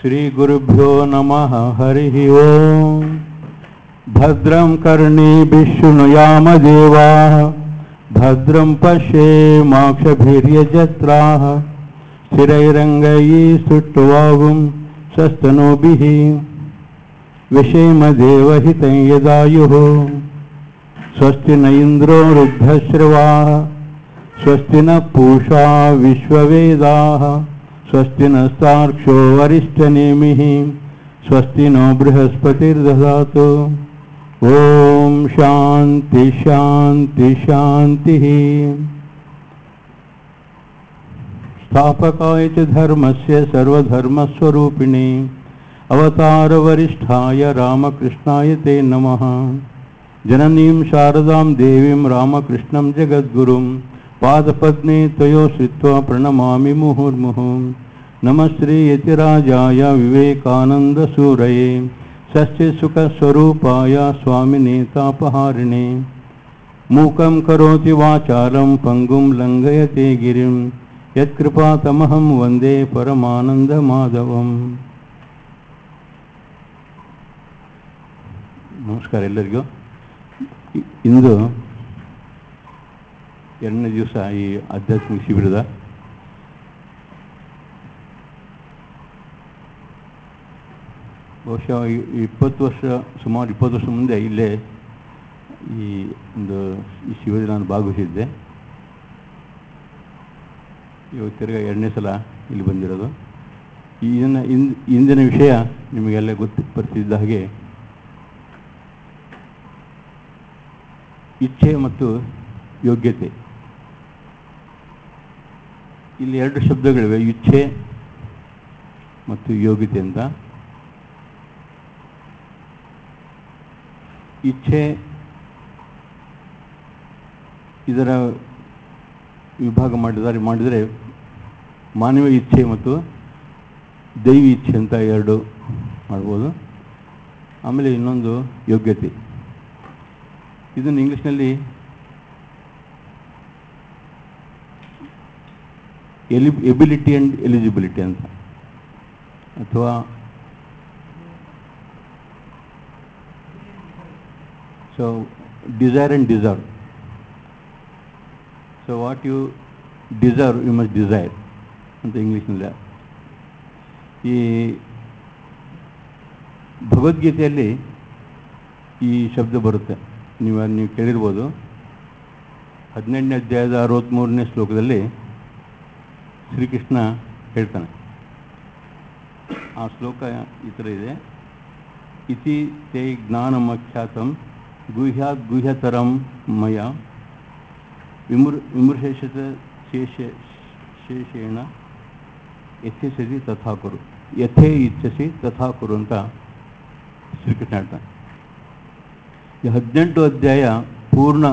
श्रीगुरुभ्यो नमः हरिः ओम् भद्रं कर्णेभिः शृणुयामदेवाः भद्रं पश्येमाक्षभिर्यजत्राः स्थिरैरङ्गैः सुट्टुवागुं सस्तनूभिः विषेमदेवहितं यदायुः स्वस्ति न इन्द्रो वृद्धश्रवाः स्वस्ति न पूषा विश्ववेदाः स्वस्ति न साक्षो वरिष्ठनेमिः स्वस्ति नो बृहस्पतिर्दधातु ॐ शान्ति शान्ति शान्तिः स्थापकाय च धर्मस्य सर्वधर्मस्वरूपिणे अवतारवरिष्ठाय रामकृष्णाय ते नमः जननीं शारदां देवीं रामकृष्णं जगद्गुरुं पादपद्मे तयो श्रित्वा प्रणमामि मुहुर्मुहुः नमः श्रीयतिराजाय विवेकानन्दसूरये सस्यसुखस्वरूपाय स्वामिने तापहारिणे मूकं करोति वाचालं पङ्गुं लङ्घयते गिरिं यत्कृपातमहं वन्दे ಪರಮಾನಂದಮಾಧವಂ ನಮಸ್ಕಾರ ಎಲ್ಲರಿಗೂ ಇ- ಇಂದು ಎರಡನೇ ದಿವಸ ಈ ಆಧ್ಯಾತ್ಮಿಕ ಶಿಬಿರದ ಬಹುಶಃ ಈ- ಈ ಇಪ್ಪತ್ತು ವರ್ಷ ಸುಮಾರು ಇಪ್ಪತ್ತು ವರ್ಷ ಮುಂದೆ ಇಲ್ಲೇ ಈ ಒಂದು ಈ ಶಿಬಿರದಲ್ಲಿ ನಾನು ಭಾಗವಹಿಸಿದ್ದೆ ಇವಾಗ ತಿರ್ಗಾ ಎರಡನೇ ಸಲ ಇಲ್ಲಿ ಬಂದಿರೋದು ಈ ಇದನ್ನು ಇಂದ್ ಇಂದಿನ ವಿಷಯ ನಿಮಗೆಲ್ಲ ಗೊತ್ತುಪಡಿಸಿದ್ದ ಹಾಗೆ ಇಚ್ಛೆ ಮತ್ತು ಯೋಗ್ಯತೆ ಇಲ್ಲಿ ಎರಡು ಶಬ್ದಗಳಿವೆ ಇಚ್ಛೆ ಮತ್ತು ಯೋಗ್ಯತೆ ಅಂತ ಇಚ್ಛೆ ಇದರ ವಿಭಾಗ ಮಾಡಿದರೆ ಮಾಡಿದರೆ ಮಾನವ ಇಚ್ಛೆ ಮತ್ತು ದೈವಿ ಇಚ್ಛೆ ಅಂತ ಎರಡು ಮಾಡ್ಬೋದು ಆಮೇಲೆ ಇನ್ನೊಂದು ಯೋಗ್ಯತೆ ಇದನ್ನು ಇಂಗ್ಲೀಷ್ನಲ್ಲಿ ಎಲಿ ಎಬಿಲಿಟಿ ಆ್ಯಂಡ್ ಎಲಿಜಿಬಿಲಿಟಿ ಅಂತ ಅಥವಾ so desire and deserve so what you deserve you must desire ಅಂತ ಇಂಗ್ಲೀಷ್ನಲ್ಲಿ ಈ ಭಗವದ್ಗೀತೆಯಲ್ಲಿ ಈ ಶಬ್ದ ಬರುತ್ತೆ ನೀವು ನೀವು ಕೇಳಿರ್ಬೋದು ಹದಿನೆಂಟನೇ ಅಧ್ಯಾಯದ ಅರವತ್ತ್ಮೂರನೇ ಶ್ಲೋಕದಲ್ಲಿ ಶ್ರೀಕೃಷ್ಣ ಹೇಳ್ತಾನೆ ಆ ಶ್ಲೋಕ ಈ ಥರ ಇದೆ ಇತಿ ತೇ ಜ್ಞಾನಮಖ್ಯಾತಂ ಗುಹ್ಯಾತ್ ಗುಹ್ಯತರಂ ಮಯ ವಿಮೃ ವಿಮೃಶೇಷತ ಶೇಷ ಶೇಷೇಣ ಯಥಿಸತಿ ತಥಾ ಕುರು ಯಥೇ ಇಚ್ಛಸಿ ತಥಾ ಕುರು ಅಂತ ಶ್ರೀಕೃಷ್ಣ ಹೇಳ್ತಾನೆ ಈ ಹದಿನೆಂಟು ಅಧ್ಯಾಯ ಪೂರ್ಣ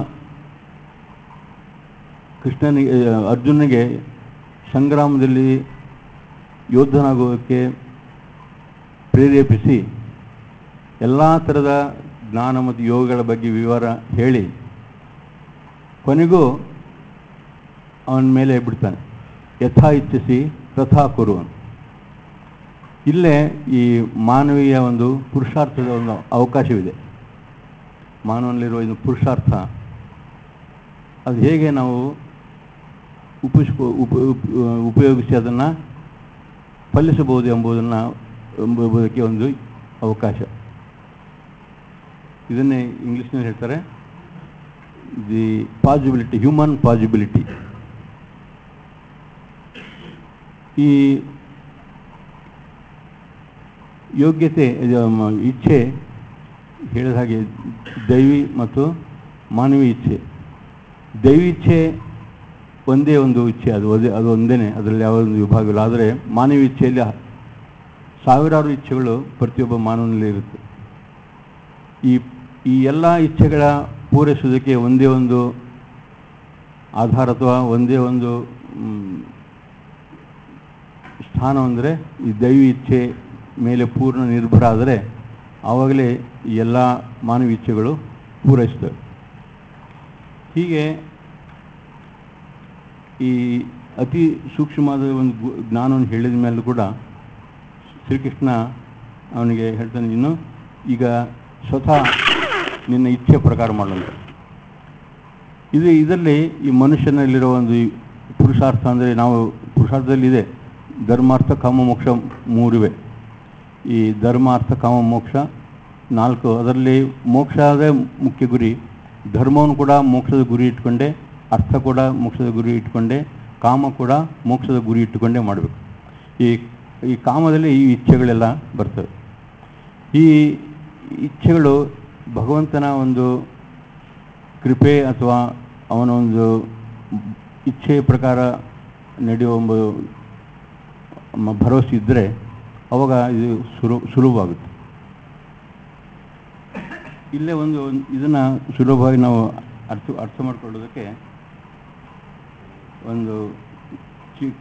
ಕೃಷ್ಣನಿಗೆ ಅರ್ಜುನಿಗೆ ಸಂಗ್ರಾಮದಲ್ಲಿ ಯೋಧನಾಗೋದಕ್ಕೆ ಪ್ರೇರೇಪಿಸಿ ಎಲ್ಲ ಥರದ ಜ್ಞಾನ ಮತ್ತು ಯೋಗಗಳ ಬಗ್ಗೆ ವಿವರ ಹೇಳಿ ಕೊನೆಗೂ ಅವನ ಮೇಲೆ ಬಿಡ್ತಾನೆ ಯಥಾ ಇಚ್ಛಿಸಿ ತಥಾ ಕುರು ಅಂತ ಇಲ್ಲೇ ಈ ಮಾನವೀಯ ಒಂದು ಪುರುಷಾರ್ಥದ ಒಂದು ಅವಕಾಶವಿದೆ ಮಾನವನಲ್ಲಿರುವ ಇದು ಪುರುಷಾರ್ಥ ಅದು ಹೇಗೆ ನಾವು ಉಪಿಸ್ಕೊ ಉಪ ಉಪ- ಉಪಯೋಗಿಸಿ ಅದನ್ನು ಫಲಿಸಬಹುದು ಎಂಬುದನ್ನು ಎಂಬುದಕ್ಕೆ ಒಂದು ಅವಕಾಶ ಇದನ್ನೇ ಇಂಗ್ಲೀಷ್ನಲ್ಲಿ ಹೇಳ್ತಾರೆ ದಿ ಪಾಸಿಬಿಲಿಟಿ ಹ್ಯೂಮನ್ ಪಾಸಿಬಿಲಿಟಿ ಈ ಯೋಗ್ಯತೆ ಇದು ಮ- ಇಚ್ಛೆ ಹೇಳಿದ ಹಾಗೆ ದೈವಿ ಮತ್ತು ಮಾನವೀಯ ಇಚ್ಛೆ ದೈವಿ ಇಚ್ಛೆ ಒಂದೇ ಒಂದು ಇಚ್ಛೆ ಅದು ಒಂದೇ ಅದು ಒಂದೇ ಅದರಲ್ಲಿ ಯಾವ ಒಂದು ವಿಭಾಗ ಇಲ್ಲ ಆದರೆ ಮಾನವೀಯ ಇಚ್ಛೆಯಲ್ಲಿ ಸಾವಿರಾರು ಇಚ್ಛೆಗಳು ಪ್ರತಿಯೊಬ್ಬ ಮಾನವನಲ್ಲಿ ಇರುತ್ತೆ ಈ ಈ ಎಲ್ಲ ಇಚ್ಛೆಗಳ ಪೂರೈಸೋದಕ್ಕೆ ಒಂದೇ ಒಂದು ಆಧಾರ ಅಥವಾ ಒಂದೇ ಒಂದು ಮ್, ಸ್ಥಾನ ಅಂದರೆ ಈ ದೈವಿ ಇಚ್ಛೆ ಮೇಲೆ ಪೂರ್ಣ ನಿರ್ಭರ ಆದರೆ ಆವಾಗಲೇ ಈ ಎಲ್ಲ ಮಾನವ ಇಚ್ಛೆಗಳು ಪೂರೈಸ್ತವೆ ಹೀಗೆ ಈ ಅತಿ ಸೂಕ್ಷ್ಮವಾದ ಒಂದು ಗು- ಜ್ಞಾನವನ್ನು ಹೇಳಿದ ಮೇಲೂ ಕೂಡ ಶ್ರೀಕೃಷ್ಣ ಅವನಿಗೆ ಹೇಳ್ತಾನೆ ನೀನು ಈಗ ಸ್ವತಃ ನಿನ್ನ ಇಚ್ಛೆ ಪ್ರಕಾರ ಮಾಡುವಂತ ಇದು ಇದರಲ್ಲಿ ಈ ಮನುಷ್ಯನಲ್ಲಿರೋ ಒಂದು ಈ ಪುರುಷಾರ್ಥ ಅಂದರೆ ನಾವು ಪುರುಷಾರ್ಥದಲ್ಲಿ ಇದೆ ಧರ್ಮಾರ್ಥ ಕಾಮ ಮೋಕ್ಷ ಮೂರಿವೆ ಈ ಧರ್ಮ ಅರ್ಥ ಕಾಮ ಮೋಕ್ಷ ನಾಲ್ಕು ಅದರಲ್ಲಿ ಮೋಕ್ಷದೇ ಮುಖ್ಯ ಗುರಿ ಧರ್ಮವನ್ನು ಕೂಡ ಮೋಕ್ಷದ ಗುರಿ ಇಟ್ಕೊಂಡೆ ಅರ್ಥ ಕೂಡ ಮೋಕ್ಷದ ಗುರಿ ಇಟ್ಕೊಂಡೆ ಕಾಮ ಕೂಡ ಮೋಕ್ಷದ ಗುರಿ ಇಟ್ಟುಕೊಂಡೇ ಮಾಡಬೇಕು ಈ ಈ ಕಾಮದಲ್ಲಿ ಈ ಇಚ್ಛೆಗಳೆಲ್ಲ ಬರ್ತವೆ ಈ ಇಚ್ಛೆಗಳು ಭಗವಂತನ ಒಂದು ಕೃಪೆ ಅಥವಾ ಅವನ ಒಂದು ಇಚ್ಛೆಯ ಪ್ರಕಾರ ನಡೆಯುವ ಒಂದು ಮ- ಭರವಸೆ ಇದ್ದರೆ ಅವಾಗ ಇದು ಸುಲು ಸುಲಭವಾಗುತ್ತೆ ಇಲ್ಲೇ ಒಂದು ಇದನ್ನು ಸುಲಭವಾಗಿ ನಾವು ಅರ್ಥ ಅರ್ಥ ಮಾಡ್ಕೊಳ್ಳೋದಕ್ಕೆ ಒಂದು ಚಿಕ್ಕ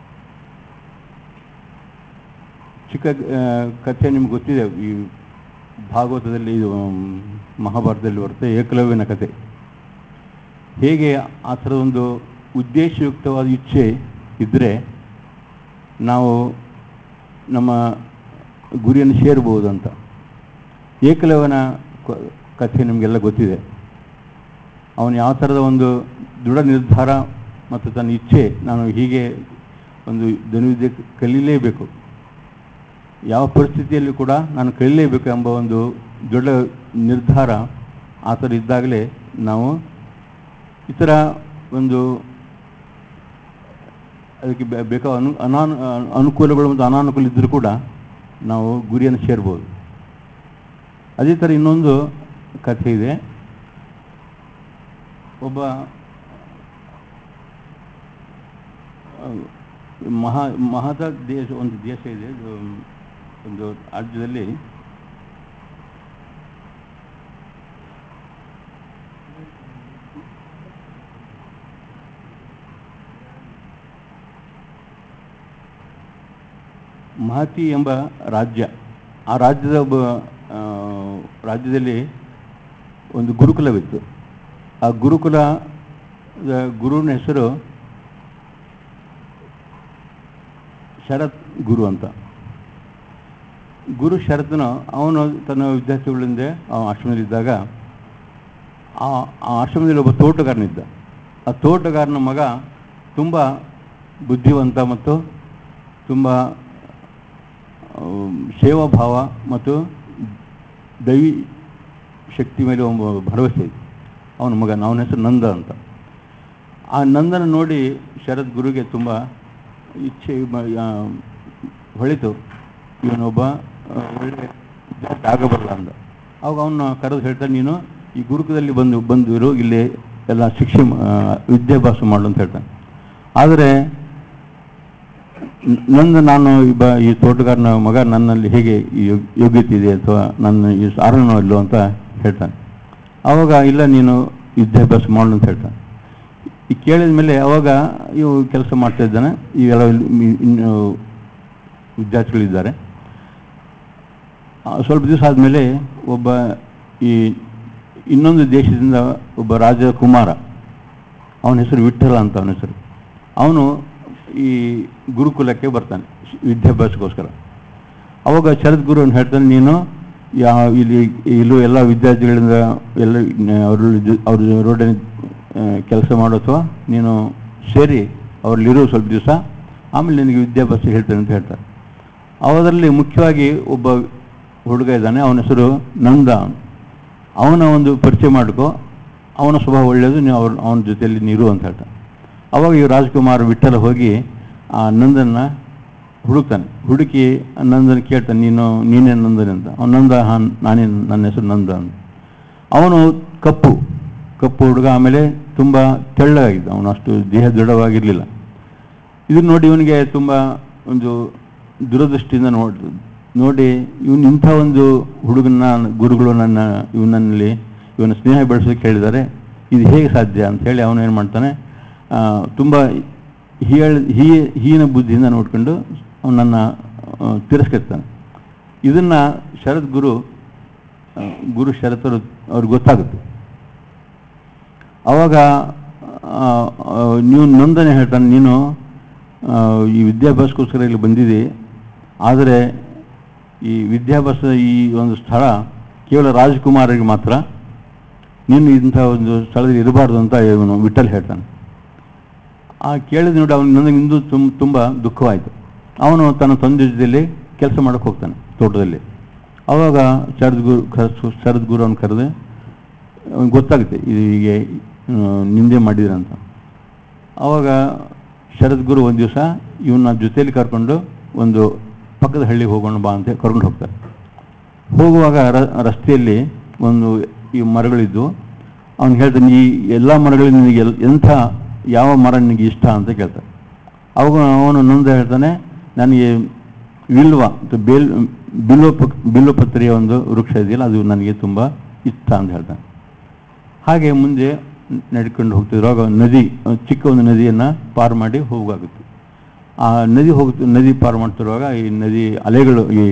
ಚಿಕ್ಕ ಆ, ಕಥೆ ನಿಮ್ಗೆ ಗೊತ್ತಿದೆ ಈ ಭಾಗವತದಲ್ಲಿ ಇದು ಮ್, ಮಹಾಭಾರತದಲ್ಲಿ ಬರುತ್ತೆ ಏಕಲವ್ಯನ ಕಥೆ ಹೇಗೆ ಆ ಥರದ ಒಂದು ಉದ್ದೇಶಯುಕ್ತವಾದ ಇಚ್ಛೆ ಇದ್ದರೆ ನಾವು ನಮ್ಮ ಗುರಿಯನ್ನು ಸೇರ್ಬೋದು ಅಂತ ಏಕಲವ್ಯನ ಕ- ಕಥೆ ನಿಮಗೆಲ್ಲ ಗೊತ್ತಿದೆ ಅವನು ಯಾವ ಥರದ ಒಂದು ದೃಢ ನಿರ್ಧಾರ ಮತ್ತು ತನ್ನ ಇಚ್ಛೆ ನಾನು ಹೀಗೆ ಒಂದು ಧನುವಿದ್ಯೆ ಕಲೀಲೇಬೇಕು ಯಾವ ಪರಿಸ್ಥಿತಿಯಲ್ಲಿ ಕೂಡ ನಾನು ಕಲೀಲೇಬೇಕು ಎಂಬ ಒಂದು ದೊಡ್ಡ ನಿರ್ಧಾರ ಆ ಥರ ಇದ್ದಾಗಲೇ ನಾವು ಇತರ ಒಂದು ಅದಕ್ಕೆ ಬೇ- ಬೇಕಾದ ಅನು ಅನಾನು ಅನುಕೂಲಗಳು ಮತ್ತು ಅನಾನುಕೂಲ ಇದ್ದರೂ ಕೂಡ ನಾವು ಗುರಿಯನ್ನು ಸೇರ್ಬೋದು ಅದೇ ಥರ ಇನ್ನೊಂದು ಕಥೆ ಇದೆ ಒಬ್ಬ ಆ, ಮಹಾ ಮಹದ ದೇಶ ಒಂದು ದೇಶ ಇದೆ ಇದು ಒಂದು ರಾಜ್ಯದಲ್ಲಿ ಮಹತಿ ಎಂಬ ರಾಜ್ಯ ಆ ರಾಜ್ಯದ ಒಬ್ಬ ಆ, ರಾಜ್ಯದಲ್ಲಿ ಒಂದು ಗುರುಕುಲವಿತ್ತು ಆ ಗುರುಕುಲದ ಗುರುವಿನ ಹೆಸರು ಶರತ್ ಗುರು ಅಂತ ಗುರು ಶರತ್ನು ಅವನು ತನ್ನ ವಿದ್ಯಾರ್ಥಿಗಳಿಂದ ಅವನ ಆಶ್ರಮದಲ್ಲಿದ್ದಾಗ ಆ ಆ ಆಶ್ರಮದಲ್ಲಿ ಒಬ್ಬ ತೋಟಗಾರನಿದ್ದ ಆ ತೋಟಗಾರನ ಮಗ ತುಂಬ ಬುದ್ಧಿವಂತ ಮತ್ತು ತುಂಬ ಆಮ್, ಸೇವಾಭಾವ ಮತ್ತು ದೈವಿ ಶಕ್ತಿ ಮೇಲೆ ಒಂದು ಭರವಸೆ ಇದೆ ಅವನ ಮಗ ಅವನ ಹೆಸರು ನಂದ ಅಂತ ಆ ನಂದನ ನೋಡಿ ಶರದ್ ಗುರುಗೆ ತುಂಬ ಇಚ್ಛೆ ಮ- ಆ, ಹೊಳಿತು ಇವನೊಬ್ಬ ಆ, ಒಳ್ಳೆ ವಿದ್ಯಾರ್ಥಿ ಆಗಬಲ್ಲ ಅಂದ ಅವಾಗ ಅವನ್ನ ಕರೆದು ಹೇಳ್ತಾನೆ ನೀನು ಈ ಗುರುಕುಲದಲ್ಲಿ ಬಂದು ಬಂದಿರು ಇಲ್ಲಿ ಎಲ್ಲ ಶಿಕ್ಷೆ ಮಾ- ಆ, ವಿದ್ಯಾಭ್ಯಾಸ ಮಾಡು ಅಂತ ಹೇಳ್ತಾನೆ ಆದರೆ ನ- ನಂದು ನಾನು ಈ ಬ ಈ ತೋಟಗಾರನ ಮಗ ನನ್ನಲ್ಲಿ ಹೇಗೆ ಈ ಯೋಗ್- ಯೋಗ್ಯತೆ ಇದೆ ಅಥವಾ ನನ್ನ ಈ ಸಾರಣೋ ಇಲ್ಲೋ ಅಂತ ಹೇಳ್ತಾನೆ ಆವಾಗ ಇಲ್ಲ ನೀನು ವಿದ್ಯಾಭ್ಯಾಸ ಮಾಡು ಅಂತ ಹೇಳ್ತಾನೆ ಈ ಕೇಳಿದ ಮೇಲೆ ಅವಾಗ ಇವು ಕೆಲಸ ಮಾಡ್ತಾ ಇದ್ದಾನೆ ಈಗೆಲ್ಲ ಇಲ್ಲಿ ಇ- ಇನ್ನು ವಿದ್ಯಾರ್ಥಿಗಳಿದ್ದಾರೆ ಆ, ಸ್ವಲ್ಪ ದಿವಸ ಆದಮೇಲೆ ಒಬ್ಬ ಈ ಇನ್ನೊಂದು ದೇಶದಿಂದ ಒಬ್ಬ ರಾಜ ಕುಮಾರ ಅವನ ಹೆಸರು ವಿಠ್ಠಲ ಅಂತ ಅವನ ಹೆಸರು ಅವನು ಈ ಗುರುಕುಲಕ್ಕೆ ಬರ್ತಾನೆ ವಿದ್ಯಾಭ್ಯಾಸಕ್ಕೋಸ್ಕರ ಅವಾಗ ಶರದ್ ಗುರು ಅವ್ನು ಹೇಳ್ತಾನೆ ನೀನು ಯಾವ ಇಲ್ಲಿ ಇಲ್ಲೂ ಎಲ್ಲ ವಿದ್ಯಾರ್ಥಿಗಳಿಂದ ಎಲ್ಲ ಅವ್ರ ಅವ್ರ ರೋಡಲ್ಲಿ ಕೆಲಸ ಮಾಡೋ ಅಥವಾ ನೀನು ಸೇರಿ ಅವರಲ್ಲಿರೋ ಸ್ವಲ್ಪ ದಿವಸ ಆಮೇಲೆ ನಿನಗೆ ವಿದ್ಯಾಭ್ಯಾಸ ಹೇಳ್ತೇನೆ ಅಂತ ಹೇಳ್ತಾರೆ ಅವರಲ್ಲಿ ಮುಖ್ಯವಾಗಿ ಒಬ್ಬ ಹುಡುಗ ಇದ್ದಾನೆ ಅವನ ಹೆಸರು ನಂದ ಅವನ ಒಂದು ಪರಿಚಯ ಮಾಡ್ಕೋ ಅವನ ಸ್ವಭಾವ ಒಳ್ಳೆಯದು ನೀವು ಅವ್ರ ಅವನ ಜೊತೆಯಲ್ಲಿ ನೀರು ಅಂತ ಹೇಳ್ತಾನೆ ಅವಾಗ ಈ ರಾಜ್ಕುಮಾರ್ ವಿಠಲ ಹೋಗಿ ಆ ನಂದನ್ನ ಹುಡುಕ್ತಾನೆ ಹುಡುಕಿ ಆ ನಂದನ ಕೇಳ್ತಾನೆ ನೀನು ನೀನೇ ನಂದನ್ ಅಂತ ಅವನ ನಂದ ಹಾಂ ನಾನೇ ನನ್ನ ಹೆಸರು ನಂದ ಅಂತ ಅವನು ಕಪ್ಪು ಕಪ್ಪು ಹುಡುಗ ಆಮೇಲೆ ತುಂಬ ತೆಳ್ಳಗಾಗಿದ್ದ ಅವನು ಅಷ್ಟು ದೇಹ ದೃಢವಾಗಿರಲಿಲ್ಲ ಇದನ್ನ ನೋಡಿ ಇವನಿಗೆ ತುಂಬ ಒಂದು ದುರದೃಷ್ಟಿಯಿಂದ ನೋಡ್ ನೋಡಿ ಇವನು ಇಂಥ ಒಂದು ಹುಡುಗನ ಗುರುಗಳು ನನ್ನ ಇವನಲ್ಲಿ ಇವನ ಸ್ನೇಹ ಬೆಳೆಸೋಕೆ ಹೇಳಿದ್ದಾರೆ ಇದು ಹೇಗೆ ಸಾಧ್ಯ ಅಂತ ಹೇಳಿ ಅವನು ಏನು ಮಾಡ್ತಾನೆ ಆ, ತುಂಬ ಹೀಳ ಹೀ ಹೀನ ಬುದ್ಧಿಯಿಂದ ನೋಡ್ಕೊಂಡು ಅವನನ್ನು ತಿರಸ್ಕರಿಸ್ತಾನೆ ಇದನ್ನು ಶರದ್ ಗುರು ಆ, ಗುರು ಶರತರು ಅವ್ರಿಗೆ ಗೊತ್ತಾಗುತ್ತೆ ಅವಾಗ ಆ, ಆ, ನೀವು ನೊಂದನೆ ಹೇಳ್ತಾನೆ ನೀನು ಆ, ಈ ವಿದ್ಯಾಭ್ಯಾಸಕ್ಕೋಸ್ಕರ ಇಲ್ಲಿ ಬಂದಿದ್ದಿ ಆದರೆ ಈ ವಿದ್ಯಾಭ್ಯಾಸದ ಈ ಒಂದು ಸ್ಥಳ ಕೇವಲ ರಾಜಕುಮಾರರಿಗೆ ಮಾತ್ರ ನೀನು ಇಂಥ ಒಂದು ಸ್ಥಳದಲ್ಲಿ ಇರಬಾರ್ದು ಅಂತ ಇವನು ವಿಠಲ್ ಹೇಳ್ತಾನೆ ಆ ಕೇಳಿದ ನೋಡಿ ಅವನು ನನಗೆ ಇಂದು ತುಂಬ ತುಂಬ ದುಃಖವಾಯಿತು ಅವನು ತನ್ನ ತಂದೆ ಜೊತೆಯಲ್ಲಿ ಕೆಲಸ ಮಾಡೋಕ್ಕೆ ಹೋಗ್ತಾನೆ ತೋಟದಲ್ಲಿ ಆವಾಗ ಶರದ್ ಗುರು ಕ- ಶರದ್ ಗುರು ಅವ್ನು ಕರೆದು ಅವ್ನಿಗೆ ಗೊತ್ತಾಗುತ್ತೆ ಇದು ಹೀಗೆ ಆ, ನಿಂದೆ ಮಾಡಿದ್ರೆ ಅಂತ ಆವಾಗ ಶರದ್ ಗುರು ಒಂದು ದಿವಸ ಇವನ್ನ ಜೊತೆಯಲ್ಲಿ ಕರ್ಕೊಂಡು ಒಂದು ಪಕ್ಕದ ಹಳ್ಳಿಗೆ ಹೋಗೋಣ ಬಾ ಅಂತ ಕರ್ಕೊಂಡು ಹೋಗ್ತಾರೆ ಹೋಗುವಾಗ ರ- ರಸ್ತೆಯಲ್ಲಿ ಒಂದು ಈ ಮರಗಳಿದ್ದು ಅವ್ನು ಹೇಳ್ತಾನೆ ಈ ಎಲ್ಲ ಮರಗಳಿಂದ ನಿನಗೆ ಎಲ್- ಎಂಥ ಯಾವ ಮರ ನಿನಗೆ ಇಷ್ಟ ಅಂತ ಕೇಳ್ತಾನೆ ಅವಾಗ ಅವನು ನೊಂದ ಹೇಳ್ತಾನೆ ನನಗೆ ವಿಲ್ವ ಅಥವಾ ಬೇಲ್ ಬಿಲ್ವಪ ಬಿಲ್ವಪತ್ರೆಯ ಒಂದು ವೃಕ್ಷ ಇದೆಯಲ್ಲ ಅದು ನನಗೆ ತುಂಬ ಇಷ್ಟ ಅಂತ ಹೇಳ್ತಾನೆ ಹಾಗೆ ಮುಂದೆ ನಡ್ಕೊಂಡು ಹೋಗ್ತಿರುವಾಗ ನದಿ ಅಹ್, ಚಿಕ್ಕ ಒಂದು ನದಿಯನ್ನು ಪಾರು ಮಾಡಿ ಹೋಗಾಗುತ್ತೆ ಆ ನದಿ ಹೋಗ್ತ ನದಿ ಪಾರು ಮಾಡ್ತಿರುವಾಗ ಈ ನದಿ ಅಲೆಗಳು ಈ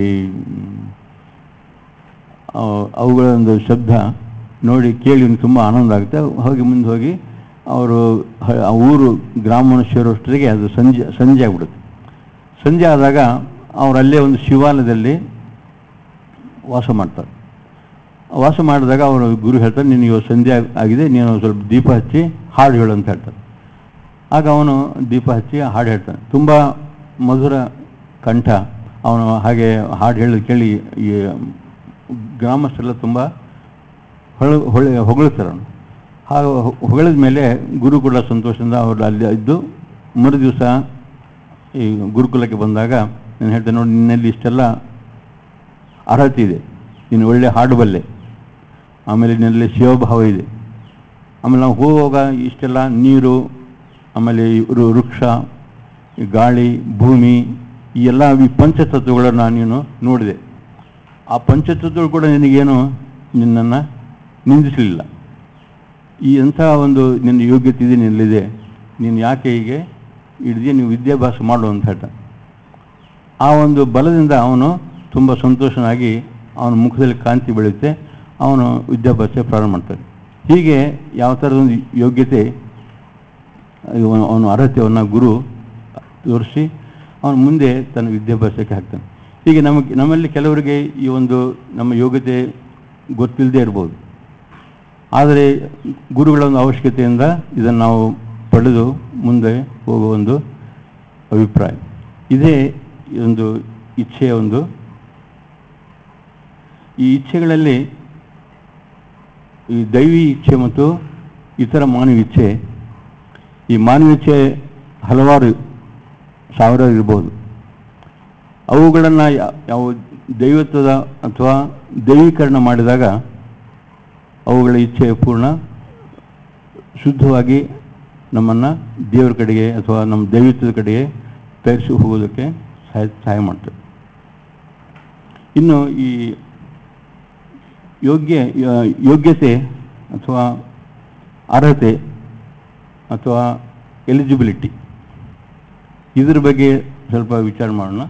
ಆ, ಅವುಗಳ ಒಂದು ಶಬ್ದ ನೋಡಿ ಕೇಳಿ ಅವ್ನಿಗೆ ತುಂಬ ಆನಂದ ಆಗುತ್ತೆ ಹೋಗಿ ಮುಂದೆ ಹೋಗಿ ಅವರು ಹ- ಆ ಊರು ಗ್ರಾಮವನ್ನು ಸೇರೋಷ್ಟರಿಗೆ ಅದು ಸಂಜೆ ಸಂಜೆ ಆಗ್ಬಿಡುತ್ತೆ ಸಂಜೆ ಆದಾಗ ಅವ್ರು ಅಲ್ಲೇ ಒಂದು ಶಿವಾಲಯದಲ್ಲಿ ವಾಸ ಮಾಡ್ತಾರೆ ವಾಸ ಮಾಡಿದಾಗ ಅವರು ಗುರು ಹೇಳ್ತಾರೆ ನೀನು ಇವತ್ತು ಸಂಜೆ ಆಗ್- ಆಗಿದೆ ನೀನು ಸ್ವಲ್ಪ ದೀಪ ಹಚ್ಚಿ ಹಾಡು ಹೇಳು ಅಂತ ಹೇಳ್ತಾರೆ ಆಗ ಅವನು ದೀಪ ಹಚ್ಚಿ ಹಾಡು ಹೇಳ್ತಾನೆ ತುಂಬ ಮಧುರ ಕಂಠ ಅವನು ಹಾಗೆ ಹಾಡು ಹೇಳೋದು ಕೇಳಿ ಈ ಗ್ರಾಮಸ್ಥರೆಲ್ಲ ತುಂಬ ಹೊಳ ಹೊಳೆ ಹೊಗಳ್ತಾರೆ ಅವನು ಹಾಗೆ ಹೊ- ಹೊಗಳಿದ ಮೇಲೆ ಗುರು ಕೂಡ ಸಂತೋಷದಿಂದ ಅವರು ಅಲ್ಲಿ ಇದ್ದು ಮರು ದಿವಸ ಈ ಗುರುಕುಲಕ್ಕೆ ಬಂದಾಗ ನಾನು ಹೇಳ್ತೇನೆ ನೋಡಿ ನಿನ್ನಲ್ಲಿ ಇಷ್ಟೆಲ್ಲ ಅರ್ಹತೆ ಇದೆ ನೀನು ಒಳ್ಳೆ ಹಾಡುಬಲ್ಲೆ ಆಮೇಲೆ ನಿನ್ನಲ್ಲಿ ಶಿವಭಾವ ಇದೆ ಆಮೇಲೆ ನಾವು ಹೋಗುವಾಗ ಇಷ್ಟೆಲ್ಲ ನೀರು ಆಮೇಲೆ ಈ ವೃ- ವೃಕ್ಷ ಈ ಗಾಳಿ ಭೂಮಿ ಈ ಎಲ್ಲ ಈ ಪಂಚತತ್ವಗಳನ್ನು ನೀನು ನೋಡಿದೆ ಆ ಪಂಚತತ್ವಗಳು ಕೂಡ ನಿನಗೇನು ನಿನ್ನನ್ನು ನಿಂದಿಸಲಿಲ್ಲ ಈ ಎಂಥ ಒಂದು ನಿನ್ನ ಯೋಗ್ಯತೆ ಇದೆ ನಿನ್ನಲ್ಲಿದೆ ನೀನು ಯಾಕೆ ಹೀಗೆ ಹಿಡಿದು ನೀವು ವಿದ್ಯಾಭ್ಯಾಸ ಮಾಡು ಅಂತ ಹೇಳ್ತಾನೆ ಆ ಒಂದು ಬಲದಿಂದ ಅವನು ತುಂಬ ಸಂತೋಷನಾಗಿ ಅವನ ಮುಖದಲ್ಲಿ ಕಾಂತಿ ಬೆಳೆಯುತ್ತೆ ಅವನು ವಿದ್ಯಾಭ್ಯಾಸ ಪ್ರಾರಂಭ ಮಾಡ್ತಾನೆ ಹೀಗೆ ಯಾವ ಥರದ ಒಂದು ಯೋಗ್ಯತೆ ಇವನು- ಅವನ ಅರ್ಹತೆಯನ್ನು ಗುರು ತೋರಿಸಿ ಅವನು ಮುಂದೆ ತನ್ನ ವಿದ್ಯಾಭ್ಯಾಸಕ್ಕೆ ಹಾಕ್ತಾನೆ ಹೀಗೆ ನಮಗೆ ನಮ್ಮಲ್ಲಿ ಕೆಲವರಿಗೆ ಈ ಒಂದು ನಮ್ಮ ಯೋಗ್ಯತೆ ಗೊತ್ತಿಲ್ಲದೆ ಇರ್ಬೋದು ಆದರೆ ಗುರುಗಳ ಒಂದು ಅವಶ್ಯಕತೆಯಿಂದ ಇದನ್ನು ನಾವು ಪಡೆದು ಮುಂದೆ ಹೋಗುವ ಒಂದು ಅಭಿಪ್ರಾಯ ಇದೇ ಈ ಒಂದು ಇಚ್ಛೆಯ ಒಂದು ಈ ಇಚ್ಛೆಗಳಲ್ಲಿ ಈ ದೈವಿ ಇಚ್ಛೆ ಮತ್ತು ಇತರ ಮಾನವ ಇಚ್ಛೆ ಈ ಮಾನವ ಇಚ್ಛೆ ಹಲವಾರು ಸಾವಿರಾರು ಇರ್ಬೋದು ಅವುಗಳನ್ನು ಯಾವ ದೈವತ್ವದ ಅಥವಾ ದೈವೀಕರಣ ಮಾಡಿದಾಗ ಅವುಗಳ ಇಚ್ಛೆ ಪೂರ್ಣ ಶುದ್ಧವಾಗಿ ನಮ್ಮನ್ನು ದೇವರ ಕಡೆಗೆ ಅಥವಾ ನಮ್ಮ ದೈವತ್ವದ ಕಡೆಗೆ ತರಿಸಿ ಹೋಗೋದಕ್ಕೆ ಸಹಾಯ ಸಹಾಯ ಮಾಡ್ತದೆ ಇನ್ನು ಈ ಯೋಗ್ಯ ಯಾ- ಯೋಗ್ಯತೆ ಅಥವಾ ಅರ್ಹತೆ ಅಥವಾ ಎಲಿಜಿಬಿಲಿಟಿ ಇದ್ರ ಬಗ್ಗೆ ಸ್ವಲ್ಪ ವಿಚಾರ ಮಾಡೋಣ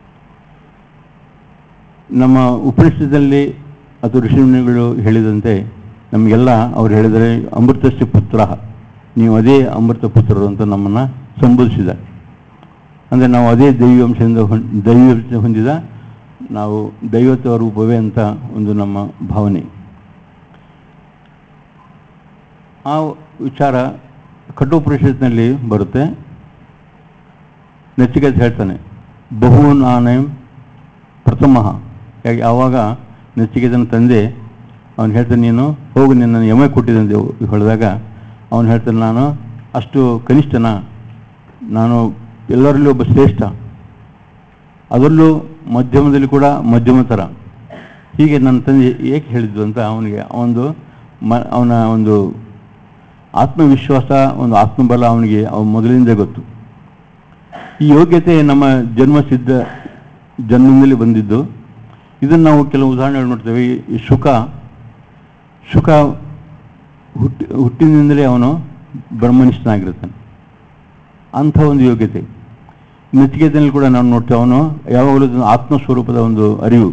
ನಮ್ಮ ಉಪನಿಷತ್ತಲ್ಲಿ ಅಥವಾ ಋಷಿಮುನಿಗಳು ಹೇಳಿದಂತೆ ನಮಗೆಲ್ಲ ಅವ್ರು ಹೇಳಿದರೆ ಅಮೃತಸ್ಯ ಪುತ್ರ ನೀವು ಅದೇ ಅಮೃತ ಪುತ್ರರು ಅಂತ ನಮ್ಮನ್ನು ಸಂಬೋಧಿಸಿದ್ದಾರೆ ಅಂದರೆ ನಾವು ಅದೇ ದೈವಾಂಶದಿಂದ ಹೊಂ ದೈವಾಂಶ ಹೊಂದಿದ ನಾವು ದೈವತ್ವ ರೂಪವೇ ಅಂತ ಒಂದು ನಮ್ಮ ಭಾವನೆ ಆ ವಿಚಾರ ಕಠೋಪನಿಷತ್ನಲ್ಲಿ ಬರುತ್ತೆ ನಚಿಕೇತ ಹೇಳ್ತಾನೆ ಬಹುನ್ ಆನಯಂ ಪ್ರಥಮ ಯಾಕೆ ಆವಾಗ ನಚಿಕೇತನ ತಂದೆ ಅವನು ಹೇಳ್ತಾನೆ ನೀನು ಹೋಗು ನಿನ್ನನ್ನು ಯಮ ಕೊಟ್ಟಿದ್ದಂತೆ ಹೇಳಿದಾಗ ಅವನು ಹೇಳ್ತಾನೆ ನಾನು ಅಷ್ಟು ಕನಿಷ್ಠನ ನಾನು ಎಲ್ಲರಲ್ಲೂ ಒಬ್ಬ ಶ್ರೇಷ್ಠ ಅದರಲ್ಲೂ ಮಧ್ಯಮದಲ್ಲಿ ಕೂಡ ಮಧ್ಯಮ ಥರ ಹೀಗೆ ನನ್ನ ತಂದೆ ಏಕೆ ಹೇಳಿದ್ದು ಅಂತ ಅವನಿಗೆ ಒಂದು ಮ ಅವನ ಒಂದು ಆತ್ಮವಿಶ್ವಾಸ ಒಂದು ಆತ್ಮಬಲ ಅವನಿಗೆ ಅವ ಮೊದಲಿಂದ ಗೊತ್ತು ಈ ಯೋಗ್ಯತೆ ನಮ್ಮ ಜನ್ಮಸಿದ್ಧ ಜನ್ಮದಲ್ಲಿ ಬಂದಿದ್ದು ಇದನ್ನು ನಾವು ಕೆಲವು ಉದಾಹರಣೆಗಳು ನೋಡ್ತೇವೆ ಈ- ಈ ಶುಕ ಶುಕ ಹುಟ್ಟಿ ಹುಟ್ಟಿನಿಂದಲೇ ಅವನು ಬ್ರಹ್ಮನಿಷ್ಠನಾಗಿರ್ತಾನೆ ಅಂಥ ಒಂದು ಯೋಗ್ಯತೆ ನಚಿಕೇತನಲ್ಲಿ ಕೂಡ ನಾವು ನೋಡ್ತೇವೆ ಅವನು ಯಾವಾಗಲೂ ಇದನ್ನು ಆತ್ಮಸ್ವರೂಪದ ಒಂದು ಅರಿವು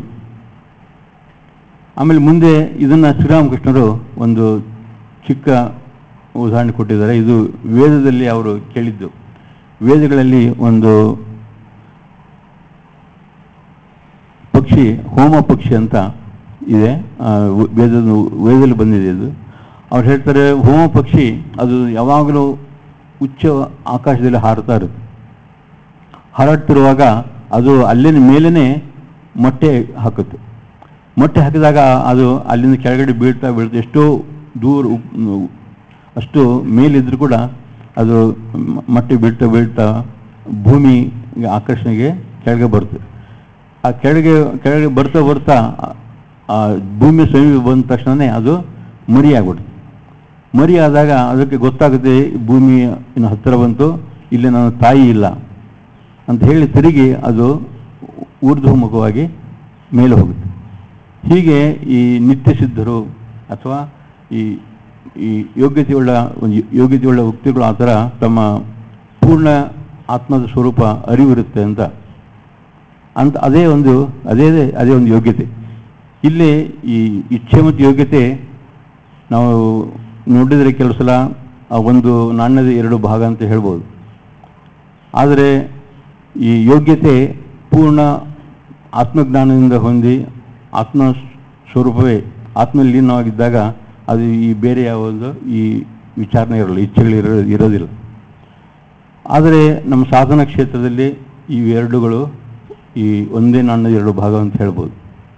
ಆಮೇಲೆ ಮುಂದೆ ಇದನ್ನು ಶ್ರೀರಾಮಕೃಷ್ಣರು ಒಂದು ಚಿಕ್ಕ ಉದಾಹರಣೆ ಕೊಟ್ಟಿದ್ದಾರೆ ಇದು ವೇದದಲ್ಲಿ ಅವರು ಕೇಳಿದ್ದು ವೇದಗಳಲ್ಲಿ ಒಂದು ಪಕ್ಷಿ ಹೋಮ ಪಕ್ಷಿ ಅಂತ ಇದೆ ಆ, ವ- ವೇದದ ವೇದದಲ್ಲಿ ಬಂದಿದೆ ಇದು ಅವ್ರು ಹೇಳ್ತಾರೆ ಹೋಮ ಪಕ್ಷಿ ಅದು ಯಾವಾಗಲೂ ಉಚ್ಚ ಆಕಾಶದಲ್ಲಿ ಹಾರುತ್ತಾ ಇರುತ್ತೆ ಹಾರಾಡ್ತಿರುವಾಗ ಅದು ಅಲ್ಲಿನ ಮೇಲೇ ಮೊಟ್ಟೆ ಹಾಕುತ್ತೆ ಮೊಟ್ಟೆ ಹಾಕಿದಾಗ ಅದು ಅಲ್ಲಿಂದ ಕೆಳಗಡೆ ಬೀಳ್ತಾ ಬೀಳ್ತಾ ಎಷ್ಟೋ ದೂರ ಉಪ್- ಅಷ್ಟು ಮೇಲಿದ್ರೂ ಕೂಡ ಅದು ಮ- ಮೊಟ್ಟೆ ಬೀಳ್ತಾ ಬೀಳ್ತಾ ಭೂಮಿ ಆಕರ್ಷಣೆಗೆ ಕೆಳಗೆ ಬರುತ್ತೆ ಆ ಕೆಳಗೆ ಕೆಳಗೆ ಬರ್ತಾ ಬರ್ತಾ ಆ- ಆ ಭೂಮಿ ಸಮೀಪ ಬಂದ ತಕ್ಷಣವೇ ಅದು ಮರಿ ಆಗ್ಬಿಡುತ್ತೆ ಮರಿ ಆದಾಗ ಅದಕ್ಕೆ ಗೊತ್ತಾಗುತ್ತೆ ಭೂಮಿ ಇನ್ನು ಹತ್ತಿರ ಬಂತು ಇಲ್ಲಿ ನನ್ನ ತಾಯಿ ಇಲ್ಲ ಅಂತ ಹೇಳಿ ತಿರುಗಿ ಅದು ಊರ್ಧ್ವಮುಖವಾಗಿ ಮೇಲೆ ಹೋಗುತ್ತೆ ಹೀಗೆ ಈ ನಿತ್ಯ ಸಿದ್ಧರು ಅಥವಾ ಈ ಈ ಯೋಗ್ಯತೆಯುಳ್ಳ ಒಂದು ಯೋಗ್ಯತೆಯುಳ್ಳ ವ್ಯಕ್ತಿಗಳು ಆ ಥರ ತಮ್ಮ ಪೂರ್ಣ ಆತ್ಮದ ಸ್ವರೂಪ ಅರಿವಿರುತ್ತೆ ಅಂತ ಅಂತ ಅದೇ ಒಂದು ಅದೇ ಅದೇ ಒಂದು ಯೋಗ್ಯತೆ ಇಲ್ಲಿ ಈ ಇಚ್ಛೆ ಮತ್ತು ಯೋಗ್ಯತೆ ನಾವು ನೋಡಿದರೆ ಕೆಲವು ಸಲ ಆ ಒಂದು ನಾಣ್ಯದ ಎರಡು ಭಾಗ ಅಂತ ಹೇಳ್ಬೋದು ಆದರೆ ಈ ಯೋಗ್ಯತೆ ಪೂರ್ಣ ಆತ್ಮಜ್ಞಾನದಿಂದ ಹೊಂದಿ ಆತ್ಮ ಸ್ವರೂಪವೇ ಆತ್ಮಲೀನವಾಗಿದ್ದಾಗ ಅದು ಈ ಬೇರೆ ಯಾವುದೋ ಈ ವಿಚಾರಣೆ ಇರಲ್ಲ ಇಚ್ಛೆಗಳು ಇರೋ ಇರೋದಿಲ್ಲ ಆದರೆ ನಮ್ಮ ಸಾಧನ ಕ್ಷೇತ್ರದಲ್ಲಿ ಈ ಎರಡುಗಳು ಈ ಒಂದೇ ನಾಣ್ಯದ ಎರಡು ಭಾಗ ಅಂತ ಹೇಳ್ಬೋದು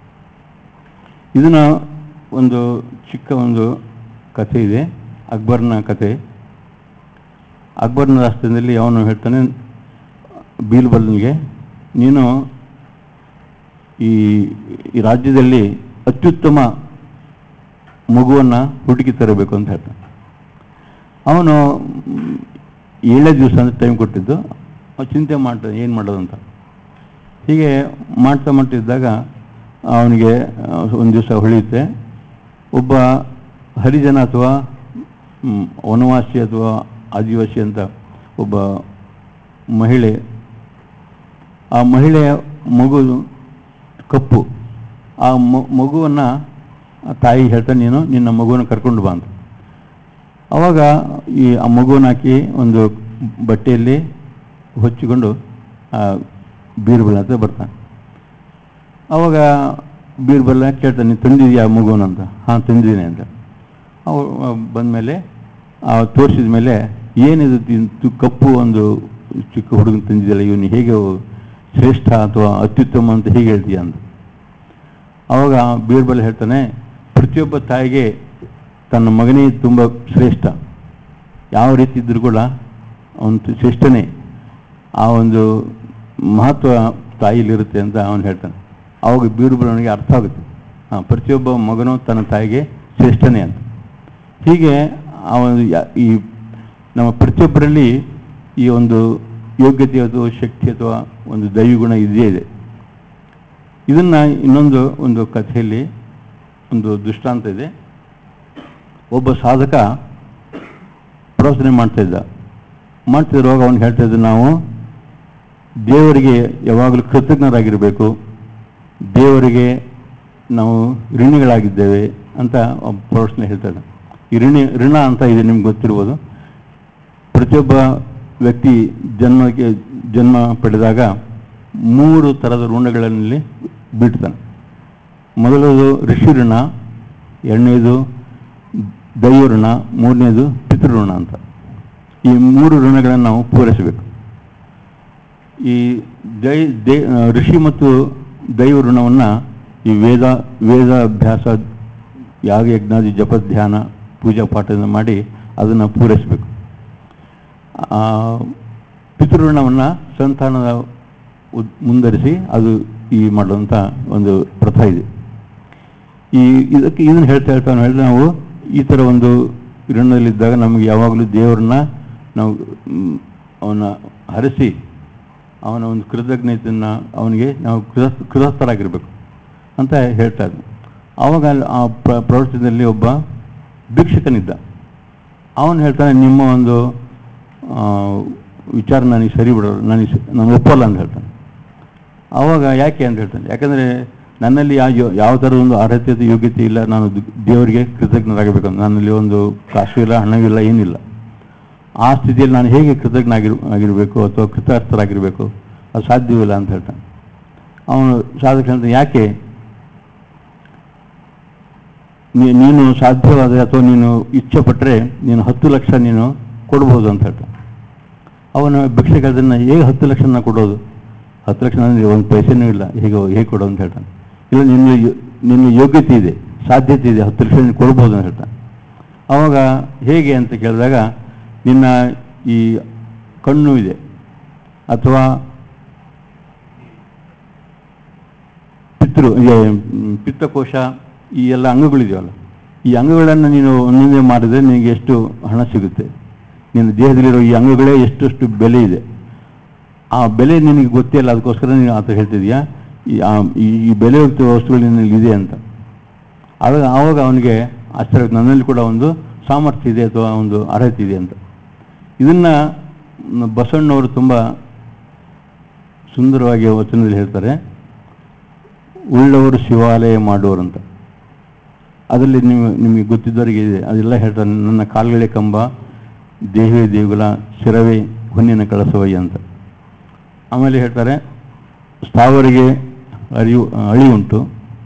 ಇದನ್ನ ಒಂದು ಚಿಕ್ಕ ಒಂದು ಕಥೆ ಇದೆ ಅಕ್ಬರ್ನ ಕಥೆ ಅಕ್ಬರ್ನ ರಾಷ್ಟ್ರದಲ್ಲಿ ಅವನು ಹೇಳ್ತಾನೆ ಬೀರ್ಬಲ್ನಿಗೆ ನೀನು ಈ ಈ ರಾಜ್ಯದಲ್ಲಿ ಅತ್ಯುತ್ತಮ ಮಗುವನ್ನು ಹುಡುಕಿ ತರಬೇಕು ಅಂತ ಹೇಳ್ತಾನೆ ಅವನು ಮ್, ಏಳೇ ದಿವಸ ಅಂತ ಟೈಮ್ ಕೊಟ್ಟಿದ್ದು ಅವ್ನು ಚಿಂತೆ ಮಾಡ್ತಾನೆ ಏನು ಮಾಡೋದು ಅಂತ ಹೀಗೆ ಮಾಡ್ತಾ ಮಾಡ್ತಿದ್ದಾಗ ಅವನಿಗೆ ಒಂದು ದಿವಸ ಹೊಳೆಯುತ್ತೆ ಒಬ್ಬ ಹರಿಜನ ಅಥವಾ ಮ್, ವನವಾಸಿ ಅಥವಾ ಆದಿವಾಸಿ ಅಂತ ಒಬ್ಬ ಮಹಿಳೆ ಆ ಮಹಿಳೆಯ ಮಗು ಕಪ್ಪು ಆ ಮಗುವನ್ನು ತಾಯಿ ಹೇಳ್ತಾನೆ ನೀನು ನಿನ್ನ ಮಗುವನ್ನು ಕರ್ಕೊಂಡು ಬಾ ಅಂತ ಅವಾಗ ಈ ಆ ಮಗುವನ್ನು ಹಾಕಿ ಒಂದು ಬಟ್ಟೆಯಲ್ಲಿ ಹೊಚ್ಚಿಕೊಂಡು ಆ ಬೀರ್ಬಲ್ ಹತ್ರ ಬರ್ತಾನೆ ಅವಾಗ ಬೀರ್ಬಲ್ ಕೇಳ್ತಾನೆ ನೀನು ತಂದಿದ್ಯಾ ಆ ಮಗುವನ್ನು ಅಂತ ಹಾಂ ತಂದಿದ್ದೀನಿ ಅಂತ ಅವ ಬಂದಮೇಲೆ ತೋರಿಸಿದ ಮೇಲೆ ಏನಿದು ತಿಂತು ಕಪ್ಪು ಒಂದು ಚಿಕ್ಕ ಹುಡುಗನ ತಂದಿದ್ದಲ್ಲ ಇವನು ಹೇಗೆ ಶ್ರೇಷ್ಠ ಅಥವಾ ಅತ್ಯುತ್ತಮ ಅಂತ ಹೇಗೆ ಹೇಳ್ತೀಯ ಅಂತ ಅವಾಗ ಬೀರ್ಬಲ್ ಹೇಳ್ತಾನೆ ಪ್ರತಿಯೊಬ್ಬ ತಾಯಿಗೆ ತನ್ನ ಮಗನೇ ತುಂಬ ಶ್ರೇಷ್ಠ ಯಾವ ರೀತಿ ಇದ್ರೂ ಕೂಡ ಅವನು ಶ್ರೇಷ್ಠನೇ ಆ ಒಂದು ಮಹತ್ವ ತಾಯಿಲಿರುತ್ತೆ ಅಂತ ಅವನು ಹೇಳ್ತಾನೆ ಅವಾಗ ಬೀರ್ಬಲ್ ಅವನಿಗೆ ಅರ್ಥ ಆಗುತ್ತೆ ಹಾಂ ಪ್ರತಿಯೊಬ್ಬ ಮಗನೂ ತನ್ನ ತಾಯಿಗೆ ಶ್ರೇಷ್ಠನೇ ಅಂತ ಹೀಗೆ ಆ ಒಂದು ಯಾ- ಈ ನಮ್ಮ ಪ್ರತಿಯೊಬ್ಬರಲ್ಲಿ ಈ ಒಂದು ಯೋಗ್ಯತೆ ಅಥವಾ ಶಕ್ತಿ ಅಥವಾ ಒಂದು ದೈವಗುಣ ಇದೇ ಇದೆ ಇದನ್ನ ಇನ್ನೊಂದು ಒಂದು ಕಥೆಯಲ್ಲಿ ಒಂದು ದೃಷ್ಟಾಂತ ಇದೆ ಒಬ್ಬ ಸಾಧಕ ಪ್ರವಚನೆ ಮಾಡ್ತಾ ಇದ್ದ ಮಾಡ್ತಿರುವಾಗ ಅವನು ಹೇಳ್ತಾ ಇದ್ದ ನಾವು ದೇವರಿಗೆ ಯಾವಾಗಲೂ ಕೃತಜ್ಞರಾಗಿರಬೇಕು ದೇವರಿಗೆ ನಾವು ಋಣಿಗಳಾಗಿದ್ದೇವೆ ಅಂತ ಒಬ್ಬ ಪ್ರವಚನೆ ಹೇಳ್ತಾ ಇದ್ದ ಈ ಋಣಿ ಋಣ ಅಂತ ಇದೆ ನಿಮ್ಗೆ ಗೊತ್ತಿರ್ಬೋದು ಪ್ರತಿಯೊಬ್ಬ ವ್ಯಕ್ತಿ ಜನ್ಮಕ್ಕೆ ಜನ್ಮ ಪಡೆದಾಗ ಮೂರು ಥರದ ಋಣಗಳಲ್ಲಿ ಬಿಡ್ತಾನೆ ಮೊದಲದು ಋಷಿ ಋಣ ಎರಡನೇದು ದೈವ ಋಣ ಮೂರನೇದು ಪಿತೃಋಣ ಅಂತ ಈ ಮೂರು ಋಣಗಳನ್ನು ನಾವು ಪೂರೈಸಬೇಕು ಈ ದೈ ದೈ ಋಷಿ ಮತ್ತು ದೈವ ಋಣವನ್ನು ಈ ವೇದ ವೇದ ಅಭ್ಯಾಸ ಯಾಗ ಯಜ್ಞಾದಿ ಜಪ ಧ್ಯಾನ ಪೂಜಾ ಪಾಠದಿಂದ ಮಾಡಿ ಅದನ್ನು ಪೂರೈಸಬೇಕು ಆ, ಪಿತೃಋಣವನ್ನು ಸಂತಾನದ ಉದ್- ಮುಂದರಿಸಿ ಅದು ಈ ಮಾಡುವಂಥ ಒಂದು ಪ್ರಥ ಇದೆ ಈ ಇದಕ್ಕೆ ಇದನ್ನು ಹೇಳ್ತಾ ಹೇಳ್ತಾ ಅವ್ನು ಹೇಳಿದ್ರೆ ನಾವು ಈ ಥರ ಒಂದು ಋಣದಲ್ಲಿದ್ದಾಗ ನಮಗೆ ಯಾವಾಗಲೂ ದೇವರನ್ನ ನಾವು ಮ್, ಅವನ ಹರಿಸಿ ಅವನ ಒಂದು ಕೃತಜ್ಞತೆಯನ್ನು ಅವನಿಗೆ ನಾವು ಕೃತ ಕೃತಸ್ಥರಾಗಿರ್ಬೇಕು ಅಂತ ಹೇಳ್ತಾ ಇದ್ದ ಆವಾಗ ಅಲ್ಲಿ ಆ ಪ್ರ- ಪ್ರವಚನದಲ್ಲಿ ಒಬ್ಬ ಭಿಕ್ಷಕನಿದ್ದ ಅವನು ಹೇಳ್ತಾನೆ ನಿಮ್ಮ ಒಂದು ಆ, ವಿಚಾರ ನನಗೆ ಸರಿ ಬಿಡೋರು ನನಗೆ ಸ- ನಾನು ಒಪ್ಪಲ್ಲ ಅಂತ ಹೇಳ್ತಾನೆ ಆವಾಗ ಯಾಕೆ ಅಂತ ಹೇಳ್ತಾನೆ ಯಾಕಂದರೆ ನನ್ನಲ್ಲಿ ಯಾವ ಯೋ- ಯಾವ ಥರದ ಒಂದು ಅರ್ಹತೆ ಅಥವಾ ಯೋಗ್ಯತೆ ಇಲ್ಲ ನಾನು ದ್- ದೇವರಿಗೆ ಕೃತಜ್ಞರಾಗಬೇಕು ನನ್ನಲ್ಲಿ ಒಂದು ಕಾಸು ಇಲ್ಲ ಹಣವಿಲ್ಲ ಏನಿಲ್ಲ ಆ ಸ್ಥಿತಿಯಲ್ಲಿ ನಾನು ಹೇಗೆ ಕೃತಜ್ಞ ಆಗಿರ್ ಆಗಿರಬೇಕು ಅಥವಾ ಕೃತಾರ್ಥರಾಗಿರಬೇಕು ಅದು ಸಾಧ್ಯವಿಲ್ಲ ಅಂತ ಹೇಳ್ತಾನೆ ಅವನು ಸಾಧಕ ಹೇಳ್ತಾನೆ ಯಾಕೆ ನೀ- ನೀನು ಸಾಧ್ಯವಾದರೆ ಅಥವಾ ನೀನು ಇಚ್ಛೆ ಪಟ್ಟರೆ ನೀನು ಹತ್ತು ಲಕ್ಷ ನೀನು ಕೊಡ್ಬೋದು ಅಂತ ಹೇಳ್ತಾನೆ ಅವನ ಭಿಕ್ಷೆಗೆ ಅದನ್ನು ಹೇಗೆ ಹತ್ತು ಲಕ್ಷನ ಕೊಡೋದು ಹತ್ತು ಲಕ್ಷ ಅಂದರೆ ಒಂದು ಪೈಸೆನೂ ಇಲ್ಲ ಹೇಗೆ ಹೇಗೆ ಕೊಡೋದು ಅಂತ ಹೇಳ್ತಾನೆ ಇಲ್ಲ ನಿನ್ನ ಯೋ- ನಿನ್ನ ಯೋಗ್ಯತೆ ಇದೆ ಸಾಧ್ಯತೆ ಇದೆ ಹತ್ತು ಲಕ್ಷ ನೀನು ಕೊಡ್ಬೋದು ಅಂತ ಹೇಳ್ತಾನೆ ಆವಾಗ ಹೇಗೆ ಅಂತ ಕೇಳಿದಾಗ ನಿನ್ನ ಈ ಕಣ್ಣು ಇದೆ ಅಥವಾ ಪಿತೃ ಈ, ಮ್, ಪಿತ್ತಕೋಶ ಈ ಎಲ್ಲ ಅಂಗಗಳಿದೆಯಲ್ಲ ಈ ಅಂಗಗಳನ್ನು ನೀನು ಒಂದೊಂದೇ ಮಾಡಿದ್ರೆ ನಿನಗೆ ಎಷ್ಟು ಹಣ ಸಿಗುತ್ತೆ ನಿನ್ನ ದೇಹದಲ್ಲಿರೋ ಈ ಅಂಗಗಳೇ ಎಷ್ಟೆಷ್ಟು ಬೆಲೆ ಇದೆ ಆ ಬೆಲೆ ನಿನಗೆ ಗೊತ್ತಿಲ್ಲ ಅದಕ್ಕೋಸ್ಕರ ನೀನು ಆತ ಹೇಳ್ತಿದ್ಯಾ ಈ ಆ- ಈ ಈ ಬೆಲೆ ಹೋಗ್ತಿರೋ ವಸ್ತುಗಳು ನಿನ್ನಲ್ಲಿ ಇದೆ ಅಂತ ಆವಾಗ ಆವಾಗ ಅವನಿಗೆ ಆಶ್ಚರ್ಯ ನನ್ನಲ್ಲಿ ಕೂಡ ಒಂದು ಸಾಮರ್ಥ್ಯ ಇದೆ ಅಥವಾ ಒಂದು ಅರ್ಹತೆ ಇದೆ ಅಂತ ಇದನ್ನು ಬಸವಣ್ಣವರು ತುಂಬ ಸುಂದರವಾಗಿ ವಚನದಲ್ಲಿ ಹೇಳ್ತಾರೆ ಉಳ್ಳವರು ಶಿವಾಲಯ ಮಾಡುವರು ಅಂತ ಅದರಲ್ಲಿ ನೀವು ನಿಮಗೆ ಗೊತ್ತಿದ್ದವರಿಗೆ ಇದೆ ಅದೆಲ್ಲ ಹೇಳ್ತಾರೆ ನನ್ನ ಕಾಲ್ಗಳೇ ಕಂಬ ದೇಹವೇ ದೇಗುಲ ಶಿರವೇ ಹೊನ್ನಿನ ಕಳಸವಯ್ಯ ಅಂತ ಆಮೇಲೆ ಹೇಳ್ತಾರೆ ಸ್ಥಾವರಿಗೆ ಅರಿವು ಅಳಿವುಂಟು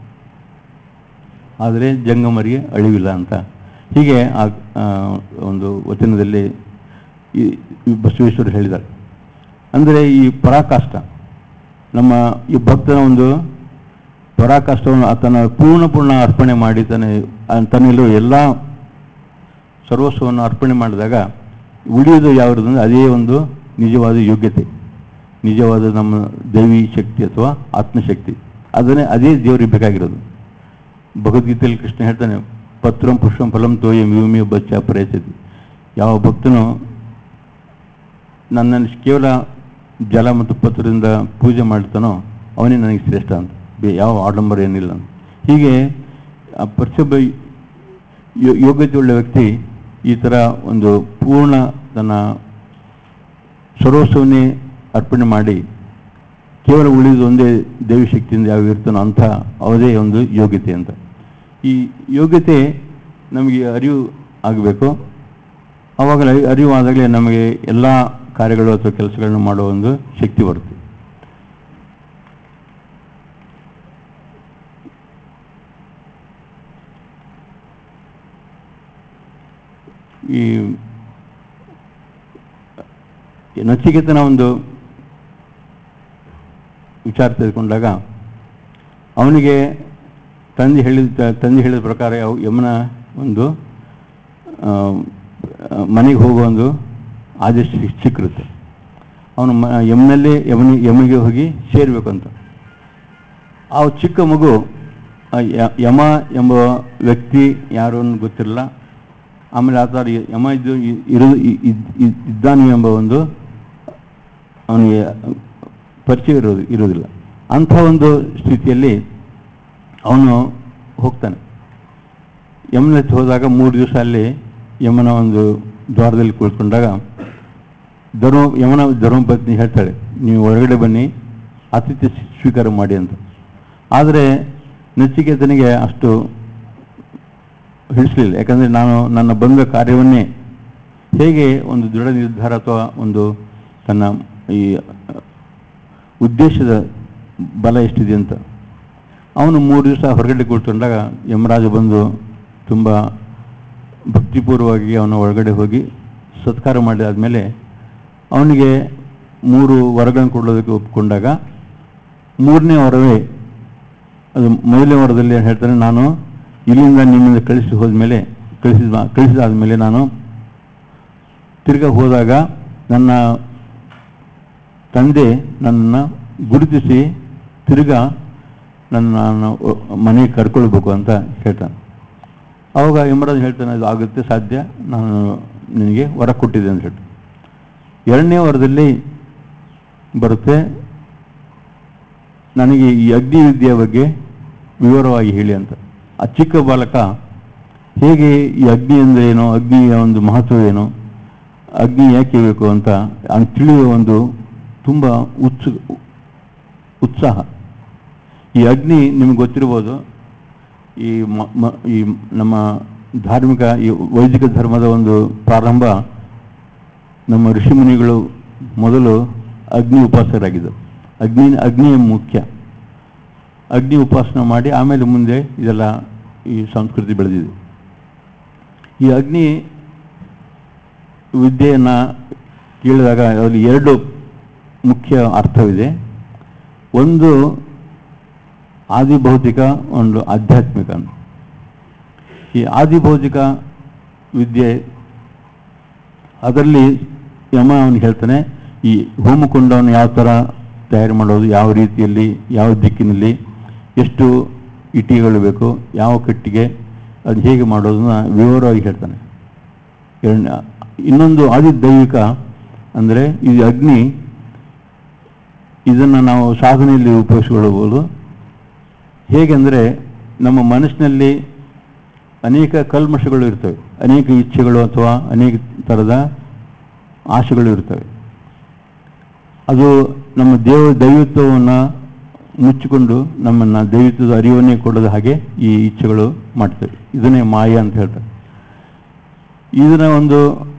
ಆದರೆ ಜಂಗಮರಿಗೆ ಅಳಿವಿಲ್ಲ ಅಂತ ಹೀಗೆ ಆ ಆ, ಒಂದು ವಚನದಲ್ಲಿ ಈ ಈ ಬಸವೇಶ್ವರು ಹೇಳಿದ್ದಾರೆ ಅಂದರೆ ಈ ಪರಾಕಾಷ್ಠ ನಮ್ಮ ಈ ಭಕ್ತನ ಒಂದು ಪರಾಕಾಷ್ಠವನ್ನು ಆತನ ಪೂರ್ಣ ಪೂರ್ಣ ಅರ್ಪಣೆ ಮಾಡಿ ತನ್ನ ತನ್ನಲ್ಲಿರುವ ಎಲ್ಲ ಸರ್ವಸ್ವವನ್ನು ಅರ್ಪಣೆ ಮಾಡಿದಾಗ ಉಳಿಯೋದು ಯಾವುದು ಅಂದರೆ ಅದೇ ಒಂದು ನಿಜವಾದ ಯೋಗ್ಯತೆ ನಿಜವಾದ ನಮ್ಮ ದೈವಿ ಶಕ್ತಿ ಅಥವಾ ಆತ್ಮಶಕ್ತಿ ಅದನ್ನೇ ಅದೇ ದೇವರಿಗೆ ಬೇಕಾಗಿರೋದು ಭಗವದ್ಗೀತೆಯಲ್ಲಿ ಕೃಷ್ಣ ಹೇಳ್ತಾನೆ ಪತ್ರಂ ಪುಷ್ಪಂ ಫಲಂ ತೋಯಂ ವಿಮಿ ಬಚ್ಚ ಪ್ರಯಚತಿ ಯಾವ ಭಕ್ತನು ನನ್ನನ್ನು ಕೇವಲ ಜಲ ಮತ್ತು ಪತ್ರದಿಂದ ಪೂಜೆ ಮಾಡ್ತಾನೋ ಅವನೇ ನನಗೆ ಶ್ರೇಷ್ಠ ಅಂತ ಬೇ- ಯಾವ ಆಡಂಬರ ಏನಿಲ್ಲ ಅಂತ ಹೀಗೆ ಆ ಪ್ರತಿಯೊಬ್ಬ ಯೋ- ಯೋಗ್ಯತೆ ಉಳ್ಳ ವ್ಯಕ್ತಿ ಈ ಥರ ಒಂದು ಪೂರ್ಣ ತನ್ನ ಸರ್ವಸ್ವನ್ನೇ ಅರ್ಪಣೆ ಮಾಡಿ ಕೇವಲ ಉಳಿದು ಒಂದೇ ದೇವಿ ಶಕ್ತಿಯಿಂದ ಯಾವ ಇರ್ತಾನೋ ಅಂಥ ಅವದೇ ಒಂದು ಯೋಗ್ಯತೆ ಅಂತ ಈ ಯೋಗ್ಯತೆ ನಮಗೆ ಅರಿವು ಆಗಬೇಕು ಆವಾಗಲೇ ಅರಿವು ಆದಾಗಲೇ ನಮಗೆ ಎಲ್ಲ ಕಾರ್ಯಗಳು ಅಥವಾ ಕೆಲಸಗಳನ್ನು ಮಾಡುವ ಒಂದು ಶಕ್ತಿ ಬರುತ್ತೆ ಈ ಈ ನಚಿಕೇತನ ಒಂದು ವಿಚಾರ ತೆಗೆದುಕೊಂಡಾಗ ಅವನಿಗೆ ತಂದೆ ಹೇಳಿದ ತಂದೆ ಹೇಳಿದ ಪ್ರಕಾರ ಯಾವ- ಯಮನ ಒಂದು ಆ, ಮನೆಗೆ ಹೋಗುವ ಒಂದು ಆದೇಶ ಸಿಕ್- ಸಿಕ್ಕಿರುತ್ತೆ ಅವನು ಮ ಯಮನಲ್ಲೇ ಯಮನಿ ಯಮನಿಗೆ ಹೋಗಿ ಸೇರಬೇಕಂತ ಆ ಚಿಕ್ಕ ಮಗು ಆ ಯ- ಯಮ ಎಂಬ ವ್ಯಕ್ತಿ ಯಾರು ಅನ್ನೋದು ಗೊತ್ತಿರಲ್ಲ ಆಮೇಲೆ ಆತ ಯಮ ಇದ್ದು ಇ- ಇರು ಇ- ಇದ್- ಇದ್- ಇದ್ದಾನೆ ಎಂಬ ಒಂದು ಅವನಿಗೆ ಪರಿಚಯ ಇರೋದು ಇರೋದಿಲ್ಲ ಅಂಥ ಒಂದು ಸ್ಥಿತಿಯಲ್ಲಿ ಅವನು ಹೋಗ್ತಾನೆ ಯಮನ ಹತ್ರ ಹೋದಾಗ ಮೂರು ದಿವಸ ಅಲ್ಲಿ ಯಮನ ಒಂದು ದ್ವಾರದಲ್ಲಿ ಕುಳಿತುಕೊಂಡಾಗ ಧರ್ಮ ಯಮನ ಧರ್ಮಪತ್ನಿ ಹೇಳ್ತಾಳೆ ನೀವು ಹೊರಗಡೆ ಬನ್ನಿ ಆತಿಥ್ಯ ಸ್ವೀಕಾರ ಮಾಡಿ ಅಂತ ಆದರೆ ನಚಿಕೇತನಿಗೆ ಅಷ್ಟು ಹಿಡಿಸಲಿಲ್ಲ ಯಾಕಂದರೆ ನಾನು ನನ್ನ ಬಂದ ಕಾರ್ಯವನ್ನೇ ಹೇಗೆ ಒಂದು ದೃಢ ನಿರ್ಧಾರ ಅಥವಾ ಒಂದು ತನ್ನ ಈ ಉದ್ದೇಶದ ಬಲ ಎಷ್ಟಿದೆ ಅಂತ ಅವನು ಮೂರು ದಿವಸ ಹೊರಗಡೆ ಕೂತ್ಕೊಂಡಾಗ ಯಮರಾಜ ಬಂದು ತುಂಬ ಭಕ್ತಿಪೂರ್ವವಾಗಿ ಅವನ ಒಳಗಡೆ ಹೋಗಿ ಸತ್ಕಾರ ಮಾಡಿದಾದ್ಮೇಲೆ ಅವನಿಗೆ ಮೂರು ವರಗಳನ್ನು ಕೊಡೋದಕ್ಕೆ ಒಪ್ಪಿಕೊಂಡಾಗ ಮೂರನೇ ವರವೇ ಅದು ಮೊದಲನೇ ವರದಲ್ಲಿ ಹೇಳ್ತಾನೆ ನಾನು ಇಲ್ಲಿಂದ ನಿಮ್ಮಿಂದ ಕಳಿಸಿ ಹೋದ್ಮೇಲೆ ಕಳಿಸಿದ ಕಳಿಸಿದಾದ್ಮೇಲೆ ನಾನು ತಿರ್ಗಾ ಹೋದಾಗ ನನ್ನ ತಂದೆ ನನ್ನನ್ನು ಗುರುತಿಸಿ ತಿರ್ಗಾ ನನ್ನ ನಾನು ಮನೆಗೆ ಕರ್ಕೊಳ್ಬೇಕು ಅಂತ ಹೇಳ್ತಾನೆ ಆವಾಗ ಯಮರಾಜ್ ಹೇಳ್ತಾನೆ ಅದು ಆಗುತ್ತೆ ಸಾಧ್ಯ ನಾನು ನಿನಗೆ ವರ ಕೊಟ್ಟಿದ್ದೆ ಅಂತ ಹೇಳ್ತಾನೆ ಎರಡನೇ ವರದಲ್ಲಿ ಬರುತ್ತೆ ನನಗೆ ಈ ಅಗ್ನಿ ವಿದ್ಯೆಯ ಬಗ್ಗೆ ವಿವರವಾಗಿ ಹೇಳಿ ಅಂತ ಆ ಚಿಕ್ಕ ಬಾಲಕ ಹೇಗೆ ಈ ಅಗ್ನಿ ಅಂದರೆ ಏನೋ ಅಗ್ನಿಯ ಒಂದು ಮಹತ್ವ ಏನು ಅಗ್ನಿ ಯಾಕೆ ಬೇಕು ಅಂತ ಅವ್ನು ತಿಳಿಯುವ ಒಂದು ತುಂಬ ಉತ್ಸು ಉತ್ಸಾಹ ಈ ಅಗ್ನಿ ನಿಮ್ಗೆ ಗೊತ್ತಿರ್ಬೋದು ಈ ಮ- ಮ- ಈ ನಮ್ಮ ಧಾರ್ಮಿಕ ಈ ವೈದಿಕ ಧರ್ಮದ ಒಂದು ಪ್ರಾರಂಭ ನಮ್ಮ ಋಷಿಮುನಿಗಳು ಮೊದಲು ಅಗ್ನಿ ಉಪಾಸಕರಾಗಿದ್ದರು ಅಗ್ನಿ ಅಗ್ನಿಯೇ ಮುಖ್ಯ ಅಗ್ನಿ ಉಪಾಸನೆ ಮಾಡಿ ಆಮೇಲೆ ಮುಂದೆ ಇದೆಲ್ಲ ಈ ಸಂಸ್ಕೃತಿ ಬೆಳೆದಿದೆ ಈ ಅಗ್ನಿ ವಿದ್ಯೆಯನ್ನು ಕೇಳಿದಾಗ ಅದರಲ್ಲಿ ಎರಡು ಮುಖ್ಯ ಅರ್ಥವಿದೆ ಒಂದು ಆದಿಭೌತಿಕ ಒಂದು ಆಧ್ಯಾತ್ಮಿಕ ಅಂತ ಈ ಆದಿಭೌತಿಕ ವಿದ್ಯೆ ಅದರಲ್ಲಿ ಯಮ ಅವನು ಹೇಳ್ತಾನೆ ಈ ಹೋಮಕುಂಡವನ್ನು ಯಾವ ಥರ ತಯಾರು ಮಾಡೋದು ಯಾವ ರೀತಿಯಲ್ಲಿ ಯಾವ ದಿಕ್ಕಿನಲ್ಲಿ ಎಷ್ಟು ಇಟ್ಟಿಗೆಗಳು ಬೇಕು ಯಾವ ಕಟ್ಟಿಗೆ ಅದು ಹೇಗೆ ಮಾಡೋದನ್ನ ವಿವರವಾಗಿ ಹೇಳ್ತಾನೆ ಎರಡನೇ ಇನ್ನೊಂದು ಆದಿ ದೈವಿಕ ಅಂದರೆ ಈ ಅಗ್ನಿ ಇದನ್ನು ನಾವು ಸಾಧನೆಯಲ್ಲಿ ಉಪಯೋಗಿಸಿಕೊಳ್ಳಬಹುದು ಹೇಗೆಂದರೆ ನಮ್ಮ ಮನಸ್ಸಿನಲ್ಲಿ ಅನೇಕ ಕಲ್ಮಶಗಳು ಇರ್ತವೆ ಅನೇಕ ಇಚ್ಛೆಗಳು ಅಥವಾ ಅನೇಕ ಥರದ ಆಶೆಗಳು ಇರ್ತವೆ ಅದು ನಮ್ಮ ದೇವ ದೈವತ್ವವನ್ನು ಮುಚ್ಚಿಕೊಂಡು ನಮ್ಮನ್ನು ದೈವತ್ವದ ಅರಿವನ್ನೇ ಕೊಡದ ಹಾಗೆ ಈ ಇಚ್ಛೆಗಳು ಮಾಡ್ತವೆ ಇದನ್ನೇ ಮಾಯ ಅಂತ ಹೇಳ್ತಾರೆ ಇದನ್ನ ಒಂದು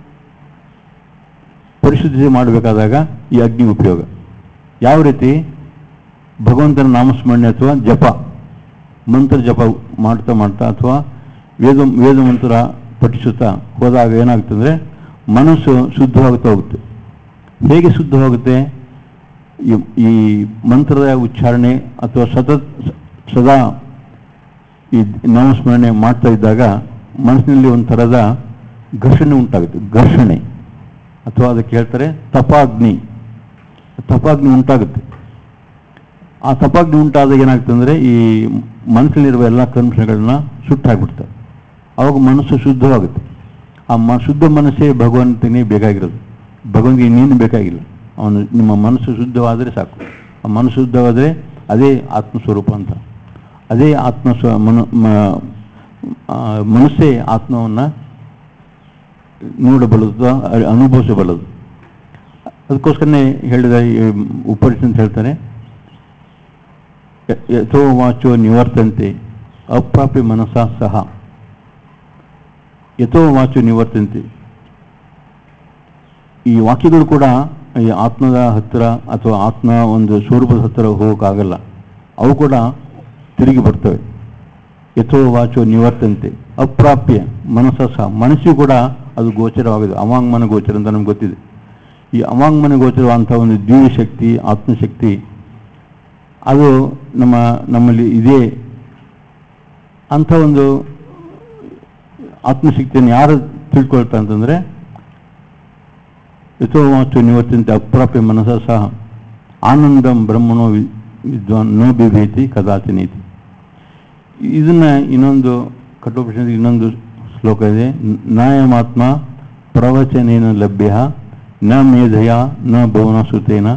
ಪರಿಶುದ್ಧತೆ ಮಾಡಬೇಕಾದಾಗ ಈ ಅಗ್ನಿ ಉಪಯೋಗ ಯಾವ ರೀತಿ ಭಗವಂತನ ನಾಮಸ್ಮರಣೆ ಅಥವಾ ಜಪ ಮಂತ್ರ ಜಪ ಮಾಡ್ತಾ ಮಾಡ್ತಾ ಅಥವಾ ವೇದ ವೇದ ಮಂತ್ರ ಪಠಿಸುತ್ತಾ ಹೋದಾಗ ಏನಾಗ್ತಂದ್ರೆ ಮನಸ್ಸು ಶುದ್ಧವಾಗುತ್ತಾ ಹೋಗುತ್ತೆ ಹೇಗೆ ಶುದ್ಧವಾಗುತ್ತೆ ಈ ಈ ಮಂತ್ರದ ಉಚ್ಚಾರಣೆ ಅಥವಾ ಸತತ್ ಸದಾ ಈ ನಾಮಸ್ಮರಣೆ ಮಾಡ್ತಾ ಇದ್ದಾಗ ಮನಸ್ಸಿನಲ್ಲಿ ಒಂದು ಥರದ ಘರ್ಷಣೆ ಉಂಟಾಗುತ್ತೆ ಘರ್ಷಣೆ ಅಥವಾ ಅದಕ್ಕೆ ಹೇಳ್ತಾರೆ ತಪಾಗ್ನಿ ತಪಾಗ್ನಿ ಉಂಟಾಗುತ್ತೆ ಆ ತಪಾಗ್ನಿ ಉಂಟಾದಾಗ ಏನಾಗ್ತದೆ ಅಂದರೆ ಈ ಮನಸ್ಸಲ್ಲಿರುವ ಎಲ್ಲ ಕಲ್ಮಶಗಳನ್ನ ಸುಟ್ಟಾಗ್ಬಿಡ್ತವೆ ಅವಾಗ ಮನಸ್ಸು ಶುದ್ಧವಾಗುತ್ತೆ ಆ ಮ ಶುದ್ಧ ಮನಸ್ಸೇ ಭಗವಂತನೇ ಬೇಕಾಗಿರೋದು ಭಗವಂತನಿಗೆ ಇನ್ನೇನು ಬೇಕಾಗಿಲ್ಲ ಅವನು ನಿಮ್ಮ ಮನಸ್ಸು ಶುದ್ಧವಾದರೆ ಸಾಕು ಆ ಮನಸ್ಸು ಶುದ್ಧವಾದರೆ ಅದೇ ಆತ್ಮಸ್ವರೂಪ ಅಂತ ಅದೇ ಆತ್ಮ ಸ್ವ ಮನ ಮ- ಆ, ಮನಸ್ಸೇ ಆತ್ಮವನ್ನು ನೋಡಬಲ್ಲದು ಅಥವಾ ಅ- ಅನುಭವಿಸಬಲ್ಲದು ಅದಕ್ಕೋಸ್ಕರನೇ ಹೇಳಿದ ಈ ಉಪನಿಷತ್ ಅಂತ ಹೇಳ್ತಾರೆ ಯ- ಯಥೋ ವಾಚೋ ನಿವರ್ತಂತೆ ಅಪ್ರಾಪ್ಯ ಮನಸ್ಸ ಸಹ ಯಥೋ ವಾಚೋ ನಿವರ್ತಂತೆ ಈ ವಾಕ್ಯಗಳು ಕೂಡ ಈ ಆತ್ಮದ ಹತ್ತಿರ ಅಥವಾ ಆತ್ಮ ಒಂದು ಸ್ವರೂಪದ ಹತ್ತಿರ ಹೋಗೋಕ್ಕಾಗಲ್ಲ ಅವು ಕೂಡ ತಿರುಗಿ ಬರ್ತವೆ ಯಥೋ ವಾಚೋ ನಿವರ್ತಂತೆ ಅಪ್ರಾಪ್ಯ ಮನಸ್ಸ ಸಹ ಮನಸ್ಸಿಗೂ ಕೂಡ ಅದು ಗೋಚರವಾಗಿದೆ ಅವಾಂಗ್ಮನ ಗೋಚರ ಅಂತ ನಮ್ಗೆ ಗೊತ್ತಿದೆ ಈ ಅವಾಂಗ್ಮನ ಗೋಚರವಾದಂಥ ಒಂದು ದಿವ್ಯ ಶಕ್ತಿ ಆತ್ಮಶಕ್ತಿ ಅದು ನಮ್ಮ ನಮ್ಮಲ್ಲಿ ಇದೆ ಅಂಥ ಒಂದು ಆತ್ಮಶಕ್ತಿಯನ್ನು ಯಾರು ತಿಳ್ಕೊಳ್ತಾ ಅಂತಂದರೆ ಯಥೋವಾಚು ನಿವರ್ತಂತೆ ಅಪ್ರಾಪ್ಯ ಮನಸ್ಸ ಸಹ ಆನಂದಂ ಬ್ರಹ್ಮಣೋ ವಿ- ವಿದ್ವಾನ್ ನೋ ಬಿಭೇತಿ ಕದಾಚಿನೀತಿ ಇದನ್ನ ಇನ್ನೊಂದು ಕಠೋಪನಿಷತ್ ಇನ್ನೊಂದು ಶ್ಲೋಕ ಇದೆ ನಾಯಮಾತ್ಮ ಪ್ರವಚನೇನ ಲಭ್ಯ ನ ಮೇಧಯ ನ ಭುವನ ಸುತೇನ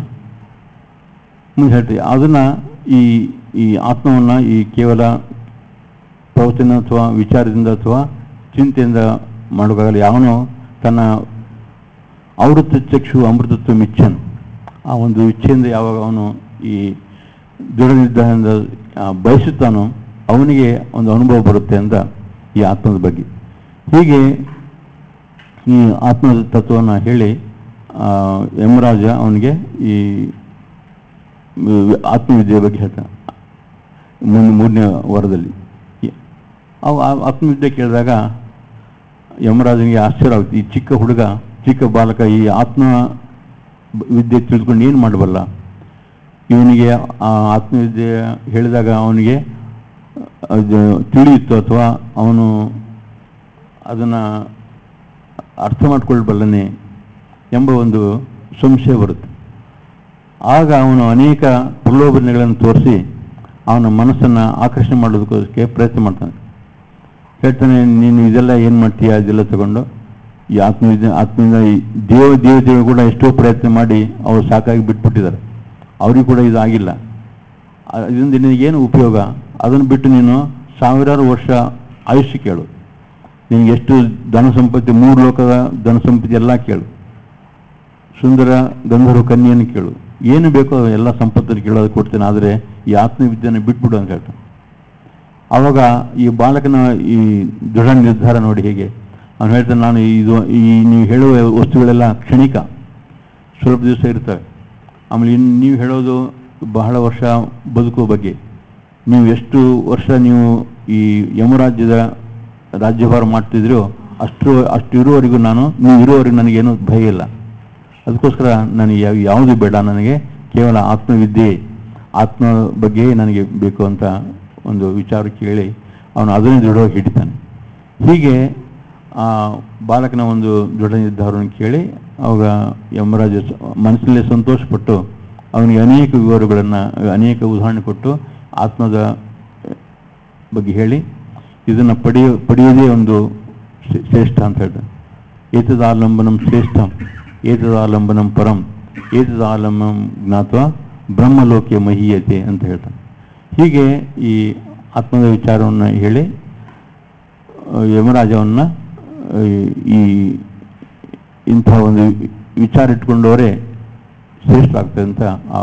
ಮುಂದೆ ಹೇಳ್ತೀವಿ ಅದನ್ನ ಈ ಈ ಆತ್ಮವನ್ನು ಈ ಕೇವಲ ಪ್ರವಚನ ಅಥವಾ ವಿಚಾರದಿಂದ ಅಥವಾ ಚಿಂತೆಯಿಂದ ಮಾಡೋಕ್ಕಾಗಲ್ಲ ಯಾವನು ತನ್ನ ಆವೃತ್ತ ಚಕ್ಷು ಅಮೃತತ್ವ ಮಿಚ್ಚನ್ ಆ ಒಂದು ಇಚ್ಛೆಯಿಂದ ಯಾವಾಗ ಅವನು ಈ ದೃಢ ನಿರ್ಧಾರದಿಂದ ಆ, ಬಯಸುತ್ತಾನೋ ಅವನಿಗೆ ಒಂದು ಅನುಭವ ಬರುತ್ತೆ ಅಂತ ಈ ಆತ್ಮದ ಬಗ್ಗೆ ಹೀಗೆ ಈ ಆತ್ಮದ ತತ್ವವನ್ನು ಹೇಳಿ ಆ, ಯಮರಾಜ ಅವನಿಗೆ ಈ ಮ್, ಆತ್ಮವಿದ್ಯೆ ಬಗ್ಗೆ ಹೇಳ್ತಾನೆ ಮುಂದೆ ಮೂರನೇ ವಾರದಲ್ಲಿ ಈ- ಅವು ಆ ಆತ್ಮವಿದ್ಯೆ ಕೇಳಿದಾಗ ಯಮರಾಜನಿಗೆ ಆಶ್ಚರ್ಯ ಆಗುತ್ತೆ ಈ ಚಿಕ್ಕ ಹುಡುಗ ಚಿಕ್ಕ ಬಾಲಕ ಈ ಆತ್ಮ ಬ- ವಿದ್ಯೆ ತಿಳ್ಕೊಂಡು ಏನು ಮಾಡಬಲ್ಲ ಇವನಿಗೆ ಆ ಆತ್ಮವಿದ್ಯೆ ಹೇಳಿದಾಗ ಅವನಿಗೆ ಅದು ತಿಳಿಯಿತು ಅಥವಾ ಅವನು ಅದನ್ನು ಅರ್ಥ ಮಾಡ್ಕೊಳ್ಬಲ್ಲನೆ ಎಂಬ ಒಂದು ಸಂಶಯ ಬರುತ್ತೆ ಆಗ ಅವನು ಅನೇಕ ಪ್ರಲೋಭನೆಗಳನ್ನು ತೋರಿಸಿ ಅವನ ಮನಸ್ಸನ್ನು ಆಕರ್ಷಣೆ ಮಾಡೋದಕ್ಕೋಸ್ಕರ ಪ್ರಯತ್ನ ಮಾಡ್ತಾನೆ ಹೇಳ್ತಾನೆ ನೀನು ಇದೆಲ್ಲ ಏನು ಮಾಡ್ತೀಯ ಇದೆಲ್ಲ ತಗೊಂಡು ಈ ಆತ್ಮವಿದ್ಯೆ ಆತ್ಮದಿಂದ ಈ ದೇವ ದೇವತೆಗಳು ಕೂಡ ಎಷ್ಟೋ ಪ್ರಯತ್ನ ಮಾಡಿ ಅವರು ಸಾಕಾಗಿ ಬಿಟ್ಬಿಟ್ಟಿದ್ದಾರೆ ಅವ್ರಿಗೂ ಕೂಡ ಇದು ಆಗಿಲ್ಲ ಆ- ಇದರಿಂದ ನಿನಗೇನು ಉಪಯೋಗ ಅದನ್ನು ಬಿಟ್ಟು ನೀನು ಸಾವಿರಾರು ವರ್ಷ ಆಯುಷ್ಯ ಕೇಳು ನಿನಗೆ ಎಷ್ಟು ಧನ ಸಂಪತ್ತಿ ಮೂರು ಲೋಕದ ಧನ ಸಂಪತ್ತಿ ಎಲ್ಲ ಕೇಳು ಸುಂದರ ಗಂಧರ್ವ ಕನ್ಯೆಯನ್ನು ಕೇಳು ಏನು ಬೇಕೋ ಎಲ್ಲ ಸಂಪತ್ತನ್ನು ಕೇಳೋದು ಕೊಡ್ತೇನೆ ಆದರೆ ಈ ಆತ್ಮವಿದ್ಯೆಯನ್ನು ಬಿಟ್ಬಿಡು ಅಂತ ಹೇಳ್ತಾನೆ ಆವಾಗ ಈ ಬಾಲಕನ ಈ ದೃಢ ನಿರ್ಧಾರ ನೋಡಿ ಹೇಗೆ ಅವನು ಹೇಳ್ತಾನೆ ನಾನು ಇದು ಈ ನೀವು ಹೇಳುವ ವಸ್ತುಗಳೆಲ್ಲ ಕ್ಷಣಿಕ ಸ್ವಲ್ಪ ದಿವಸ ಇರ್ತವೆ ಆಮೇಲೆ ಇನ್ನು ನೀವು ಹೇಳೋದು ಬಹಳ ವರ್ಷ ಬದುಕುವ ಬಗ್ಗೆ ನೀವು ಎಷ್ಟು ವರ್ಷ ನೀವು ಈ ಯಮರಾಜ್ಯದ ರಾಜ್ಯಭಾರ ಮಾಡ್ತಿದ್ರೋ ಅಷ್ಟು ಅಷ್ಟು ಇರುವವರೆಗೂ ನಾನು ನೀವು ಇರುವವರೆಗೂ ನನಗೇನು ಭಯ ಇಲ್ಲ ಅದಕ್ಕೋಸ್ಕರ ನನಗೆ ಯಾವ- ಯಾವುದು ಬೇಡ ನನಗೆ ಕೇವಲ ಆತ್ಮವಿದ್ಯೆ ಆತ್ಮ ಬಗ್ಗೆ ನನಗೆ ಬೇಕು ಅಂತ ಒಂದು ವಿಚಾರ ಕೇಳಿ ಅವನು ಅದನ್ನೇ ದೃಢವಾಗಿ ಹಿಡಿತಾನೆ ಹೀಗೆ ಆ ಬಾಲಕನ ಒಂದು ದೃಢ ನಿರ್ಧಾರವನ್ನು ಕೇಳಿ ಅವಾಗ ಯಮರಾಜ ಸ- ಮನಸ್ಸಲ್ಲೇ ಸಂತೋಷಪಟ್ಟು ಅವನಿಗೆ ಅನೇಕ ವಿವರಗಳನ್ನು ಅನೇಕ ಉದಾಹರಣೆ ಕೊಟ್ಟು ಆತ್ಮದ ಬಗ್ಗೆ ಹೇಳಿ ಇದನ್ನು ಪಡೆಯ ಪಡೆಯೋದೇ ಒಂದು ಶ್ರೇ- ಶ್ರೇಷ್ಠ ಅಂತ ಹೇಳ್ತಾನೆ ಏತದಾಲಂಬನಂ ಶ್ರೇಷ್ಠಂ ಏತದಾಲಂಬನಂ ಪರಂ ಏತದಾಲಂಬನಂ ಜ್ಞಾತ್ವ ಬ್ರಹ್ಮಲೋಕೆ ಮಹೀಯತೆ ಅಂತ ಹೇಳ್ತಾನೆ ಹೀಗೆ ಈ ಆತ್ಮದ ವಿಚಾರವನ್ನು ಹೇಳಿ ಆ, ಯಮರಾಜವನ್ನು ಆ, ಈ ಇಂಥ ಒಂದು ವಿಚಾರ ಇಟ್ಕೊಂಡವರೇ ಶ್ರೇಷ್ಠ ಆಗ್ತದೆ ಅಂತ ಆ,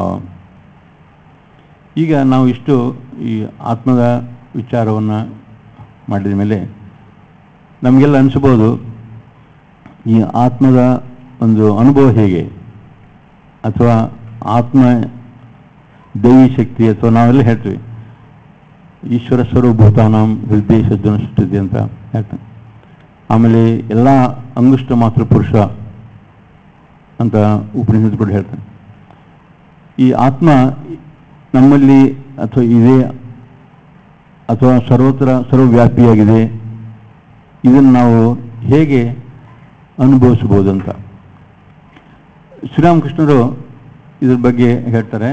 ಈಗ ನಾವು ಇಷ್ಟು ಈ ಆತ್ಮದ ವಿಚಾರವನ್ನು ಮಾಡಿದ ಮೇಲೆ ನಮಗೆಲ್ಲ ಅನಿಸ್ಬೋದು ಈ ಆತ್ಮದ ಒಂದು ಅನುಭವ ಹೇಗೆ ಅಥವಾ ಆತ್ಮ ದೈವಿ ಶಕ್ತಿ ಅಥವಾ ನಾವೆಲ್ಲ ಹೇಳ್ತೀವಿ ಈಶ್ವರ ಸರ್ವಭೂತಾನಾಂ ಹೃದಯ ಸಜ್ಜನ ಸೃಷ್ಟಿದೆ ಅಂತ ಹೇಳ್ತಾನೆ ಆಮೇಲೆ ಎಲ್ಲ ಅಂಗುಷ್ಟ ಮಾತ್ರ ಪುರುಷ ಅಂತ ಉಪನಿಷತ್ ಕೂಡ ಹೇಳ್ತಾನೆ ಈ ಆತ್ಮ ನಮ್ಮಲ್ಲಿ ಅಥವಾ ಇದೆ ಅಥವಾ ಸರ್ವತ್ರ ಸರ್ವವ್ಯಾಪಿಯಾಗಿದೆ ಇದನ್ನು ನಾವು ಹೇಗೆ ಅನುಭವಿಸ್ಬೋದು ಅಂತ ಶ್ರೀರಾಮಕೃಷ್ಣರು ಇದ್ರ ಬಗ್ಗೆ ಹೇಳ್ತಾರೆ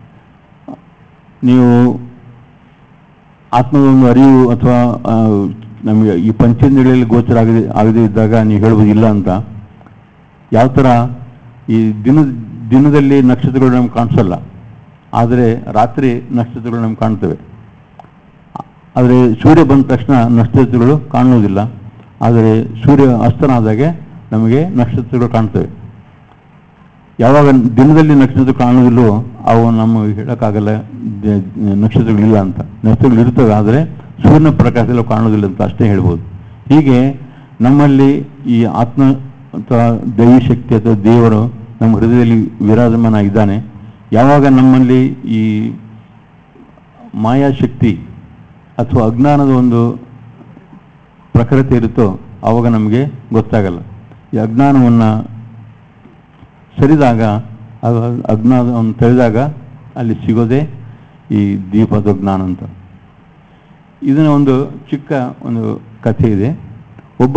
ನೀವು ಆತ್ಮದ ಒಂದು ಅರಿವು ಅಥವಾ ಆ, ನಮಗೆ ಈ ಪಂಚೇಂದ್ರಿಯಗಳಲ್ಲಿ ಗೋಚರ ಆಗದೆ ಆಗದೇ ಇದ್ದಾಗ ನೀವು ಹೇಳ್ಬೋದಿಲ್ಲ ಅಂತ ಯಾವ ಥರ ಈ ದಿನ ದಿನದಲ್ಲಿ ನಕ್ಷತ್ರಗಳು ನಮ್ಗೆ ಕಾಣಿಸಲ್ಲ ಆದರೆ ರಾತ್ರಿ ನಕ್ಷತ್ರಗಳು ನಮ್ಗೆ ಕಾಣ್ತವೆ ಆದರೆ ಸೂರ್ಯ ಬಂದ ತಕ್ಷಣ ನಕ್ಷತ್ರಗಳು ಕಾಣುವುದಿಲ್ಲ ಆದರೆ ಸೂರ್ಯ ಅಸ್ತನಾದಾಗೆ ನಮಗೆ ನಕ್ಷತ್ರಗಳು ಕಾಣ್ತವೆ ಯಾವಾಗ ದಿನದಲ್ಲಿ ನಕ್ಷತ್ರ ಕಾಣುವುದಿಲ್ಲೋ ಅವು ನಮಗೆ ಹೇಳೋಕ್ಕಾಗಲ್ಲ ದ- ನಕ್ಷತ್ರಗಳಿಲ್ಲ ಅಂತ ನಕ್ಷತ್ರಗಳು ಇರ್ತವೆ ಆದರೆ ಸೂರ್ಯನ ಪ್ರಕಾಶದಲ್ಲಿ ಅವು ಕಾಣುವುದಿಲ್ಲ ಅಂತ ಅಷ್ಟೇ ಹೇಳ್ಬೋದು ಹೀಗೆ ನಮ್ಮಲ್ಲಿ ಈ ಆತ್ಮ ಅಥವಾ ದೈವಿ ಶಕ್ತಿ ಅಥವಾ ದೇವರು ನಮ್ಮ ಹೃದಯದಲ್ಲಿ ವಿರಾಜಮಾನ ಇದ್ದಾನೆ ಯಾವಾಗ ನಮ್ಮಲ್ಲಿ ಈ ಮಾಯಾಶಕ್ತಿ ಅಥವಾ ಅಜ್ಞಾನದ ಒಂದು ಪ್ರಖರತೆ ಇರುತ್ತೋ ಆವಾಗ ನಮಗೆ ಗೊತ್ತಾಗಲ್ಲ ಈ ಅಜ್ಞಾನವನ್ನು ಸರಿದಾಗ ಅದು ಅಜ್ಞಾನವನ್ನು ತೆರೆದಾಗ ಅಲ್ಲಿ ಸಿಗೋದೇ ಈ ದೀಪದ ಜ್ಞಾನ ಅಂತ ಇದನ್ನ ಒಂದು ಚಿಕ್ಕ ಒಂದು ಕಥೆ ಇದೆ ಒಬ್ಬ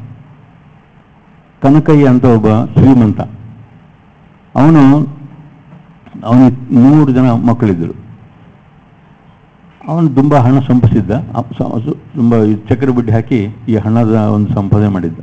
ಕನಕಯ್ಯ ಅಂತ ಒಬ್ಬ ಶ್ರೀಮಂತ ಅವನು ಅವನಿಗೆ ಮೂರು ಜನ ಮಕ್ಕಳಿದ್ದರು ಅವನು ತುಂಬ ಹಣ ಸಂಪಾದಿಸಿದ್ದ ಅ- ಸ- ಸು- ತುಂಬ ಈ ಚಕ್ರ ಬಡ್ಡಿ ಹಾಕಿ ಈ ಹಣದ ಒಂದು ಸಂಪಾದನೆ ಮಾಡಿದ್ದ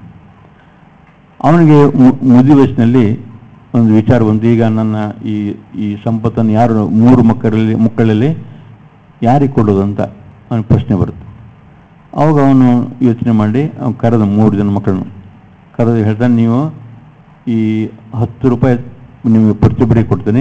ಅವನಿಗೆ ಮು- ಮುದಿ ವಯಸ್ಸಿನಲ್ಲಿ ಒಂದು ವಿಚಾರ ಬಂತು ಈಗ ನನ್ನ ಈ ಈ ಸಂಪತ್ತನ್ನು ಯಾರು ಮೂರು ಮಕ್ಕಳಲ್ಲಿ ಮಕ್ಕಳಲ್ಲಿ ಯಾರಿಗೆ ಕೊಡೋದು ಅಂತ ಅವನಿಗೆ ಪ್ರಶ್ನೆ ಬರುತ್ತೆ ಅವಾಗ ಅವನು ಯೋಚನೆ ಮಾಡಿ ಅವ್ನು ಕರೆದ ಮೂರು ಜನ ಮಕ್ಕಳನ್ನು ಕರೆದು ಹೇಳ್ತಾನೆ ನೀವು ಈ ಹತ್ತು ರೂಪಾಯಿ ನಿಮಗೆ ಪರ್ಚೆ ಬಡಿ ಕೊಡ್ತೀನಿ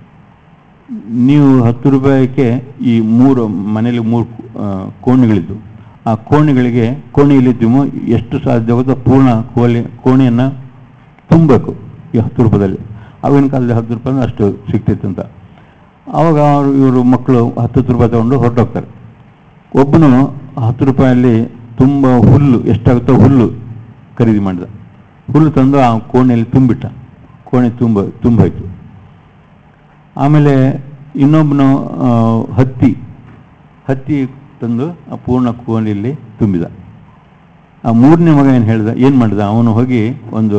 ನೀವು ಹತ್ತು ರೂಪಾಯಿಗೆ ಈ ಮೂರು ಮನೆಯಲ್ಲಿ ಮೂರು ಆ, ಕೋಣೆಗಳಿದ್ದು ಆ ಕೋಣೆಗಳಿಗೆ ಕೋಣೆಯಲ್ಲಿದ್ದೀವೋ ಎಷ್ಟು ಸಾಧ್ಯವಾಗುತ್ತೋ ಪೂರ್ಣ ಕೋಣೆ ಕೋಣೆಯನ್ನು ತುಂಬಬೇಕು ಈ ಹತ್ತು ರೂಪಾಯಿದಲ್ಲಿ ಆವಾಗಿನ ಕಾಲದಲ್ಲಿ ಹತ್ತು ರೂಪಾಯಿ ಅಂದ್ರೆ ಅಷ್ಟು ಸಿಗ್ತಿತ್ತು ಅಂತ ಆವಾಗ ಅವರು ಇವರು ಮಕ್ಕಳು ಹತ್ತು ಹತ್ತು ರೂಪಾಯಿ ತಗೊಂಡು ಹೊರಟೋಗ್ತಾರೆ ಒಬ್ಬನು ಹತ್ತು ರೂಪಾಯಲ್ಲಿ ತುಂಬ ಹುಲ್ಲು ಎಷ್ಟಾಗುತ್ತೋ ಹುಲ್ಲು ಖರೀದಿ ಮಾಡಿದ ಹುಲ್ಲು ತಂದು ಆ ಕೋಣೆಯಲ್ಲಿ ತುಂಬಿಟ್ಟ ಕೋಣೆ ತುಂಬ ತುಂಬೋಯ್ತು ಆಮೇಲೆ ಇನ್ನೊಬ್ಬನು ಆ, ಹತ್ತಿ ಹತ್ತಿ ತಂದು ಆ ಪೂರ್ಣ ಕೋಣೆಯಲ್ಲಿ ತುಂಬಿದ ಆ ಮೂರನೇ ಮಗ ಏನು ಹೇಳಿದ ಏನು ಮಾಡಿದ ಅವನು ಹೋಗಿ ಒಂದು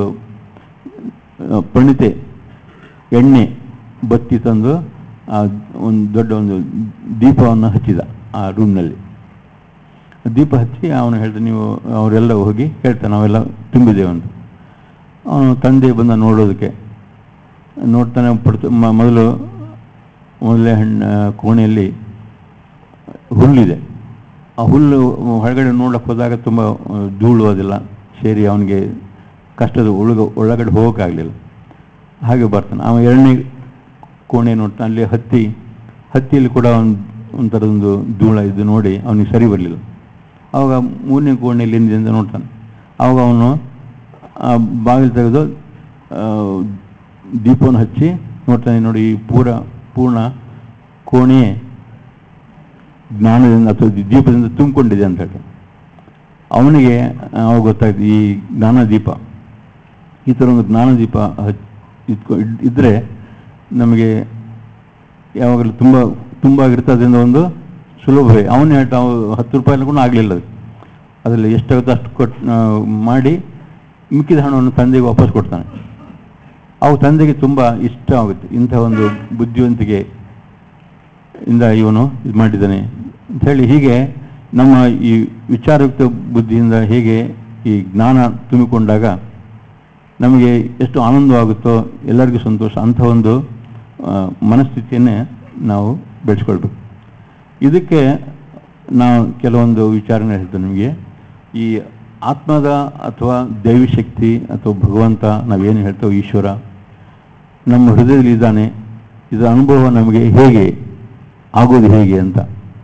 ಆ, ಪಣಿತೆ ಎಣ್ಣೆ ಬತ್ತಿ ತಂದು ಆ ಒಂದು ದೊಡ್ಡ ಒಂದು ದೀಪವನ್ನು ಹಚ್ಚಿದ ಆ ರೂಮ್ನಲ್ಲಿ ದೀಪ ಹಚ್ಚಿ ಅವನು ಹೇಳಿದ ನೀವು ಅವರೆಲ್ಲ ಹೋಗಿ ಹೇಳ್ತಾನೆ ನಾವೆಲ್ಲ ತುಂಬಿದ್ದೇವೆ ಅಂತ ಅವನು ತಂದೆ ಬಂದ ನೋಡೋದಕ್ಕೆ ನೋಡ್ತಾನೆ ಪಡ್ತ ಮ- ಮೊದಲು ಮೊದಲೇ ಹಣ್ಣು ಕೋಣೆಯಲ್ಲಿ ಹುಲ್ಲಿದೆ ಆ ಹುಲ್ಲು ಹೊರಗಡೆ ನೋಡಕ್ಕೆ ಹೋದಾಗ ತುಂಬ ಆ, ಧೂಳು ಅದೆಲ್ಲ ಸೇರಿ ಅವನಿಗೆ ಕಷ್ಟದ ಒಳಗ ಒಳಗಡೆ ಹೋಗೋಕ್ಕಾಗಲಿಲ್ಲ ಹಾಗೆ ಬರ್ತಾನೆ ಅವ ಎರಡನೇ ಕೋಣೆ ನೋಡ್ತಾನೆ ಅಲ್ಲಿ ಹತ್ತಿ ಹತ್ತಿಯಲ್ಲಿ ಕೂಡ ಒಂದು ಒಂಥರದೊಂದು ಧೂಳ ಇದು ನೋಡಿ ಅವನಿಗೆ ಸರಿ ಬರಲಿಲ್ಲ ಆವಾಗ ಮೂರನೇ ಕೋಣೆಯಲ್ಲಿ ಹಿಂದಿಂದ ನೋಡ್ತಾನೆ ಆವಾಗ ಅವನು ಆ ಬಾಗಿಲು ತೆಗೆದು ಆ, ದೀಪವನ್ನು ಹಚ್ಚಿ ನೋಡ್ತಾನೆ ನೋಡಿ ಈ ಪೂರ ಪೂರ್ಣ ಕೋಣೆ ಜ್ಞಾನದಿಂದ ಅಥವಾ ದೀಪದಿಂದ ತುಂಬಿಕೊಂಡಿದೆ ಅಂತ ಹೇಳಿ ಅವನಿಗೆ ಅವಾಗ ಗೊತ್ತಾಯ್ತು ಈ ಜ್ಞಾನದೀಪ ಈ ಥರ ಒಂದು ಜ್ಞಾನದೀಪ ಹಚ್ ಇಟ್ಕೊ ಇದ್- ಇದ್ರೆ ನಮಗೆ ಯಾವಾಗಲೂ ತುಂಬ ತುಂಬ ಆಗಿರುತ್ತೆ ಅದರಿಂದ ಒಂದು ಸುಲಭವೇ ಅವನು ಹೇಳ್ತಾ ಅವ ಹತ್ತು ರೂಪಾಯಿ ಕೂಡ ಆಗಲಿಲ್ಲ ಅದು ಅದರಲ್ಲಿ ಎಷ್ಟಾಗುತ್ತೋ ಅಷ್ಟು ಕೊಟ್ಟು ಮಾಡಿ ಮಿಕ್ಕಿದ ಹಣವನ್ನು ತಂದೆಗೆ ವಾಪಸ್ ಕೊಡ್ತಾನೆ ಅವು ತಂದೆಗೆ ತುಂಬ ಇಷ್ಟ ಆಗುತ್ತೆ ಇಂಥ ಒಂದು ಬುದ್ಧಿವಂತಿಕೆ ಇಂದ ಇವನು ಇದು ಮಾಡಿದ್ದಾನೆ ಅಂತ ಹೇಳಿ ಹೀಗೆ ನಮ್ಮ ಈ ವಿಚಾರಯುಕ್ತ ಬುದ್ಧಿಯಿಂದ ಹೇಗೆ ಈ ಜ್ಞಾನ ತುಂಬಿಕೊಂಡಾಗ ನಮಗೆ ಎಷ್ಟು ಆನಂದವಾಗುತ್ತೋ ಎಲ್ಲರಿಗೂ ಸಂತೋಷ ಅಂಥ ಒಂದು ಆ, ಮನಸ್ಥಿತಿಯನ್ನೇ ನಾವು ಬೆಳೆಸ್ಕೊಳ್ಬೇಕು ಇದಕ್ಕೆ ನಾವು ಕೆಲವೊಂದು ವಿಚಾರನ ಹೇಳ್ತೇನೆ ನಿಮಗೆ ಈ ಆತ್ಮದ ಅಥವಾ ದೈವಿ ಶಕ್ತಿ ಅಥವಾ ಭಗವಂತ ನಾವೇನು ಹೇಳ್ತೇವೆ ಈಶ್ವರ ನಮ್ಮ ಹೃದಯದಲ್ಲಿ ಇದ್ದಾನೆ ಇದರ ಅನುಭವ ನಮಗೆ ಹೇಗೆ ಆಗೋದು ಹೇಗೆ ಅಂತ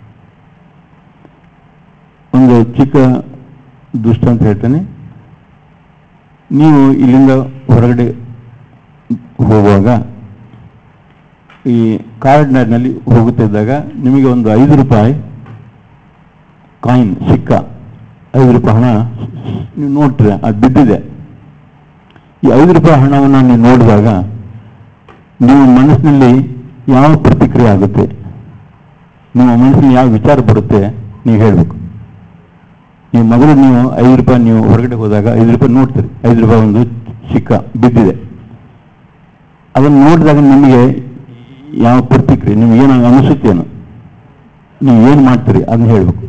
ಒಂದು ಚಿಕ್ಕ ದೃಷ್ಟಾಂತ ಹೇಳ್ತೇನೆ ನೀವು ಇಲ್ಲಿಂದ ಹೊರಗಡೆ ಹೋಗುವಾಗ ಈ ಕಾರ್ಡ್ನಲ್ಲಿ ಹೋಗುತ್ತಿದ್ದಾಗ ನಿಮಗೆ ಒಂದು ಐದು ರೂಪಾಯಿ ಕಾಯಿನ್ ಸಿಕ್ಕ ಐದು ರೂಪಾಯಿ ಹಣ ನೀವು ನೋಡ್ತೀರ ಅದು ಬಿದ್ದಿದೆ ಈ ಐದು ರೂಪಾಯಿ ಹಣವನ್ನು ನೀವು ನೋಡಿದಾಗ ನಿಮ್ಮ ಮನಸ್ಸಿನಲ್ಲಿ ಯಾವ ಪ್ರತಿಕ್ರಿಯೆ ಆಗುತ್ತೆ ನಿಮ್ಮ ಮನಸ್ಸಿನಲ್ಲಿ ಯಾವ ವಿಚಾರ ಬರುತ್ತೆ ನೀವು ಹೇಳಬೇಕು ನೀವು ಮೊದಲು ನೀವು ಐದು ರೂಪಾಯಿ ನೀವು ಹೊರಗಡೆ ಹೋದಾಗ ಐದು ರೂಪಾಯಿ ನೋಡ್ತೀರಿ ಐದು ರೂಪಾಯಿ ಒಂದು ಸಿಕ್ಕ ಬಿದ್ದಿದೆ ಅದನ್ನು ನೋಡಿದಾಗ ನಿಮಗೆ ಯಾವ ಪ್ರತಿಕ್ರಿಯೆ ನಿಮ್ಗೆ ಏನು ಅನಿಸುತ್ತೇನು ನೀವು ಏನು ಮಾಡ್ತೀರಿ ಅದನ್ನ ಹೇಳಬೇಕು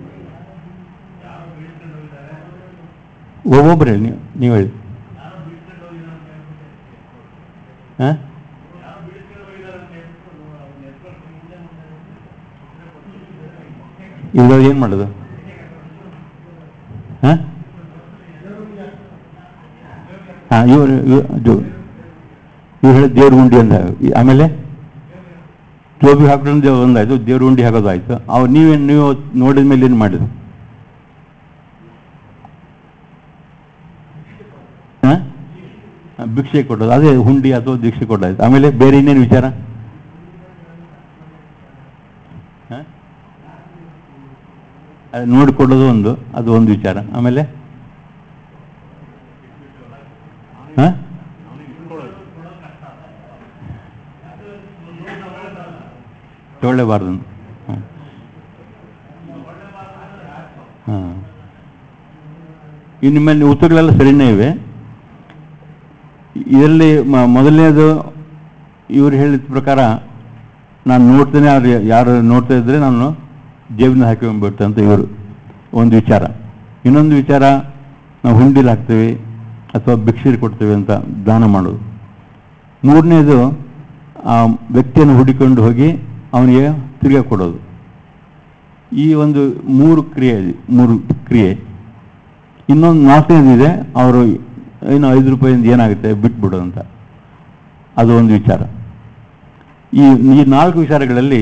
ಒಬ್ಬೊಬ್ಬರು ಹೇಳಿ ನೀವು ನೀವು ಹೇಳಿ ಹಾಂ ಇವಾಗ ಏನು ಮಾಡೋದು ಹಾಂ ಹಾಂ ಇವರು ಇವ್ರು ಹೇಳಿ ದೇವ್ರ ಗುಂಡಿ ಅಂತ ಈ- ಆಮೇಲೆ ಜೋಬಿ ಹಾಕೊಂಡು ಒಂದಾಯ್ತು ದೇವ್ರ ಗುಂಡಿ ಹಾಕೋದಾಯ್ತು ಅವು ನೀವೇನು ನೀವು ನೋಡಿದ ಮೇಲೆ ಏನು ಮಾಡಿದ್ರು ಹಾಂ ಭಿಕ್ಷೆ ಕೊಡೋದು ಅದೇ ಹುಂಡಿ ಅಥವಾ ದೀಕ್ಷೆ ಕೊಡೋದಾಯ್ತು ಆಮೇಲೆ ಬೇರೆ ಇನ್ನೇನು ವಿಚಾರ ಹಾಂ ಅದು ನೋಡಿಕೊಳ್ಳೋದು ಒಂದು ಅದು ಒಂದು ವಿಚಾರ ಆಮೇಲೆ ಹಾಂ ತಗೊಳ್ಳೇಬಾರ್ದು ಹಾಂ ಹಾಂ ಈ ನಿಮ್ಮಲ್ಲಿ ಉತ್ತರಗಳೆಲ್ಲ ಸರಿನೇ ಇವೆ ಇದರಲ್ಲಿ ಮ- ಮೊದಲನೇದು ಇವರು ಹೇಳಿದ ಪ್ರಕಾರ ನಾನು ನೋಡ್ತೇನೆ ಅವ್ರು ಯಾರು ನೋಡ್ತಾ ಇದ್ರೆ ನಾನು ಜೇಬಿನ ಹಾಕೊಂಡ್ಬಿಡ್ತೆ ಅಂತ ಇವರು ಒಂದು ವಿಚಾರ ಇನ್ನೊಂದು ವಿಚಾರ ನಾವು ಹುಂಡಿಲಿ ಹಾಕ್ತೇವೆ ಅಥವಾ ಭಿಕ್ಷೆ ಕೊಡ್ತೇವೆ ಅಂತ ದಾನ ಮಾಡೋದು ಮೂರನೇದು ಆ ವ್ಯಕ್ತಿಯನ್ನು ಹುಡಿಕೊಂಡು ಹೋಗಿ ಅವನಿಗೆ ತಿರ್ಗಾ ಕೊಡೋದು ಈ ಒಂದು ಮೂರು ಕ್ರಿಯೆ ಇದೆ, ಮೂರು ಕ್ರಿಯೆ ಇನ್ನೊಂದು ನಾಲ್ಕನೇದಿದೆ ಅವರು ಏನು ಐದು ರೂಪಾಯಿಂದ ಏನಾಗುತ್ತೆ ಬಿಟ್ಬಿಡು ಅಂತ ಅದು ಒಂದು ವಿಚಾರ ಈ ಈ ನಾಲ್ಕು ವಿಚಾರಗಳಲ್ಲಿ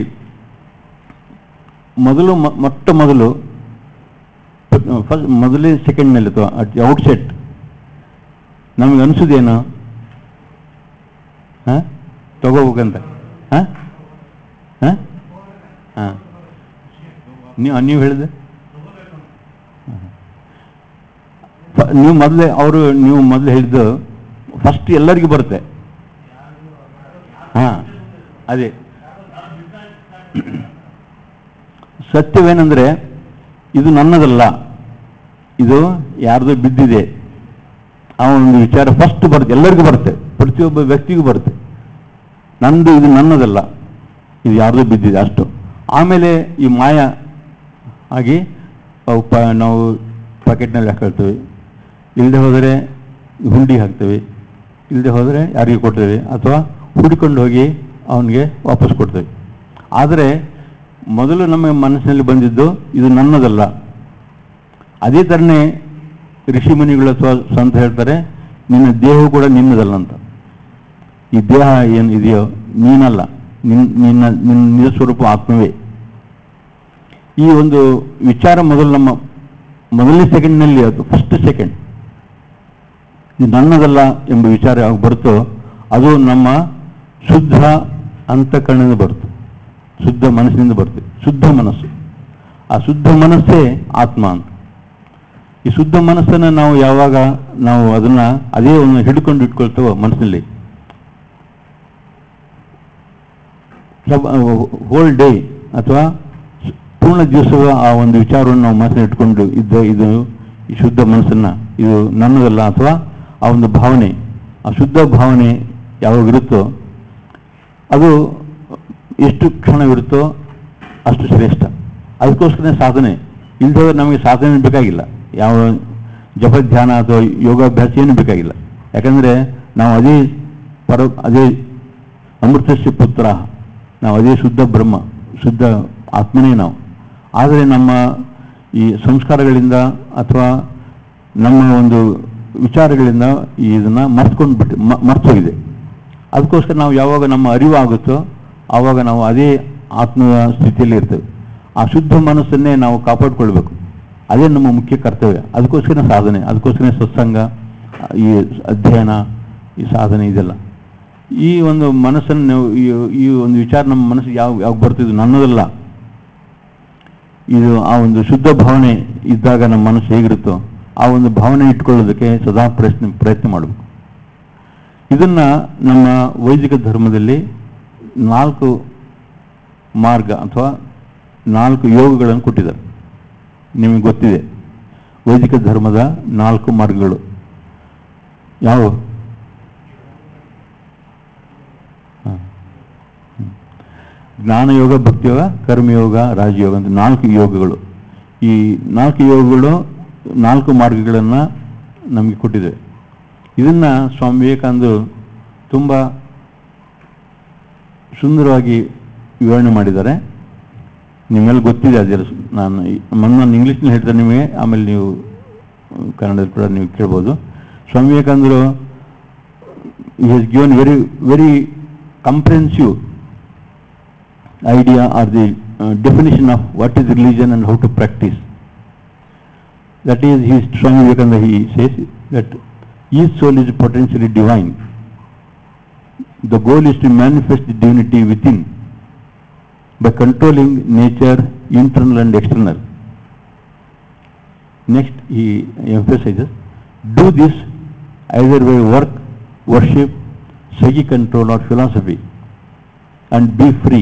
ಮೊದಲು ಮ- ಮೊಟ್ಟ ಮೊದಲು ಫಸ್ಟ್ ಮೊದಲೇ ಸೆಕೆಂಡ್ನಲ್ಲಿ ಅಥವಾ ಔಟ್ಸೆಟ್ ನಮಗೆ ಅನಿಸೋದೇನು ಹಾಂ ತಗೋಬೇಕಂತ ಹಾಂ ಹಾಂ ಹಾಂ ನೀವು ನೀವು ಹೇಳಿದೆ ಫ- ನೀವು ಮೊದಲೇ ಅವರು ನೀವು ಮೊದಲು ಹೇಳಿದ್ದು ಫಸ್ಟ್ ಎಲ್ಲರಿಗೂ ಬರುತ್ತೆ ಹಾಂ ಅದೇ ಸತ್ಯವೇನೆಂದರೆ ಇದು ನನ್ನದಲ್ಲ ಇದು ಯಾರ್ದೋ ಬಿದ್ದಿದೆ ಆ ಒಂದು ವಿಚಾರ ಫಸ್ಟ್ ಬರುತ್ತೆ ಎಲ್ಲರಿಗೂ ಬರುತ್ತೆ ಪ್ರತಿಯೊಬ್ಬ ವ್ಯಕ್ತಿಗೂ ಬರುತ್ತೆ ನಂದು ಇದು ನನ್ನದಲ್ಲ ಇದು ಯಾರ್ದೋ ಬಿದ್ದಿದೆ ಅಷ್ಟು ಆಮೇಲೆ ಈ ಮಾಯ ಆಗಿ ಅವು ಪ ನಾವು ಪಾಕೆಟ್ನಲ್ಲಿ ಹಾಕೊಳ್ತೇವೆ ಇಲ್ಲದೆ ಹೋದರೆ ಹುಂಡಿ ಹಾಕ್ತೇವೆ ಇಲ್ಲದೆ ಹೋದರೆ ಯಾರಿಗೆ ಕೊಡ್ತೇವೆ ಅಥವಾ ಹುಡ್ಕೊಂಡು ಹೋಗಿ ಅವನಿಗೆ ವಾಪಸ್ ಕೊಡ್ತೇವೆ ಆದರೆ ಮೊದಲು ನಮ್ಮ ಮನಸ್ಸಿನಲ್ಲಿ ಬಂದಿದ್ದು ಇದು ನನ್ನದಲ್ಲ ಅದೇ ಥರನೇ ಋಷಿಮುನಿಗಳು ಅಥವಾ ಸಂತ ಹೇಳ್ತಾರೆ ನಿನ್ನ ದೇಹ ಕೂಡ ನಿನ್ನದಲ್ಲ ಅಂತ ಈ ದೇಹ ಏನು ಇದೆಯೋ ನೀನಲ್ಲ ನಿನ್ ನಿನ್ನ ನಿನ್ನ ನಿಜ ಸ್ವರೂಪ ಆತ್ಮವೇ ಈ ಒಂದು ವಿಚಾರ ಮೊದಲು ನಮ್ಮ ಮೊದಲನೇ ಸೆಕೆಂಡ್ನಲ್ಲಿ ಅದು ಫಸ್ಟ್ ಸೆಕೆಂಡ್ ಇದು ನನ್ನದಲ್ಲ ಎಂಬ ವಿಚಾರ ಯಾವಾಗ ಬರುತ್ತೋ ಅದು ನಮ್ಮ ಶುದ್ಧ ಅಂತಃಕರಣದಿಂದ ಬರುತ್ತೆ ಶುದ್ಧ ಮನಸ್ಸಿನಿಂದ ಬರುತ್ತೆ ಶುದ್ಧ ಮನಸ್ಸು ಆ ಶುದ್ಧ ಮನಸ್ಸೇ ಆತ್ಮ ಅಂತ ಈ ಶುದ್ಧ ಮನಸ್ಸನ್ನು ನಾವು ಯಾವಾಗ ನಾವು ಅದನ್ನ ಅದೇ ಒಂದು ಹಿಡ್ಕೊಂಡು ಇಟ್ಕೊಳ್ತೇವೋ ಮನಸ್ಸಿನಲ್ಲಿ ಹೋಲ್ ಡೇ ಅಥವಾ ಪೂರ್ಣ ದಿವಸದ ಆ ಒಂದು ವಿಚಾರವನ್ನು ನಾವು ಮನಸ್ಸಿನಲ್ಲಿ ಇಟ್ಕೊಂಡು ಇದ್ದ ಇದು ಈ ಶುದ್ಧ ಮನಸ್ಸನ್ನ ಇದು ನನ್ನದಲ್ಲ ಅಥವಾ ಆ ಒಂದು ಭಾವನೆ ಆ ಶುದ್ಧ ಭಾವನೆ ಯಾವಾಗ ಇರುತ್ತೋ ಅದು ಎಷ್ಟು ಕ್ಷಣವಿರುತ್ತೋ ಅಷ್ಟು ಶ್ರೇಷ್ಠ ಅದಕ್ಕೋಸ್ಕರ ಸಾಧನೆ ಇಲ್ದವ ನಮಗೆ ಸಾಧನೆ ಬೇಕಾಗಿಲ್ಲ ಯಾವ ಜಪ ಧ್ಯಾನ ಅಥವಾ ಯೋಗಾಭ್ಯಾಸ ಏನು ಬೇಕಾಗಿಲ್ಲ ಯಾಕಂದರೆ ನಾವು ಅದೇ ಪರ ಅದೇ ಅಮೃತಸ್ಯ ಪುತ್ರ ನಾವು ಅದೇ ಶುದ್ಧ ಬ್ರಹ್ಮ ಶುದ್ಧ ಆತ್ಮನೇ ನಾವು ಆದರೆ ನಮ್ಮ ಈ ಸಂಸ್ಕಾರಗಳಿಂದ ಅಥವಾ ನಮ್ಮ ಒಂದು ವಿಚಾರಗಳಿಂದ ಈ ಇದನ್ನು ಮರ್ತ್ಕೊಂಡು ಬಿಟ್ಟು ಮರ್ತೋಗಿದೆ ಅದಕ್ಕೋಸ್ಕರ ನಾವು ಯಾವಾಗ ನಮ್ಮ ಅರಿವು ಆಗುತ್ತೋ ಆವಾಗ ನಾವು ಅದೇ ಆತ್ಮದ ಸ್ಥಿತಿಯಲ್ಲಿ ಇರ್ತೇವೆ ಆ ಶುದ್ಧ ಮನಸ್ಸನ್ನೇ ನಾವು ಕಾಪಾಡಿಕೊಳ್ಬೇಕು ಅದೇ ನಮ್ಮ ಮುಖ್ಯ ಕರ್ತವ್ಯ ಅದಕ್ಕೋಸ್ಕರ ಸಾಧನೆ ಅದಕ್ಕೋಸ್ಕರ ಸತ್ಸಂಗ ಈ ಅಧ್ಯಯನ ಈ ಸಾಧನೆ ಇದೆಲ್ಲ ಈ ಒಂದು ಮನಸ್ಸನ್ನು ನಾವು ಈ- ಈ ಒಂದು ವಿಚಾರ ನಮ್ಮ ಮನಸ್ಸಿಗೆ ಯಾವ ಯಾವಾಗ ಬರ್ತಿದ್ದು ನನ್ನದಲ್ಲ ಇದು ಆ ಒಂದು ಶುದ್ಧ ಭಾವನೆ ಇದ್ದಾಗ ನಮ್ಮ ಮನಸ್ಸು ಹೇಗಿರುತ್ತೋ ಆ ಒಂದು ಭಾವನೆ ಇಟ್ಕೊಳ್ಳೋದಕ್ಕೆ ಸದಾ ಪ್ರಯತ್ನ ಪ್ರಯತ್ನ ಮಾಡಬೇಕು ಇದನ್ನ ನಮ್ಮ ವೈದಿಕ ಧರ್ಮದಲ್ಲಿ ನಾಲ್ಕು ಮಾರ್ಗ ಅಥವಾ ನಾಲ್ಕು ಯೋಗಗಳನ್ನು ಕೊಟ್ಟಿದ್ದಾರೆ ನಿಮಗೆ ಗೊತ್ತಿದೆ ವೈದಿಕ ಧರ್ಮದ ನಾಲ್ಕು ಮಾರ್ಗಗಳು ಯಾವ ಜ್ಞಾನಯೋಗ ಭಕ್ತಿಯೋಗ ಕರ್ಮಯೋಗ ರಾಜಯೋಗ ಅಂತ ನಾಲ್ಕು ಯೋಗಗಳು ಈ ನಾಲ್ಕು ಯೋಗಗಳು ನಾಲ್ಕು ಮಾರ್ಗಗಳನ್ನು ನಮಗೆ ಕೊಟ್ಟಿದೆ ಇದನ್ನ ಸ್ವಾಮಿ ವಿವೇಕಾನಂದರು ತುಂಬ ಸುಂದರವಾಗಿ ವಿವರಣೆ ಮಾಡಿದ್ದಾರೆ ನಿಮ್ಮೆಲ್ಲ ಗೊತ್ತಿದೆ ಅದೆಲ್ಲ ಸು- ನಾನು ಈ- ಮೊನ್ನೆ ನಾನು ಇಂಗ್ಲೀಷ್ನಲ್ಲಿ ಹೇಳ್ತಾರೆ ನಿಮಗೆ ಆಮೇಲೆ ನೀವು ಅಹ್, ಕನ್ನಡದಲ್ಲಿ ಕೂಡ ನೀವು ಕೇಳ್ಬೋದು ಸ್ವಾಮಿ ವಿವೇಕಾನಂದರು he has given very very comprehensive idea or the uh, definition of what is religion and how to practice. That is, he, Swami Vivekananda, he says that each soul is potentially divine. The goal is to manifest the divinity within by controlling nature, internal and external. Next, he emphasizes, do this either by work, worship, psychic control or philosophy and be free.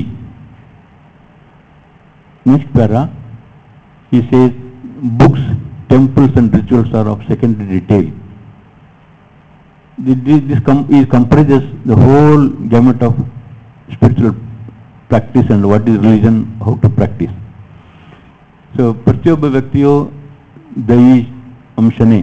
Next para, he says, books, temples and rituals are of secondary detail. Thi- This, this com- is comprises the whole gamut of spiritual practice and what is religion, how to practice. So ಪ್ರತಿಯೊಬ್ಬ ವ್ಯಕ್ತಿಯು ದೈವಿ ಅಂಶನೇ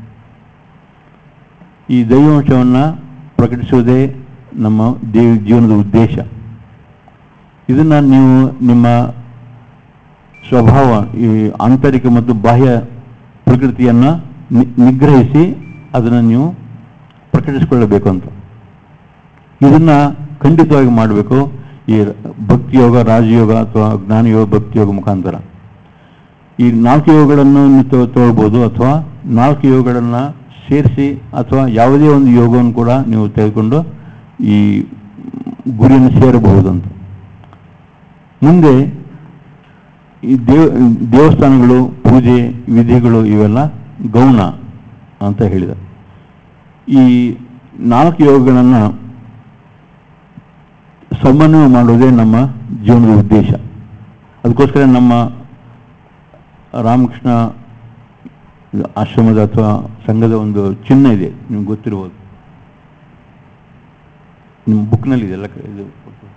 ಈ ದೈವಾಂಶವನ್ನು ಪ್ರಕಟಿಸುವುದೇ ನಮ್ಮ ದೇವ ಜೀವನದ ಉದ್ದೇಶ ಇದನ್ನು ನೀವು ನಿಮ್ಮ ಸ್ವಭಾವ ಈ ಆಂತರಿಕ ಮತ್ತು ಬಾಹ್ಯ ಪ್ರಕೃತಿಯನ್ನು ನಿ- ನಿಗ್ರಹಿಸಿ ಅದನ್ನು ನೀವು ಪ್ರಕಟಿಸಿಕೊಳ್ಳಬೇಕು ಅಂತ ಇದನ್ನ ಖಂಡಿತವಾಗಿ ಮಾಡಬೇಕು ಈ ಭಕ್ತಿಯೋಗ ರಾಜಯೋಗ ಅಥವಾ ಜ್ಞಾನಯೋಗ ಭಕ್ತಿಯೋಗ ಮುಖಾಂತರ ಈ ನಾಲ್ಕು ಯೋಗಗಳನ್ನು ನೀವು ತಗೊ- ತಗೊಳ್ಬೋದು ಅಥವಾ ನಾಲ್ಕು ಯೋಗಗಳನ್ನು ಸೇರಿಸಿ ಅಥವಾ ಯಾವುದೇ ಒಂದು ಯೋಗವನ್ನು ಕೂಡ ನೀವು ತೆಗೆದುಕೊಂಡು ಈ ಗುರಿಯನ್ನು ಸೇರಬಹುದು ಅಂತ ಮುಂದೆ ಈ ದೇವ ದೇವಸ್ಥಾನಗಳು ಪೂಜೆ ವಿಧಿಗಳು ಇವೆಲ್ಲ ಗೌಣ ಅಂತ ಹೇಳಿದ ಈ ನಾಲ್ಕು ಯೋಗಗಳನ್ನು ಸಮನ್ವಯ ಮಾಡುವುದೇ ನಮ್ಮ ಜೀವನದ ಉದ್ದೇಶ ಅದಕ್ಕೋಸ್ಕರ ನಮ್ಮ ರಾಮಕೃಷ್ಣ ಆಶ್ರಮದ ಅಥವಾ ಸಂಘದ ಒಂದು ಚಿಹ್ನೆ ಇದೆ ನಿಮ್ಗೆ ಗೊತ್ತಿರ್ಬೋದು ನಿಮ್ಮ ಬುಕ್ನಲ್ಲಿ ಇದೆಲ್ಲ ಕ- ಇದು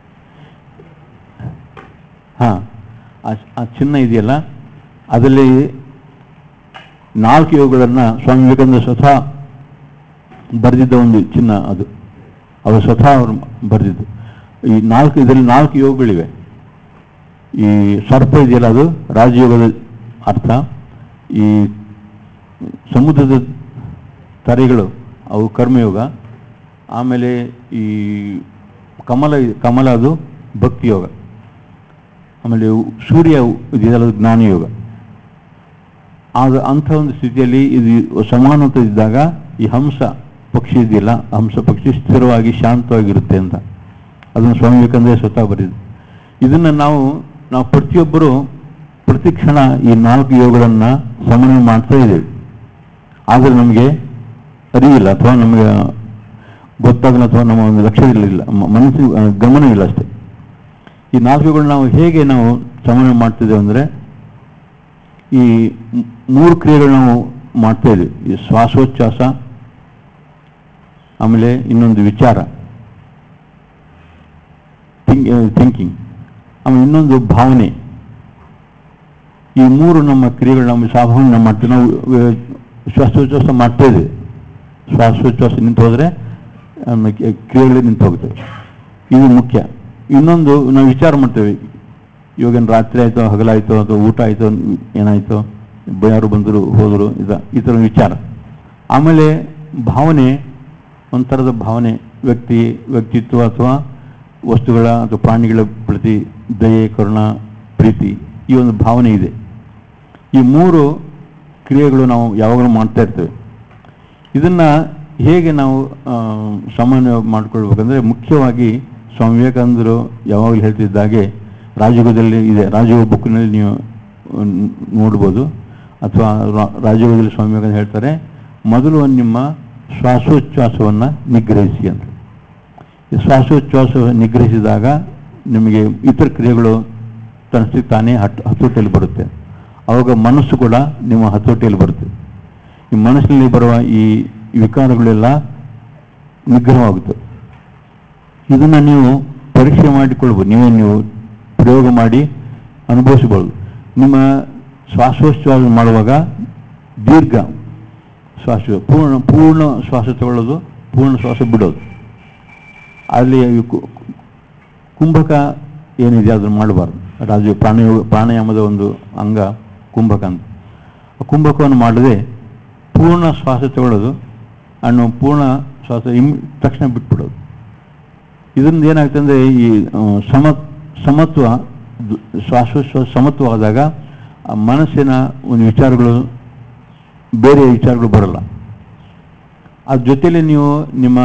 ಹಾಂ ಆ ಚಿಹ್ನೆ ಇದೆಯಲ್ಲ ಅದರಲ್ಲಿ ನಾಲ್ಕು ಯೋಗಗಳನ್ನು ಸ್ವಾಮಿ ವಿವೇಕಾನಂದ ಸ್ವತಃ ಬರೆದಿದ್ದ ಒಂದು ಚಿಹ್ನ ಅದು ಅವರು ಸ್ವತಃ ಅವರು ಬರೆದಿದ್ದು ಈ ನಾಲ್ಕು ಇದರಲ್ಲಿ ನಾಲ್ಕು ಯೋಗಗಳಿವೆ ಈ ಸರ್ಪ ಇದೆಯಲ್ಲ ಅದು ರಾಜಯೋಗದ ಅರ್ಥ ಈ ಸಮುದ್ರದ ತರೆಗಳು ಅವು ಕರ್ಮಯೋಗ ಆಮೇಲೆ ಈ ಕಮಲ ಕಮಲ ಅದು ಭಕ್ತಿಯೋಗ ಆಮೇಲೆ ಉ- ಸೂರ್ಯ ಇದೆಯಲ್ಲ ಅದು ಜ್ಞಾನಯೋಗ ಆಗ ಅಂಥ ಒಂದು ಸ್ಥಿತಿಯಲ್ಲಿ ಇದು ಸಮಾನತೆ ಇದ್ದಾಗ ಈ ಹಂಸ ಪಕ್ಷಿ ಇದೆಯಲ್ಲ ಹಂಸ ಪಕ್ಷಿ ಸ್ಥಿರವಾಗಿ ಶಾಂತವಾಗಿರುತ್ತೆ ಅಂತ ಅದನ್ನು ಸ್ವಾಮಿ ವಿವೇಕಾನಂದ ಸ್ವತಃ ಬರೆದಿದ್ದು ಇದನ್ನು ನಾವು ನಾವು ಪ್ರತಿಯೊಬ್ಬರು ಪ್ರತಿ ಕ್ಷಣ ಈ ನಾಲ್ಕು ಯೋಗಗಳನ್ನು ಸಮನ್ವಯ ಮಾಡ್ತಾ ಇದ್ದೇವೆ ಆದರೆ ನಮಗೆ ಅರಿವಿಲ್ಲ ಅಥವಾ ನಮಗೆ ಗೊತ್ತಾಗಲ್ಲ ಅಥವಾ ನಮ್ಮ ಒಂದು ಲಕ್ಷ್ಯದಲ್ಲಿಲ್ಲ ಮ- ಮನಸ್ಸಿನ ಆ, ಗಮನವಿಲ್ಲ ಅಷ್ಟೇ ಈ ನಾಲ್ಕುಗಳು ನಾವು ಹೇಗೆ ನಾವು ಸಮನ್ವಯ ಮಾಡ್ತಿದ್ದೇವೆ ಅಂದರೆ ಈ ಮ್- ಮೂರು ಕ್ರಿಯೆಗಳು ನಾವು ಮಾಡ್ತಾ ಇದ್ದೀವಿ ಈ ಶ್ವಾಸೋಚ್ಛ್ವಾಸ ಆಮೇಲೆ ಇನ್ನೊಂದು ವಿಚಾರ ಥಿಂಕಿಂಗ್ ಆಮೇಲೆ ಇನ್ನೊಂದು ಭಾವನೆ ಈ ಮೂರು ನಮ್ಮ ಕ್ರಿಯೆಗಳು ನಮ್ಮ ಸಾಮಾನ್ಯ ನಾವು ಮಾಡ್ತೀವಿ ನಾವು ಆ, ಶ್ವಾಸೋಚ್ಛ್ವಾಸ ಮಾಡ್ತಾ ಇದ್ದೀವಿ ಶ್ವಾಸೋಚ್ಛ್ವಾಸ ನಿಂತು ಹೋದರೆ ನಮ್ಮ ಕೆ- ಕ್ರಿಯೆಗಳು ನಿಂತು ಹೋಗ್ತವೆ ಇದು ಮುಖ್ಯ ಇನ್ನೊಂದು ನಾವು ವಿಚಾರ ಮಾಡ್ತೇವೆ ಇವಾಗ ರಾತ್ರಿ ಆಯಿತು ಹಗಲಾಯಿತು ಅಥವಾ ಊಟ ಆಯಿತು ಏನಾಯಿತು ಬ- ಯಾರು ಬಂದರು ಹೋದರು ಇದ ಈ ಥರ ವಿಚಾರ ಆಮೇಲೆ ಭಾವನೆ ಒಂಥರದ ಭಾವನೆ ವ್ಯಕ್ತಿ ವ್ಯಕ್ತಿತ್ವ ಅಥವಾ ವಸ್ತುಗಳ ಅಥವಾ ಪ್ರಾಣಿಗಳ ಪ್ರತಿ ದಯೆ ಕರುಣ ಪ್ರೀತಿ ಈ ಒಂದು ಭಾವನೆ ಇದೆ ಈ ಮೂರು ಕ್ರಿಯೆಗಳು ನಾವು ಯಾವಾಗಲೂ ಮಾಡ್ತಾ ಇರ್ತೇವೆ ಇದನ್ನ ಹೇಗೆ ನಾವು ಆ, ಸಮನ್ವಯ ಮಾಡ್ಕೊಳ್ಬೇಕಂದ್ರೆ ಮುಖ್ಯವಾಗಿ ಸ್ವಾಮಿ ವಿವೇಕಾನಂದರು ಯಾವಾಗಲೂ ಹೇಳ್ತಿದ್ದಾಗೆ ರಾಜಯೋಗದಲ್ಲಿ ಇದೆ ರಾಜಯೋಗ ಬುಕ್ಕಿನಲ್ಲಿ ನೀವು ಆ, ನೋಡ್ಬೋದು ಅಥವಾ ರಾ- ರಾಜಯೋಗದಲ್ಲಿ ಸ್ವಾಮಿ ವಿವೇಕಾನಂದ ಹೇಳ್ತಾರೆ ಮೊದಲು ನಿಮ್ಮ ಶ್ವಾಸೋಚ್ಛ್ವಾಸವನ್ನು ನಿಗ್ರಹಿಸಿ ಅಂತ ಈ ಶ್ವಾಸೋಚ್ಛ್ವಾಸ ನಿಗ್ರಹಿಸಿದಾಗ ನಿಮಗೆ ಇತರ ಕ್ರಿಯೆಗಳು ತನ್ನಷ್ಟಕ್ಕೆ ತಾನೇ ಹಟ್ ಹತೋಟಿಯಲ್ಲಿ ಬರುತ್ತೆ ಆವಾಗ ಮನಸ್ಸು ಕೂಡ ನಿಮ್ಮ ಹತೋಟಿಯಲ್ಲಿ ಬರುತ್ತೆ ಈ ಮನಸ್ಸಿನಲ್ಲಿ ಬರುವ ಈ ವಿಕಾರಗಳೆಲ್ಲ ನಿಗ್ರಹವಾಗುತ್ತೆ ಇದನ್ನು ನೀವು ಪರೀಕ್ಷೆ ಮಾಡಿಕೊಳ್ಬೋದು ನೀವೇ ನೀವು ಪ್ರಯೋಗ ಮಾಡಿ ಅನುಭವಿಸಬಹುದು ನಿಮ್ಮ ಶ್ವಾಸೋಚ್ಛ್ವಾಸ ಮಾಡುವಾಗ ದೀರ್ಘ ಶ್ವಾಸ ಪೂರ್ಣ ಪೂರ್ಣ ಶ್ವಾಸ ತಗೊಳ್ಳೋದು ಪೂರ್ಣ ಶ್ವಾಸ ಬಿಡೋದು ಅಲ್ಲಿ ಈ ಕು- ಕುಂಭಕ ಏನಿದೆ ಅದನ್ನು ಮಾಡಬಾರ್ದು ರಾಜ ಪ್ರಾಣಾಯೋಗ ಪ್ರಾಣಾಯಾಮದ ಒಂದು ಅಂಗ ಕುಂಭಕ ಅಂತ ಆ ಕುಂಭಕವನ್ನು ಮಾಡದೆ ಪೂರ್ಣ ಶ್ವಾಸ ತಗೊಳ್ಳೋದು ಅನ್ನು ಪೂರ್ಣ ಶ್ವಾಸ ಇಮ್ ತಕ್ಷಣ ಬಿಟ್ಬಿಡೋದು ಇದರಿಂದ ಏನಾಗ್ತದೆ ಅಂದರೆ ಈ ಆ, ಸಮ ಸಮತ್ವ ದ್- ಶ್ವಾಸೋಚ್ಛ್ವಾಸ ಸಮತ್ವವಾದಾಗ ಆ ಮನಸ್ಸಿನ ಒಂದು ವಿಚಾರಗಳು ಬೇರೆ ವಿಚಾರಗಳು ಬರಲ್ಲ ಅದ್ರ ಜೊತೆಯಲ್ಲಿ ನೀವು ನಿಮ್ಮ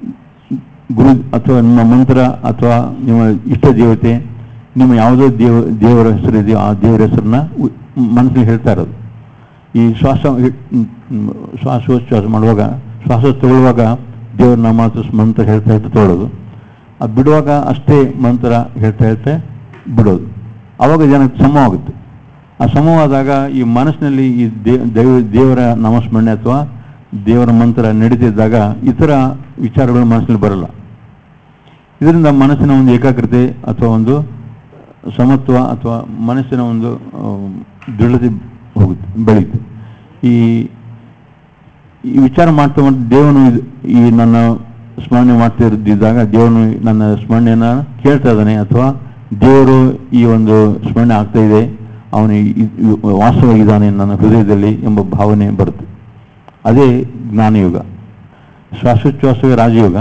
ಗುರು ಅಥವಾ ನಿಮ್ಮ ಮಂತ್ರ ಅಥವಾ ನಿಮ್ಮ ಇಷ್ಟ ದೇವತೆ ನಿಮ್ಮ ಯಾವುದೋ ದೇವ ದೇವರ ಹೆಸರಿದೆಯೋ ಆ ದೇವರ ಹೆಸರನ್ನ ಉ- ಮನಸ್ಸಿಗೆ ಹೇಳ್ತಾ ಇರೋದು ಈ ಶ್ವಾಸ ಹಿ- ಮ್, ಮ್, ಶ್ವಾಸೋಚ್ಛ್ವಾಸ ಮಾಡುವಾಗ ಶ್ವಾಸ ತಗೊಳ್ಳುವಾಗ ದೇವರ ನಾಮ ಅಥವಾ ಮಂತ್ರ ಹೇಳ್ತಾ ಹೇಳ್ತಾ ತಗೊಳ್ಳೋದು ಆ ಬಿಡುವಾಗ ಅಷ್ಟೇ ಮಂತ್ರ ಹೇಳ್ತಾ ಹೇಳ್ತಾ ಬಿಡೋದು ಆವಾಗ ಜನಕ್ಕೆ ಸಮವಾಗುತ್ತೆ ಆ ಸಮವಾದಾಗ ಈ ಮನಸ್ಸಿನಲ್ಲಿ ಈ ದೇ- ದೈವ ದೇವರ ನಾಮಸ್ಮರಣೆ ಅಥವಾ ದೇವರ ಮಂತ್ರ ನಡೀತಿದ್ದಾಗ ಇತರ ವಿಚಾರಗಳು ಮನಸ್ಸಿನಲ್ಲಿ ಬರಲ್ಲ ಇದರಿಂದ ಮನಸ್ಸಿನ ಒಂದು ಏಕಾಗ್ರತೆ ಅಥವಾ ಒಂದು ಸಮತ್ವ ಅಥವಾ ಮನಸ್ಸಿನ ಒಂದು ಆ, ದೃಢತೆ ಹೋಗುತ್ತೆ ಬೆಳೆಯುತ್ತೆ ಈ ಈ ವಿಚಾರ ಮಾಡ್ತಾ ಮಾಡ್ತಾ ದೇವನು ಇದು- ಈ ನನ್ನ ಸ್ಮರಣೆ ಮಾಡ್ತಾ ಇದ್ದಿದ್ದಾಗ ದೇವನು ನನ್ನ ಸ್ಮರಣೆಯನ್ನ ಕೇಳ್ತಾ ಇದ್ದಾನೆ ಅಥವಾ ದೇವರು ಈ ಒಂದು ಸ್ಮರಣೆ ಆಗ್ತಾ ಇದೆ ಅವನು ಈ- ಈ- ವಾಸವಾಗಿದ್ದಾನೆ ನನ್ನ ಹೃದಯದಲ್ಲಿ ಎಂಬ ಭಾವನೆ ಬರುತ್ತೆ ಅದೇ ಜ್ಞಾನಯುಗ ಶ್ವಾಸೋಚ್ಛ್ವಾಸವೇ ರಾಜಯೋಗ